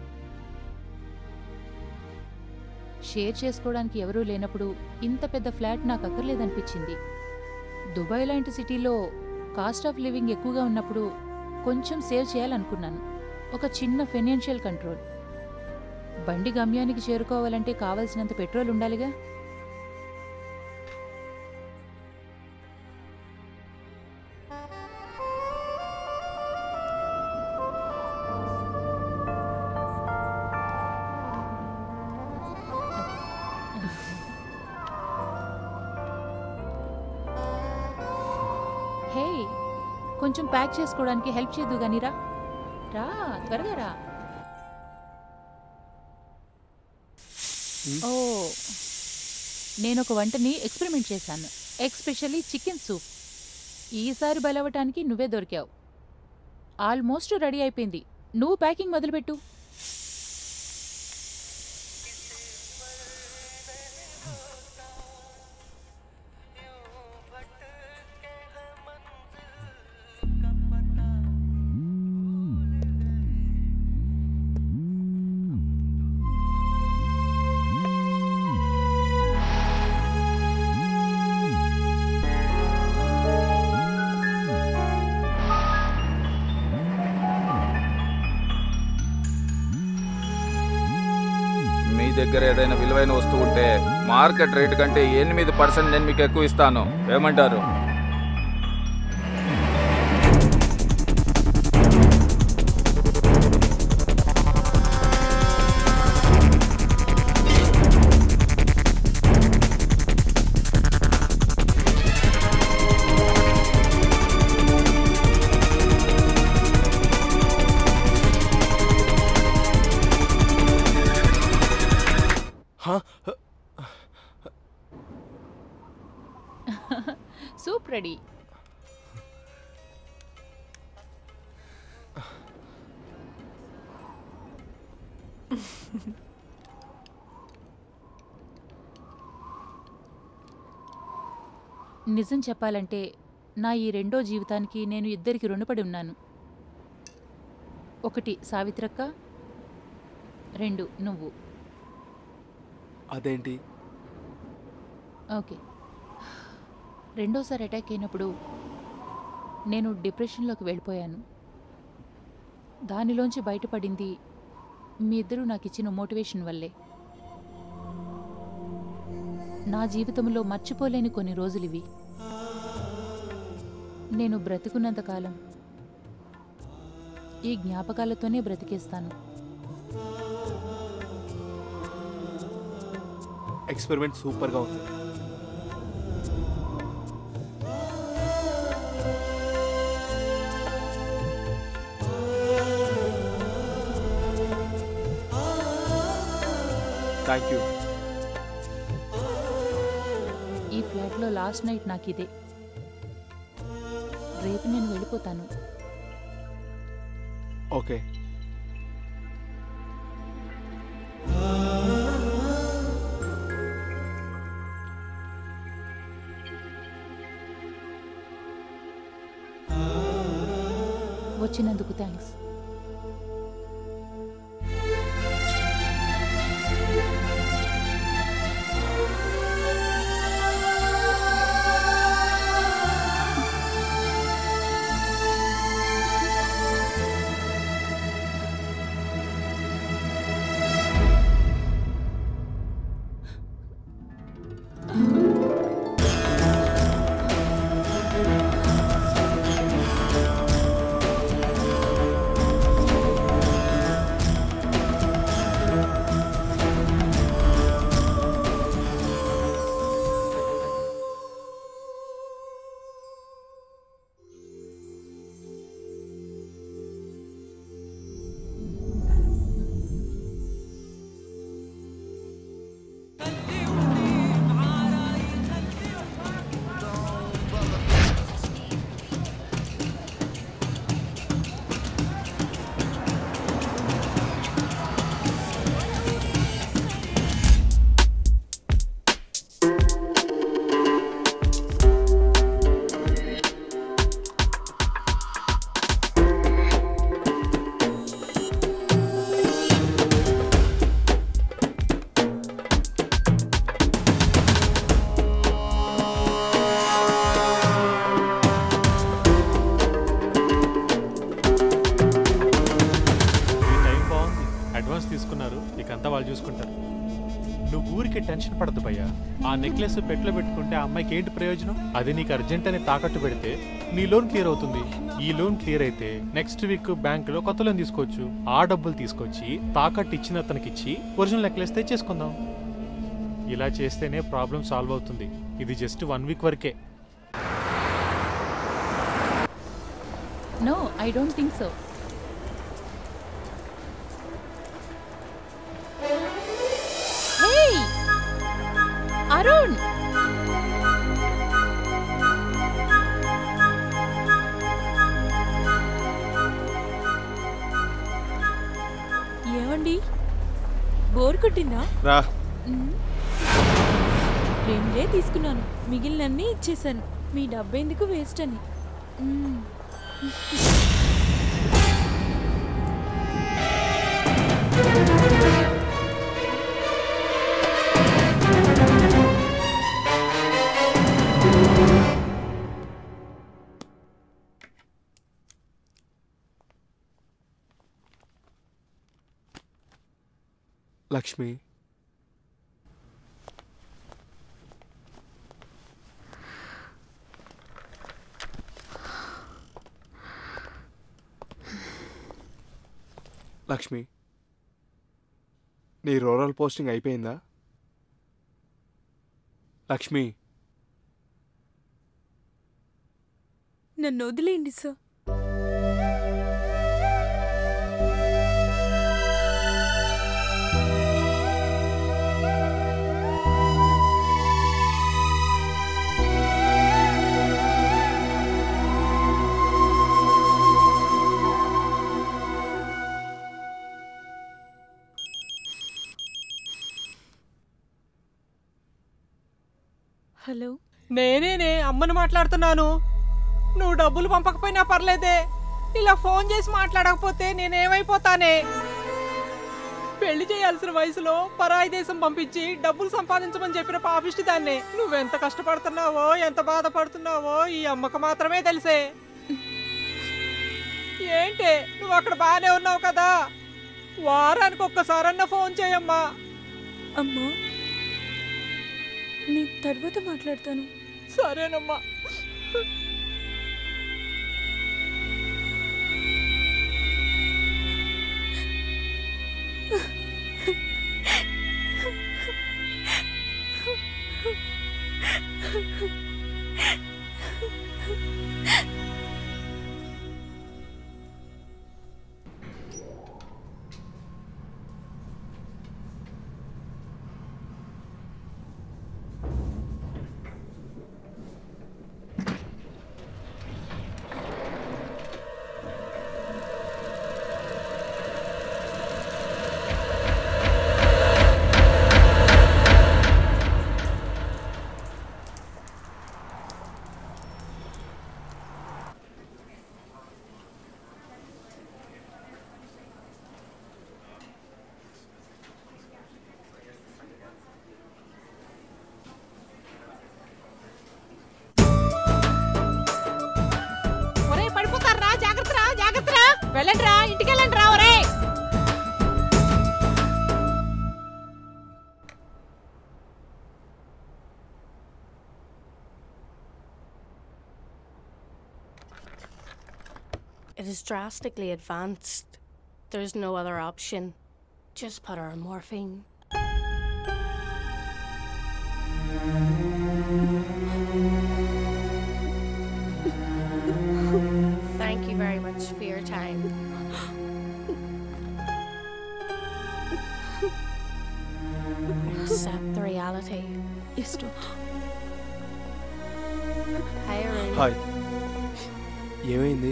షేర్ చేసుకోవడానికి ఎవరూ లేనప్పుడు ఇంత పెద్ద ఫ్లాట్ నాకు అక్కర్లేదనిపించింది దుబాయ్ లాంటి సిటీలో కాస్ట్ ఆఫ్ లివింగ్ ఎక్కువగా ఉన్నప్పుడు కొంచెం సేవ్ చేయాలనుకున్నాను ఒక చిన్న ఫైనాన్షియల్ కంట్రోల్ బండి గమ్యానికి చేరుకోవాలంటే కావలసినంత పెట్రోల్ ఉండాలిగా హే కొంచెం ప్యాక్ చేసుకోవడానికి హెల్ప్ చేద్దు గాని రా రా త్వరగా రా ఓ నేను ఒక వంటని ఎక్స్పెరిమెంట్ చేశాను ఎక్స్పెషల్లీ చికెన్ సూప్ ఈసారి బలవటానికి నువ్వే దొరికావు ఆల్మోస్ట్ రెడీ అయిపోయింది నువ్వు ప్యాకింగ్ మొదలుపెట్టు మీ దగ్గర ఏదైనా విలువైన వస్తువు ఉంటే మార్కెట్ రేట్ కంటే ఎనిమిది పర్సెంట్ నేను మీకు ఎక్కువ ఇస్తాను ఏమంటారు సూప్ రెడీ నిజం చెప్పాలంటే నా ఈ రెండో జీవితానికి నేను ఇద్దరికి రుణపడి ఉన్నాను ఒకటి సావిత్రక్క రెండు నువ్వు అదేంటి ఓకే రెండోసారి అటాక్ అయినప్పుడు నేను డిప్రెషన్లోకి వెళ్ళిపోయాను దానిలోంచి బయటపడింది మీ ఇద్దరూ నాకు ఇచ్చిన మోటివేషన్ వల్లే నా జీవితంలో మర్చిపోలేని కొన్ని రోజులివి నేను బ్రతికున్నంత కాలం ఈ జ్ఞాపకాలతోనే బ్రతికేస్తాను ఎక్స్పెరిమెంట్ సూపర్గా ఉంది థ్యాంక్ యూ ఈ ఫ్లాట్లో లాస్ట్ నైట్ నాకు ఇదే రేపు నేను వెళ్ళిపోతాను ఓకే వచ్చినందుకు థ్యాంక్స్ మీకంతా వాళ్ళు చూసుకుంటారు నువ్వు ఊరికి టెన్షన్ పడద్దు భయ్యా ఆ నెక్లెస్ పెట్లో పెట్టుకుంటే ఆ అమ్మాయికి ఏంటి ప్రయోజనం అది నీకు అర్జెంట్ అని తాకట్టు పెడితే నీ లోన్ క్లియర్ అవుతుంది ఈ లోన్ క్లియర్ అయితే నెక్స్ట్ వీక్ బ్యాంకులో కొత్త లోన్ తీసుకోవచ్చు ఆ డబ్బులు తీసుకొచ్చి తాకట్టు ఇచ్చిన అతనికి ఇచ్చి ఒరిజినల్ నెక్లెస్ తెచ్చేసుకుందాం ఇలా చేస్తేనే ప్రాబ్లం సాల్వ్ అవుతుంది ఇది జస్ట్ వన్ వీక్ వరకే no I don't think so hey Arun ఏమండి బోర్ కొట్టిందా రా మ్మ్. రెండే తీసుకున్నాను మిగిలినన్నీ ఇచ్చేసాను మీ డబ్బెందుకు వేస్ట్ అని మ్మ్. లక్ష్మి లక్ష్మి నీ రూరల్ పోస్టింగ్ అయిపోయిందా లక్ష్మి నన్ను వదిలేయండి సార్ హలో నేనేనే అమ్మను మాట్లాడుతున్నాను నువ్వు డబ్బులు పంపకపోయినా పర్లేదే ఇలా ఫోన్ చేసి మాట్లాడకపోతే నేనేమైపోతానే పెళ్లి చేయాల్సిన వయసులో పరాయి దేశం పంపించి డబ్బులు సంపాదించమని చెప్పిన పాపిష్టి దాన్నే నువ్వెంత కష్టపడుతున్నావో ఎంత బాధపడుతున్నావో ఈ అమ్మకు మాత్రమే తెలిసే ఏంటే నువ్వు అక్కడ బాగానే ఉన్నావు కదా వారానికి ఒక్కసారన్నా ఫోన్ చేయమ్మా అమ్మా నీ తర్వాత మాట్లాడతాను సరేనమ్మా ఒరే పడిపోతారా జాగ్రత్త రా జాగ్రత్త రా వెళ్ళండి రా ఇంటికి వెళ్ళండి రా ఒరే It is drastically advanced. There's no other option. Just put her on morphine. Thank you very much for your time. Accept the reality. Yes, doctor. Hi, Arun. Hi ఏమైంది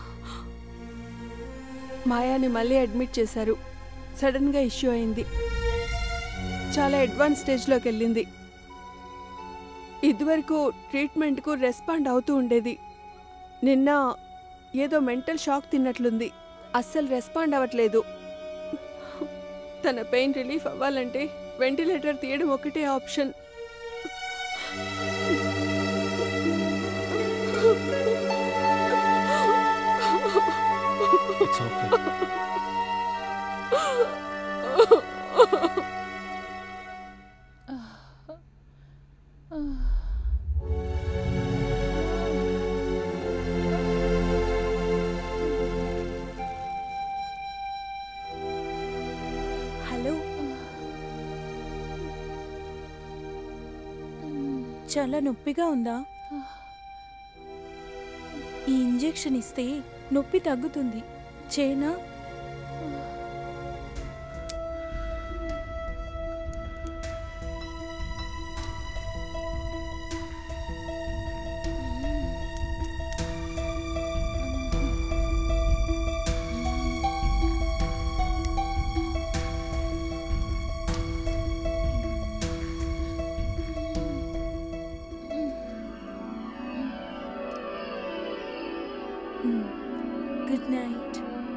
మాయాని మళ్ళీ అడ్మిట్ చేశారు సడన్గా ఇష్యూ అయింది చాలా అడ్వాన్స్ స్టేజ్లోకి వెళ్ళింది ఇదివరకు ట్రీట్మెంట్కు respond అవుతూ ఉండేది నిన్న ఏదో మెంటల్ షాక్ తిన్నట్లుంది అస్సలు రెస్పాండ్ అవ్వట్లేదు తన పెయిన్ రిలీఫ్ అవ్వాలంటే వెంటిలేటర్ తీయడం ఒకటే ఆప్షన్ ఇట్స్ ఓకే హలో చాలా నొప్పిగా ఉందా ఈ ఇంజెక్షన్ ఇస్తే నొప్పి తగ్గుతుంది చేనా గుడ్ నైట్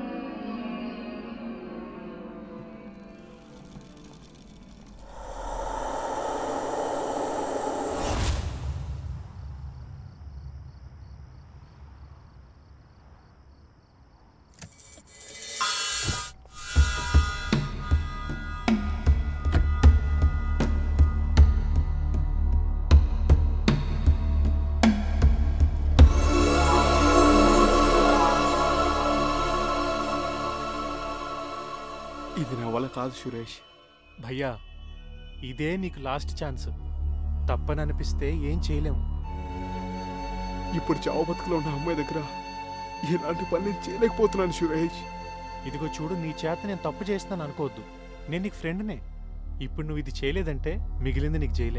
ఇది నా వల్ల కాదు సురేష్ భయ్యా ఇదే నీకు లాస్ట్ ఛాన్స్ తప్పననిపిస్తే ఏం చేయలేము ఇప్పుడు చావు బతుకులో ఉన్న అమ్మాయి దగ్గర ఇలాంటి పని నేను చేయలేకపోతున్నాను సురేష్ ఇదిగో చూడు నీ చేత నేను తప్పు చేస్తాను అనుకోవద్దు నేను నీకు ఫ్రెండ్నే ఇప్పుడు నువ్వు ఇది చేయలేదంటే మిగిలింది నీకు చేయలే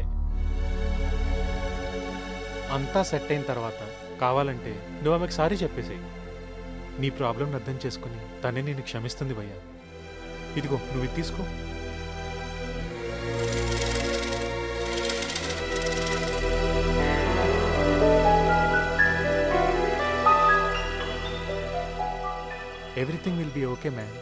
అంతా సెట్ అయిన తర్వాత కావాలంటే నువ్వు ఆమెకు సారీ చెప్పేసేయి నీ ప్రాబ్లం అర్థం చేసుకుని తనే నేను క్షమిస్తుంది భయ్యా ఇదిగో నువ్వు ఇది తీసుకో everything will be okay ma'am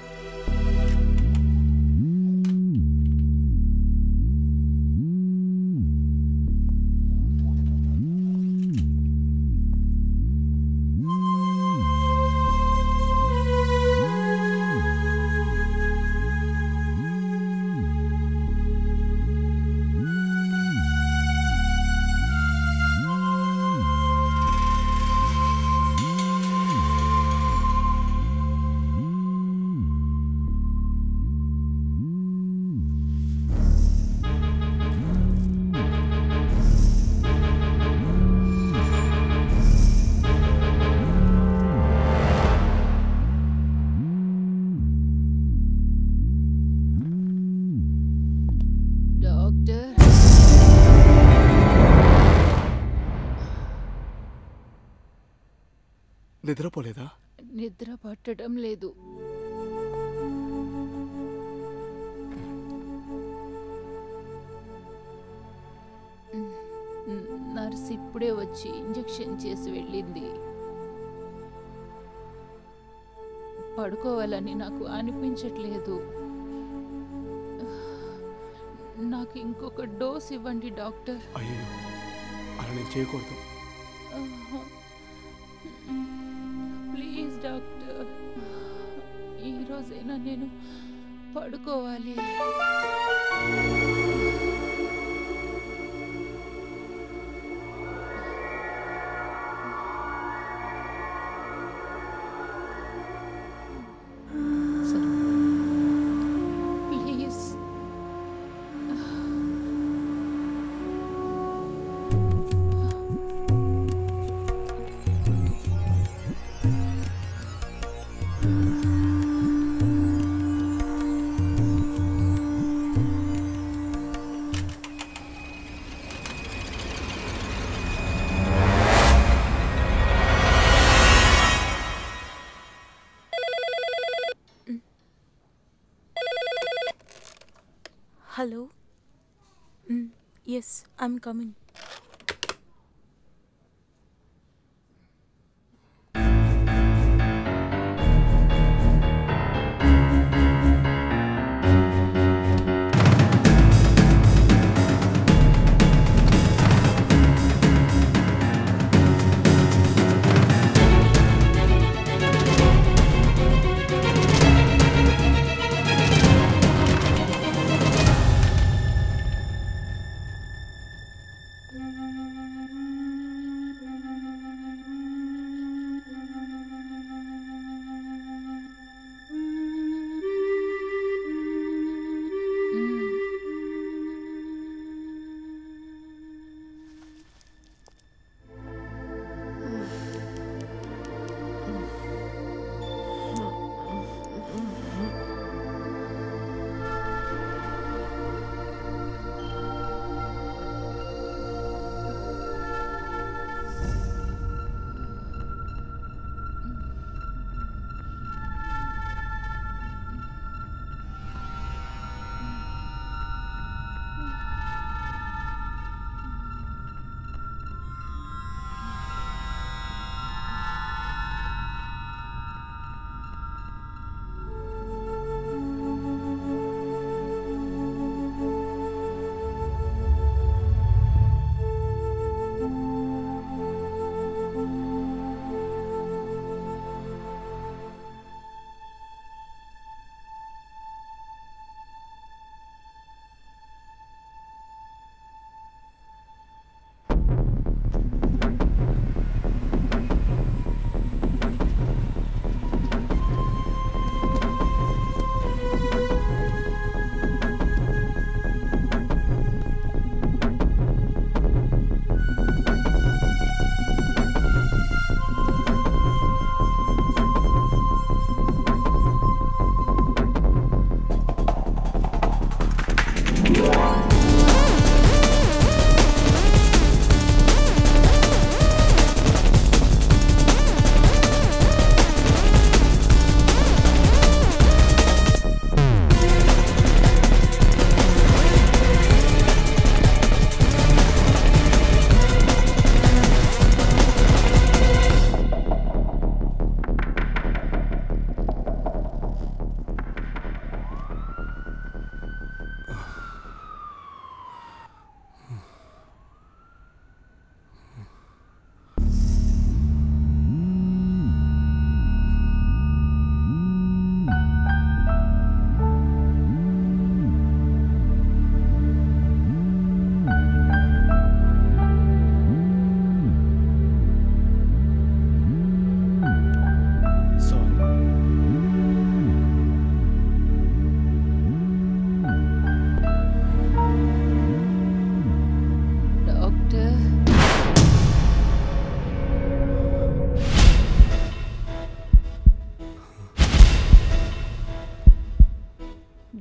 doctor నిద్రపోలేదా నిద్ర పట్టడం లేదు నర్స్ ఇప్పుడే వచ్చి ఇంజెక్షన్ చేసి వెళ్ళింది పడుకోవాలని నాకు అనిపించట్లేదు నాకు ఇంకొక డోస్ ఇవ్వండి డాక్టర్ అయ్యో అలా నేను చేయకూడదు ప్లీజ్ డాక్టర్ ఈరోజైనా నేను పడుకోవాలి please hello yes I'm coming Thank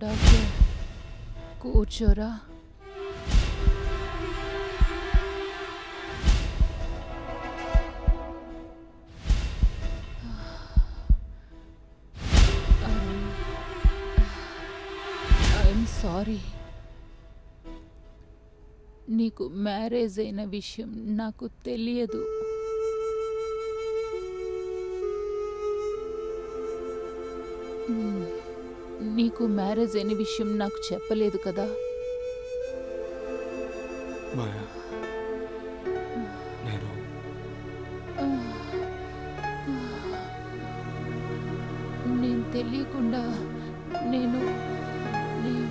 doctor కూర్చోరా ఐఎమ్ సారీ నీకు మ్యారేజ్ అయిన విషయం నాకు తెలియదు మ్మ్. నీకు మ్యారేజ్ అయిన విషయం నాకు చెప్పలేదు కదా మాయా నేను నేను తెలియకుండా నేను నీ-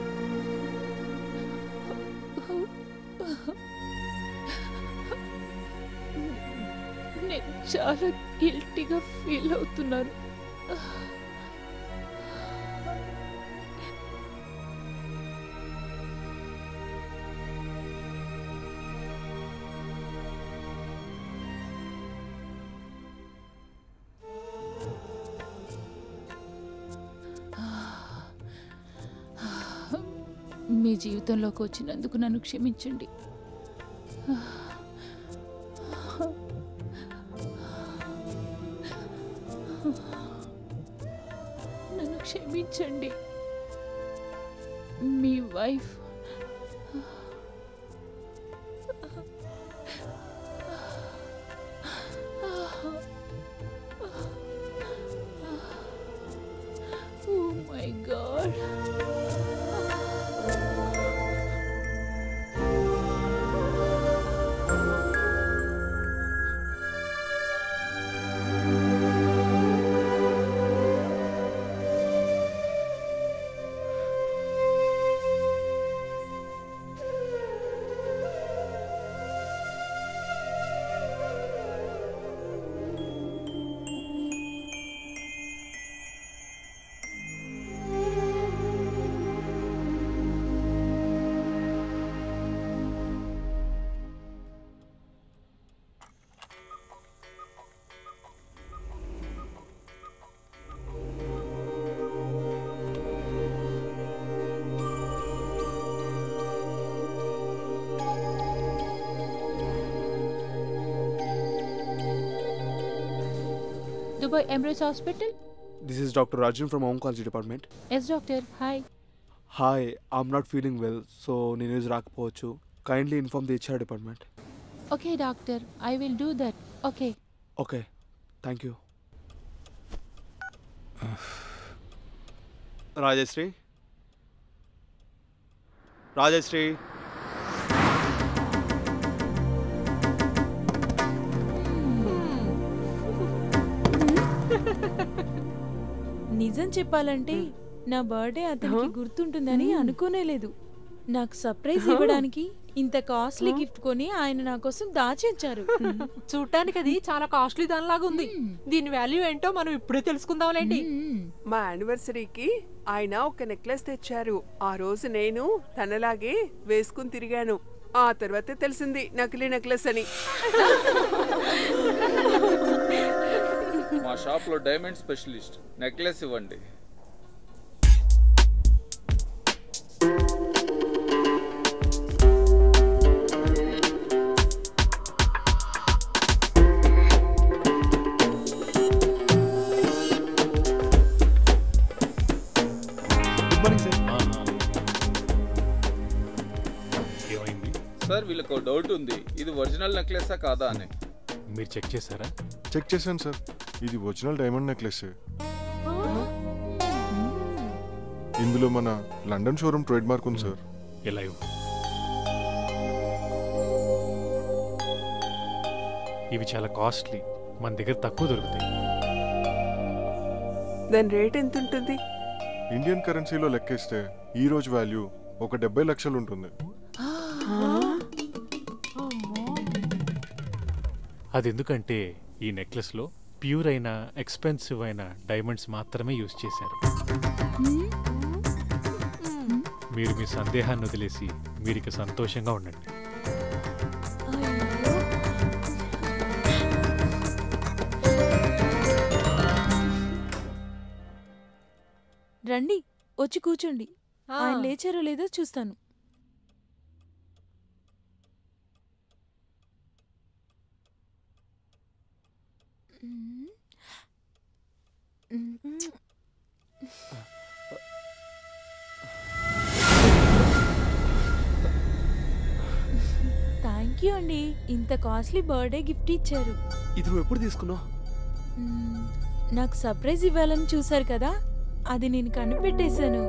నేను చాలా గిల్టీగా ఫీల్ అవుతున్నాను మీ జీవితంలోకి వచ్చినందుకు నన్ను క్షమించండి నన్ను క్షమించండి మీ wife oh my God Dubai Emirates hospital this is doctor Rajan from oncology department yes doctor hi hi I'm not feeling well so నేను ఈరోజు రాకపోవచ్చు kindly inform the HR department okay doctor I will do that okay okay thank you Rajashree Rajashree నిజం చెప్పాలంటే నా birthday అతనికి గుర్తుంటుందని అనుకోనే లేదు నాకు surprise ఇవ్వడానికి ఇంత కాస్ట్లీ గిఫ్ట్ కొని ఆయన నా కోసం దాచి ఉంచారు చూడటానికి అది చాలా కాస్ట్లీ దానిలాగా ఉంది దీని వాల్యూ ఏంటో మనం ఇప్పుడే తెలుసుకుందాంలేండి మా యానివర్సరీకి ఆయన ఒక నెక్లెస్ తెచ్చారు ఆ రోజు నేను తనలాగే వేసుకుని తిరిగాను ఆ తర్వాత తెలిసింది నకిలీ నెక్లెస్ అని మా షాప్లో డైమండ్ స్పెషలిస్ట్ నెక్లెస్ ఇవ్వండి గుడ్ మార్నింగ్ సార్ ఏమైంది సార్ వీళ్ళకు డౌట్ ఉంది ఇది ఒరిజినల్ నెక్లెసా కాదా అని మీరు చెక్ చేశారా చెక్ చేశాను సార్ ఇది ఒరిజినల్ డైమండ్ నెక్లెస్ ఇందులో మన లండన్ షోరూమ్ ట్రేడ్ మార్క్ ఉంది సార్ ఎలా ఇవ్వు ఇవి చాలా కాస్ట్లీ మన దగ్గర తక్కువ దొరుకుతాయి దాని రేట్ ఎంత ఉంటుంది ఇండియన్ కరెన్సీలో లెక్కేస్తే ఈ రోజు వాల్యూ ఒక డెబ్బై లక్షలు ఉంటుంది అది ఎందుకంటే ఈ నెక్లెస్లో ప్యూర్ అయిన ఎక్స్పెన్సివ్ అయిన డైమండ్స్ మాత్రమే యూజ్ చేశారు మీరు మీ సందేహాన్ని వదిలేసి మీరు ఇక సంతోషంగా ఉండండి రండి వచ్చి కూర్చోండి ఆ. ఆయన లేచారో లేదో చూస్తాను థ్యాంక్ యూ అండి ఇంత కాస్ట్లీ బర్త్డే గిఫ్ట్ ఇచ్చారు ఇది నువ్వు ఎప్పుడు తీసుకున్నావు మ్మ్, నాకు సర్ప్రైజ్ ఇవ్వాలని చూశారు కదా అది నేను కనిపెట్టేశాను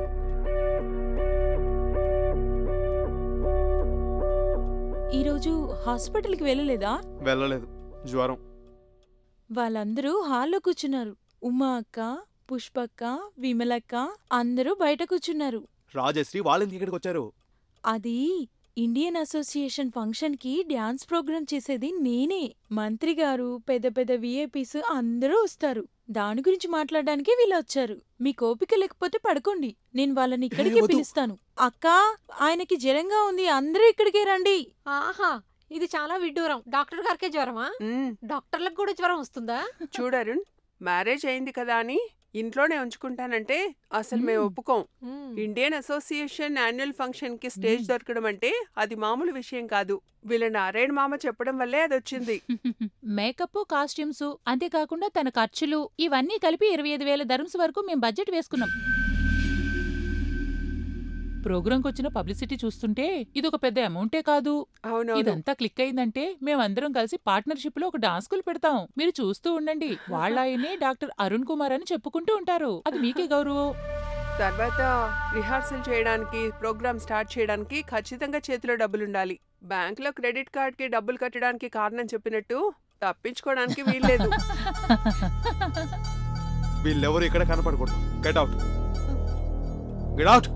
ఈరోజు హాస్పిటల్కి వెళ్ళలేదా వెళ్ళలేదు జ్వరం వాళ్ళందరూ హాల్లో కూర్చున్నారు ఉమా అక్క పుష్పక్క విమలక్క అందరూ బయట కూర్చున్నారు రాజశ్రీ వాళ్ళని ఇక్కడికి వచ్చారు అది ఇండియన్ అసోసియేషన్ ఫంక్షన్ కి డ్యాన్స్ ప్రోగ్రామ్ చేసేది నేనే మంత్రి గారు పెద్ద పెద్ద విఐపీస్ అందరూ వస్తారు దాని గురించి మాట్లాడడానికి వీళ్ళు వచ్చారు మీ కోపిక లేకపోతే పడుకోండి నేను వాళ్ళని ఇక్కడికి వద్దు. పిలుస్తాను అక్క ఆయనకి జ్వరంగా ఉంది అందరూ ఇక్కడికే రండి ఆహా ఇది చాలా విడ్డూరం డాక్టర్ గారికే జ్వరమా డాక్టర్లకు కూడా జ్వరం వస్తుందా చూడరుణ్ మ్యారేజ్ అయింది కదా అని ఇంట్లోనే ఉంచుకుంటానంటే అసలు మేము ఒప్పుకోం ఇండియన్ అసోసియేషన్ యాన్యువల్ ఫంక్షన్ కి స్టేజ్ దొరకడం అంటే అది మామూలు విషయం కాదు వీళ్ళ నారాయణ మామ చెప్పడం వల్లే అది వచ్చింది మేకప్ కాస్ట్యూమ్స్ అంతేకాకుండా తన ఖర్చులు ఇవన్నీ కలిపి ఇరవై ఐదు వేల ధరమ్స్ వరకు మేము బడ్జెట్ వేసుకున్నాం ప్రోగ్రాంకి వచ్చిన పబ్లిసిటీ చూస్తుంటే ఇది ఒక పెద్ద అమౌంటే కాదు అవునవును. ఇదంతా క్లిక్ అయిందంటే మేమందరం కలిసి పార్ట్నర్షిప్ లో ఒక డాన్స్ స్కూల్ పెడతాం మీరు చూస్తూ ఉండండి వాళ్ళ ఆయనే డాక్టర్ అరుణ్ కుమార్ అని చెప్పుకుంటూ ఉంటారు అది మీకే గౌరవం తర్వాత రిహార్సల్ చేయడానికి ప్రోగ్రామ్ స్టార్ట్ చేయడానికి ఖచ్చితంగా చేతిలో డబ్బులుండాలి బ్యాంకులో క్రెడిట్ కార్డ్ కి డబ్బులు కట్టడానికి కారణం చెప్పినట్టు తప్పించుకోవడానికి వీల్లేదు వీళ్ళెవరు ఇక్కడ కనపడకూడదు గెట్ అవుట్ గెట్ అవుట్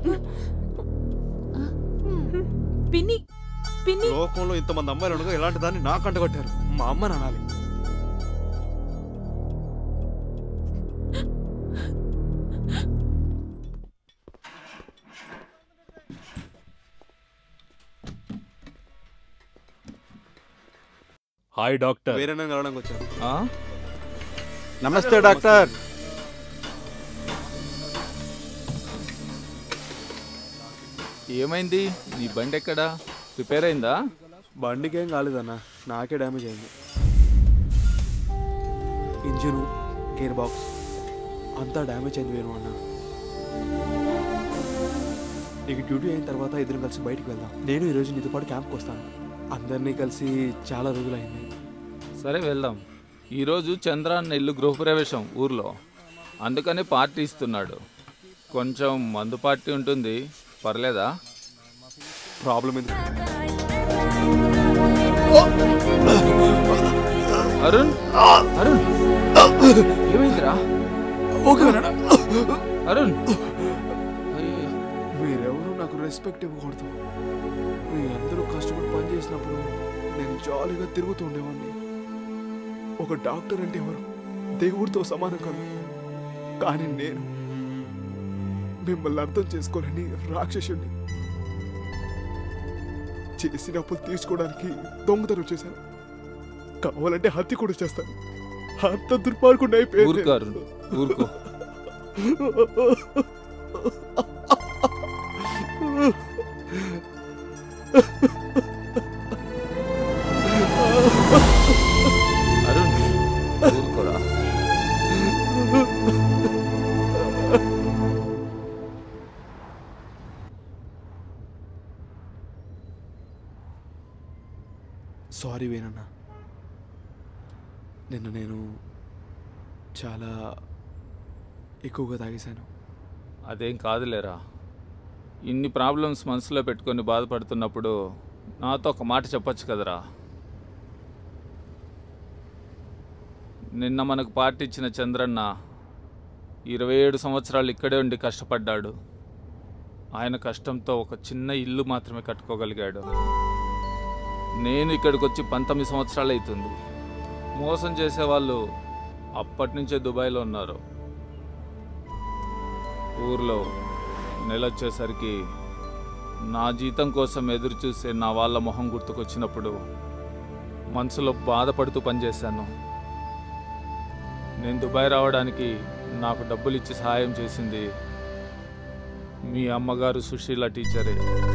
పిన్ని పిన్ని లోకంలో ఇంతమంది అమ్మాయిలు ఉండగా ఇలాంటి దాన్ని నాకు అంటగట్టారు మా అమ్మ అనాలి హాయ్ డాక్టర్ వేరే కలవడానికి వచ్చాను నమస్తే డాక్టర్ ఏమైంది నీ బండి ఎక్కడా రిపేర్ అయిందా బండికి ఏం కాలేదన్న నాకే డ్యామేజ్ అయింది ఇంజిన్ గేర్ బాక్స్ అంతా డ్యామేజ్ అయింది వేరు అన్న నీకు డ్యూటీ అయిన తర్వాత ఇద్దరం కలిసి బయటికి వెళ్దాం నేను ఈరోజు నీతో పాటు క్యాంప్కి వస్తాను అందరినీ కలిసి చాలా రోజులైంది సరే వెళ్దాం ఈరోజు చంద్రాన్న ఇల్లు గృహప్రవేశం ఊర్లో అందుకని పార్టీ ఇస్తున్నాడు కొంచెం మందు పార్టీ ఉంటుంది పర్లేదా ప్రాబ్లం ఎందుకు అరుణ్ అరుణ్ ఏమైందిరా అరుణ్ మీరెవరు నాకు రెస్పెక్ట్ ఇవ్వకూడదు మీ అందరూ కష్టపడి పని చేసినప్పుడు నేను జాలీగా తిరుగుతూ ఉండేవాడిని ఒక డాక్టర్ అంటే ఎవరు దేవుడితో సమానం కాదు కానీ నేను మిమ్మల్ని అర్థం చేసుకోలేని రాక్షసుడిని చేసిన అప్పులు తీసుకోవడానికి దొంగతనం చేశాను కావాలంటే హత్య కూడా చేస్తాను అంత దుర్మార్గుండి ఊరుకో అరుణ్ ఊరుకో అరుణ్ ఊరుకోరా సారీ వేనన్నా నిన్న నేను చాలా ఎక్కువగా తాగేశాను అదేం కాదులేరా ఇన్ని ప్రాబ్లమ్స్ మనసులో పెట్టుకొని బాధపడుతున్నప్పుడు నాతో ఒక మాట చెప్పొచ్చు కదరా నిన్న మనకు పార్టీ ఇచ్చిన చంద్రన్న ఇరవై ఏడు సంవత్సరాలు ఇక్కడే ఉండి కష్టపడ్డాడు ఆయన కష్టంతో ఒక చిన్న ఇల్లు మాత్రమే కట్టుకోగలిగాడు నేను ఇక్కడికి వచ్చి పంతొమ్మిది సంవత్సరాలు అవుతుంది మోసం చేసేవాళ్ళు అప్పటి నుంచే దుబాయ్లో ఉన్నారు ఊర్లో నెల వచ్చేసరికి నా జీతం కోసం ఎదురు చూసే నా వాళ్ళ మొహం గుర్తుకొచ్చినప్పుడు మనసులో బాధపడుతూ పనిచేశాను నేను దుబాయ్ రావడానికి నాకు డబ్బులు ఇచ్చి సహాయం చేసింది మీ అమ్మగారు సుశీల టీచరే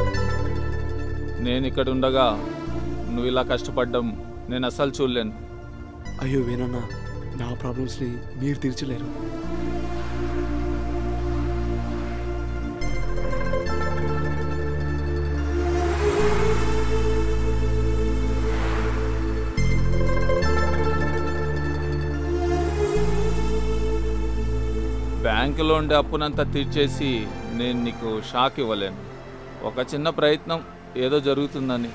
నేను ఇక్కడ ఉండగా నువ్వు ఇలా కష్టపడ్డం నేను అస్సలు చూడలేను అయ్యో వేనన్నా నా ప్రాబ్లమ్స్ని మీరు తీర్చలేరు బ్యాంకులో ఉండే అప్పునంతా తీర్చేసి నేను నీకు షాక్ ఇవ్వలేను ఒక చిన్న ప్రయత్నం ఏదో జరుగుతుందని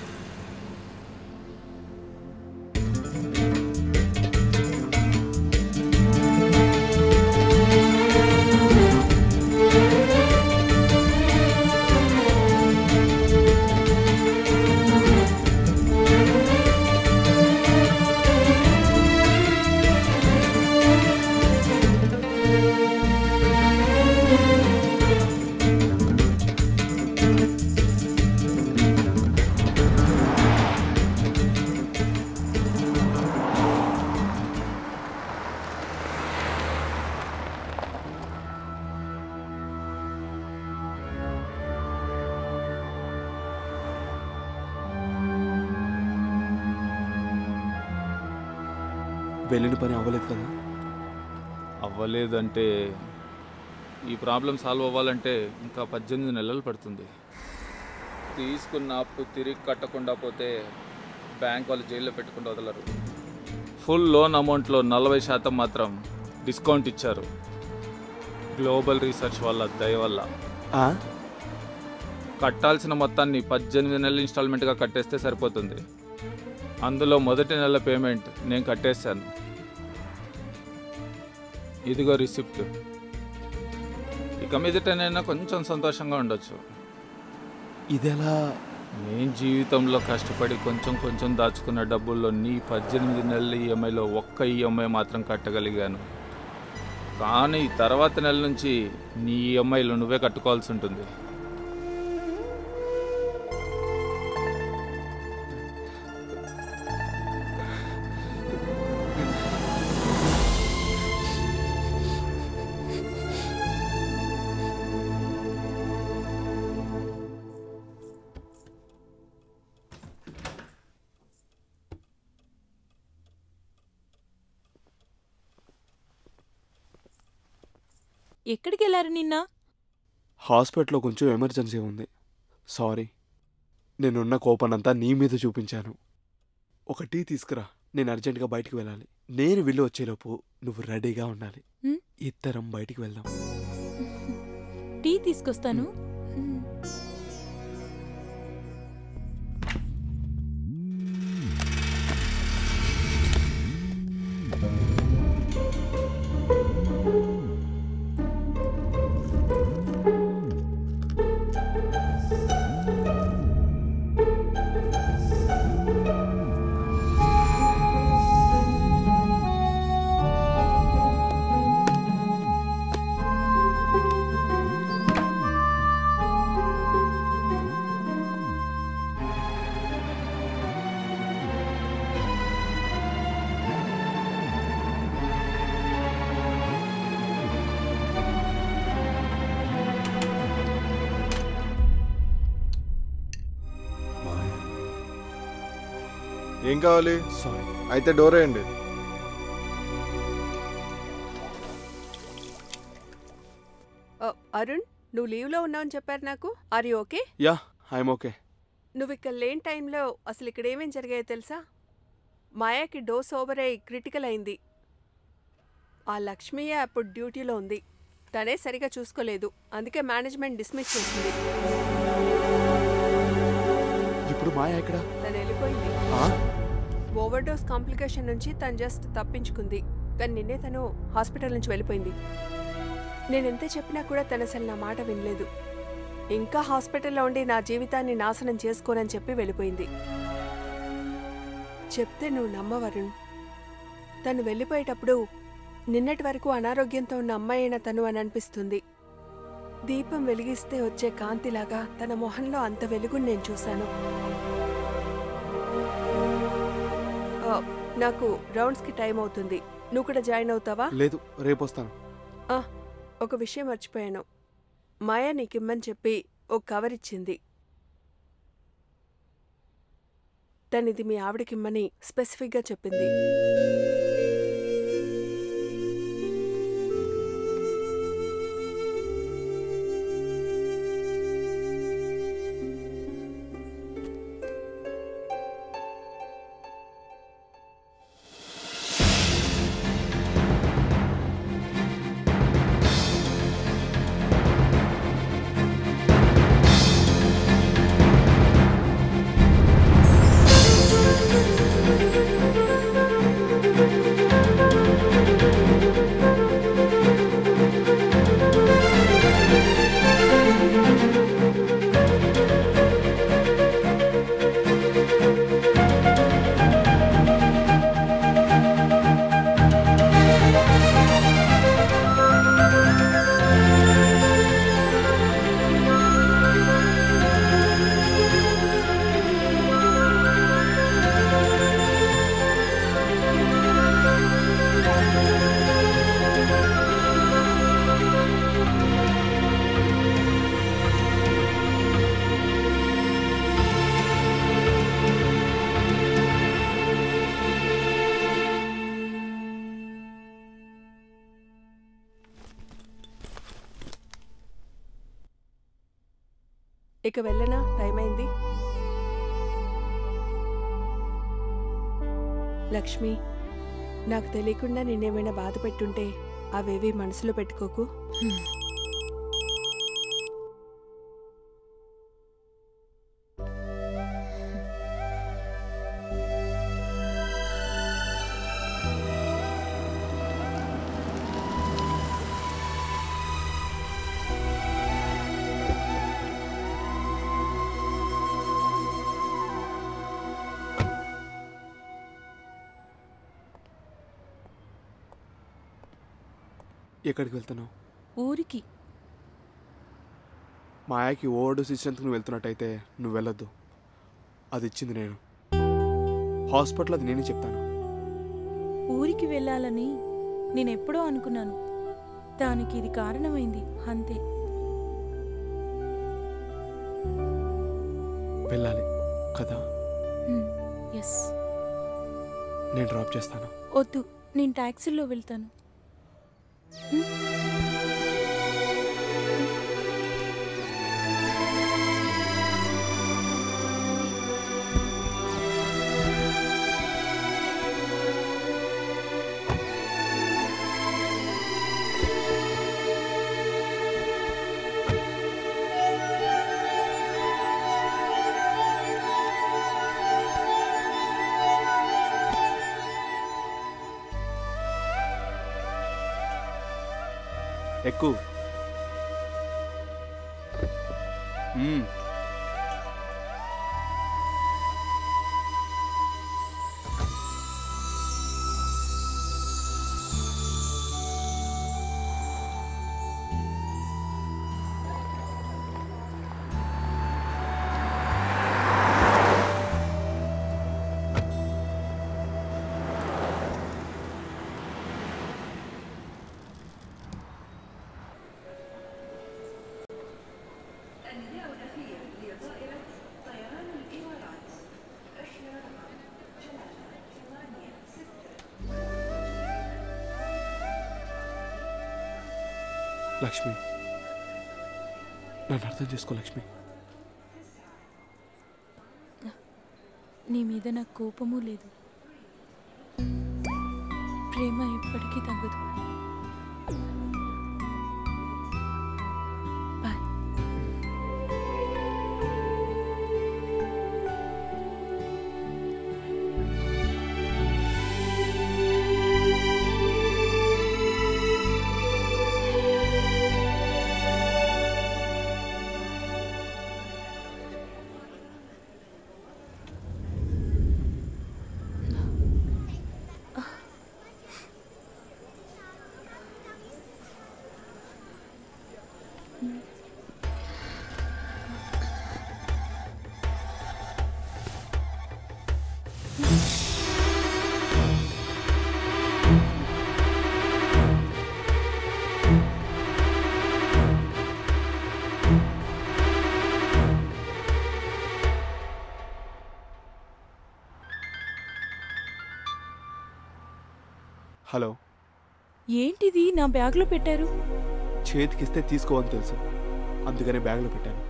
వెళ్ళిన పని అవ్వలేదు కదా అవ్వలేదంటే ఈ ప్రాబ్లం సాల్వ్ అవ్వాలంటే ఇంకా పద్దెనిమిది నెలలు పడుతుంది తీసుకున్న అప్పు తిరిగి కట్టకుండా పోతే బ్యాంక్ వాళ్ళు జైల్లో పెట్టుకుంటూ వదలరు ఫుల్ లోన్ అమౌంట్లో నలభై శాతం మాత్రం డిస్కౌంట్ ఇచ్చారు గ్లోబల్ రీసెర్చ్ వల్ల దయ వల్ల ఆ? కట్టాల్సిన మొత్తాన్ని పద్దెనిమిది నెలలు ఇన్స్టాల్మెంట్గా కట్టేస్తే సరిపోతుంది అందులో మొదటి నెల పేమెంట్ నేను కట్టేశాను ఇదిగో రిసిప్ట్ ఇక మీదటనైనా కొంచెం సంతోషంగా ఉండొచ్చు ఇదెలా నేను జీవితంలో కష్టపడి కొంచెం కొంచెం దాచుకున్న డబ్బుల్లో నీ పద్దెనిమిది నెలల ఈఎంఐలో ఒక్క ఈఎంఐ మాత్రం కట్టగలిగాను కానీ తర్వాత నెల నుంచి నీ ఈఎంఐలు నువ్వే కట్టుకోవాల్సి ఉంటుంది ఎక్కడికి వెళ్ళారు నిన్న హాస్పిటల్లో కొంచెం ఎమర్జెన్సీ ఉంది సారీ నేనున్న కోపనంతా నీ మీద చూపించాను ఒక టీ తీసుకురా నేను అర్జెంటుగా బయటికి వెళ్ళాలి నేను వెళ్ళి వచ్చేలోపు నువ్వు రెడీగా ఉండాలి హ్మ్? ఇద్దరం బయటికి వెళ్దాం టీ తీసుకొస్తాను ఏం కావాలి సారీ అయితే డోర్ వేయండి ఓ, అరుణ్ నువ్వు లీవ్లో ఉన్నావని చెప్పారు నాకు are you okay yeah I'm okay నువ్వు ఇక్కడ లేని టైంలో అసలు ఇక్కడ ఏమేం జరిగాయో తెలుసా మాయాకి డోస్ ఓవర్ అయి క్రిటికల్ అయింది ఆ లక్ష్మియే అప్పుడు డ్యూటీలో ఉంది తనే సరిగా చూసుకోలేదు అందుకే మేనేజ్మెంట్ డిస్మిస్ చేసింది ఇప్పుడు మాయా ఎక్కడ తను వెళ్ళిపోయింది ఆ? ఓవర్ డోస్ కాంప్లికేషన్ నుంచి తను జస్ట్ తప్పించుకుంది కానీ నిన్నే తను హాస్పిటల్ నుంచి వెళ్ళిపోయింది నేను ఎంత చెప్పినా కూడా తను అసలు నా మాట వినలేదు ఇంకా హాస్పిటల్లో ఉండి నా జీవితాన్ని నాశనం చేసుకోనని చెప్పి వెళ్ళిపోయింది చెప్తే నువ్వు నమ్మవరుణ్ తను వెళ్ళిపోయేటప్పుడు నిన్నటి వరకు అనారోగ్యంతో ఉన్న అమ్మాయి అయిన తను అని అనిపిస్తుంది దీపం వెలిగిస్తే వచ్చే కాంతిలాగా తన మొహంలో అంత వెలుగుని నేను చూశాను ఆ, నాకు రౌండ్స్కి టైం అవుతుంది నువ్వు కూడా జాయిన్ అవుతావా లేదు రేపు వస్తాను ఆ, ఒక విషయం మర్చిపోయాను మాయా నీకిమ్మని చెప్పి ఓ కవర్ ఇచ్చింది తనిది మీ ఆవిడకిమ్మని స్పెసిఫిక్గా చెప్పింది ఇక వెళ్ళనా టైం అయింది లక్ష్మి నాకు తెలియకుండా నిన్నేమైనా బాధ పెట్టుంటే అవేవి మనసులో పెట్టుకోకు ఎక్కడికి వెళ్తున్నావు ఊరికి మాయాకి ఓవర్డోస్ ఇచ్చినందుకు నువ్వు వెళ్తున్నట్టయితే నువ్వు వెళ్ళొద్దు అది ఇచ్చింది నేను హాస్పిటల్ అది నేనే చెప్తాను ఊరికి వెళ్ళాలని నేనెప్పుడో అనుకున్నాను దానికి ఇది కారణమైంది అంతే వెళ్ళాలి కదా ఎస్ నేను డ్రాప్ చేస్తాను వద్దు నేను ట్యాక్సీలో వెళ్తాను ఎక్కువ మ్మ్. లక్ష్మి నన్ను అర్థం చేసుకో లక్ష్మి నీ మీద నాకు కోపము లేదు ప్రేమ ఎప్పటికీ తగ్గదు బాయ్ హలో ఏంటిది నా బ్యాగ్లో పెట్టారు చేతికిస్తే తీసుకోవని తెలుసు అందుకనే బ్యాగ్లో పెట్టాను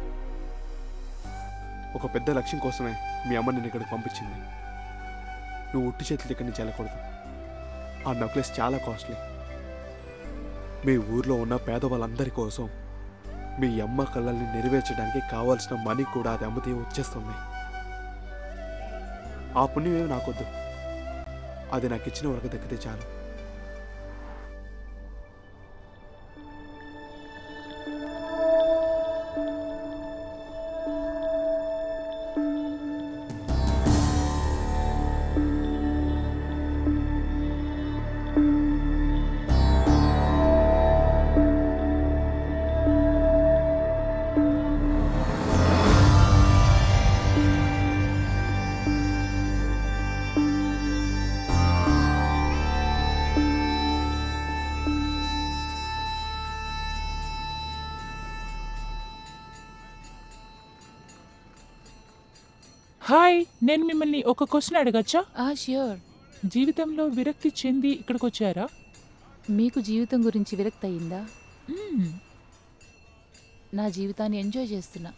ఒక పెద్ద లక్ష్యం కోసమే మీ అమ్మ నిన్ను ఇక్కడికి పంపించింది నువ్వు ఉట్టి చేతులు ఇక్కడి నుంచి వెళ్ళకూడదు ఆ నెక్లెస్ చాలా కాస్ట్లీ మీ ఊర్లో ఉన్న పేదవాళ్ళందరి కోసం మీ అమ్మ కళ్ళల్ని నెరవేర్చడానికి కావాల్సిన మనీ కూడా అది అమ్మితే వచ్చేస్తుంది ఆ పుణ్యమేమి నాకొద్దు అది నాకు ఇచ్చిన వరకు దక్కితే చాలు హాయ్ నేను మిమ్మల్ని ఒక క్వశ్చన్ అడగచ్చా ష్యూర్ జీవితంలో విరక్తి చెంది ఇక్కడికి వచ్చారా మీకు జీవితం గురించి విరక్తి అయిందా నా జీవితాన్ని ఎంజాయ్ చేస్తున్నా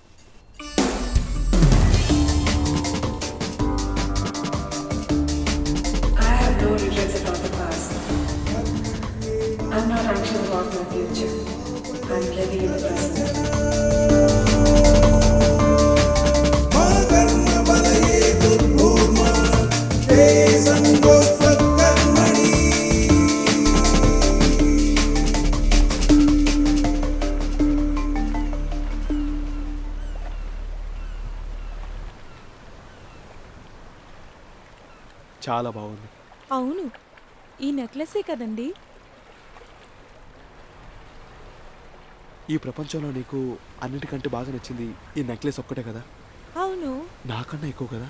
I have no regrets about the past. I'm not anxious about my future. I'm living in the present. చాలా బాగుంది అవును ఈ నెక్లెసే కదండి ఈ ప్రపంచంలో నీకు అన్నిటికంటే బాగా నచ్చింది ఈ నెక్లెస్ ఒక్కటే కదా అవును నాకన్నా ఎక్కువ కదా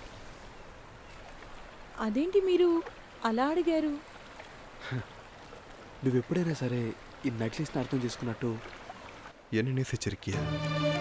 అదేంటి మీరు అలా అడిగారు నువ్వు ఎప్పుడైనా సరే ఈ నెక్లెస్ని అర్థం చేసుకున్నట్టు என்ன நேசிச்சிருக்கியா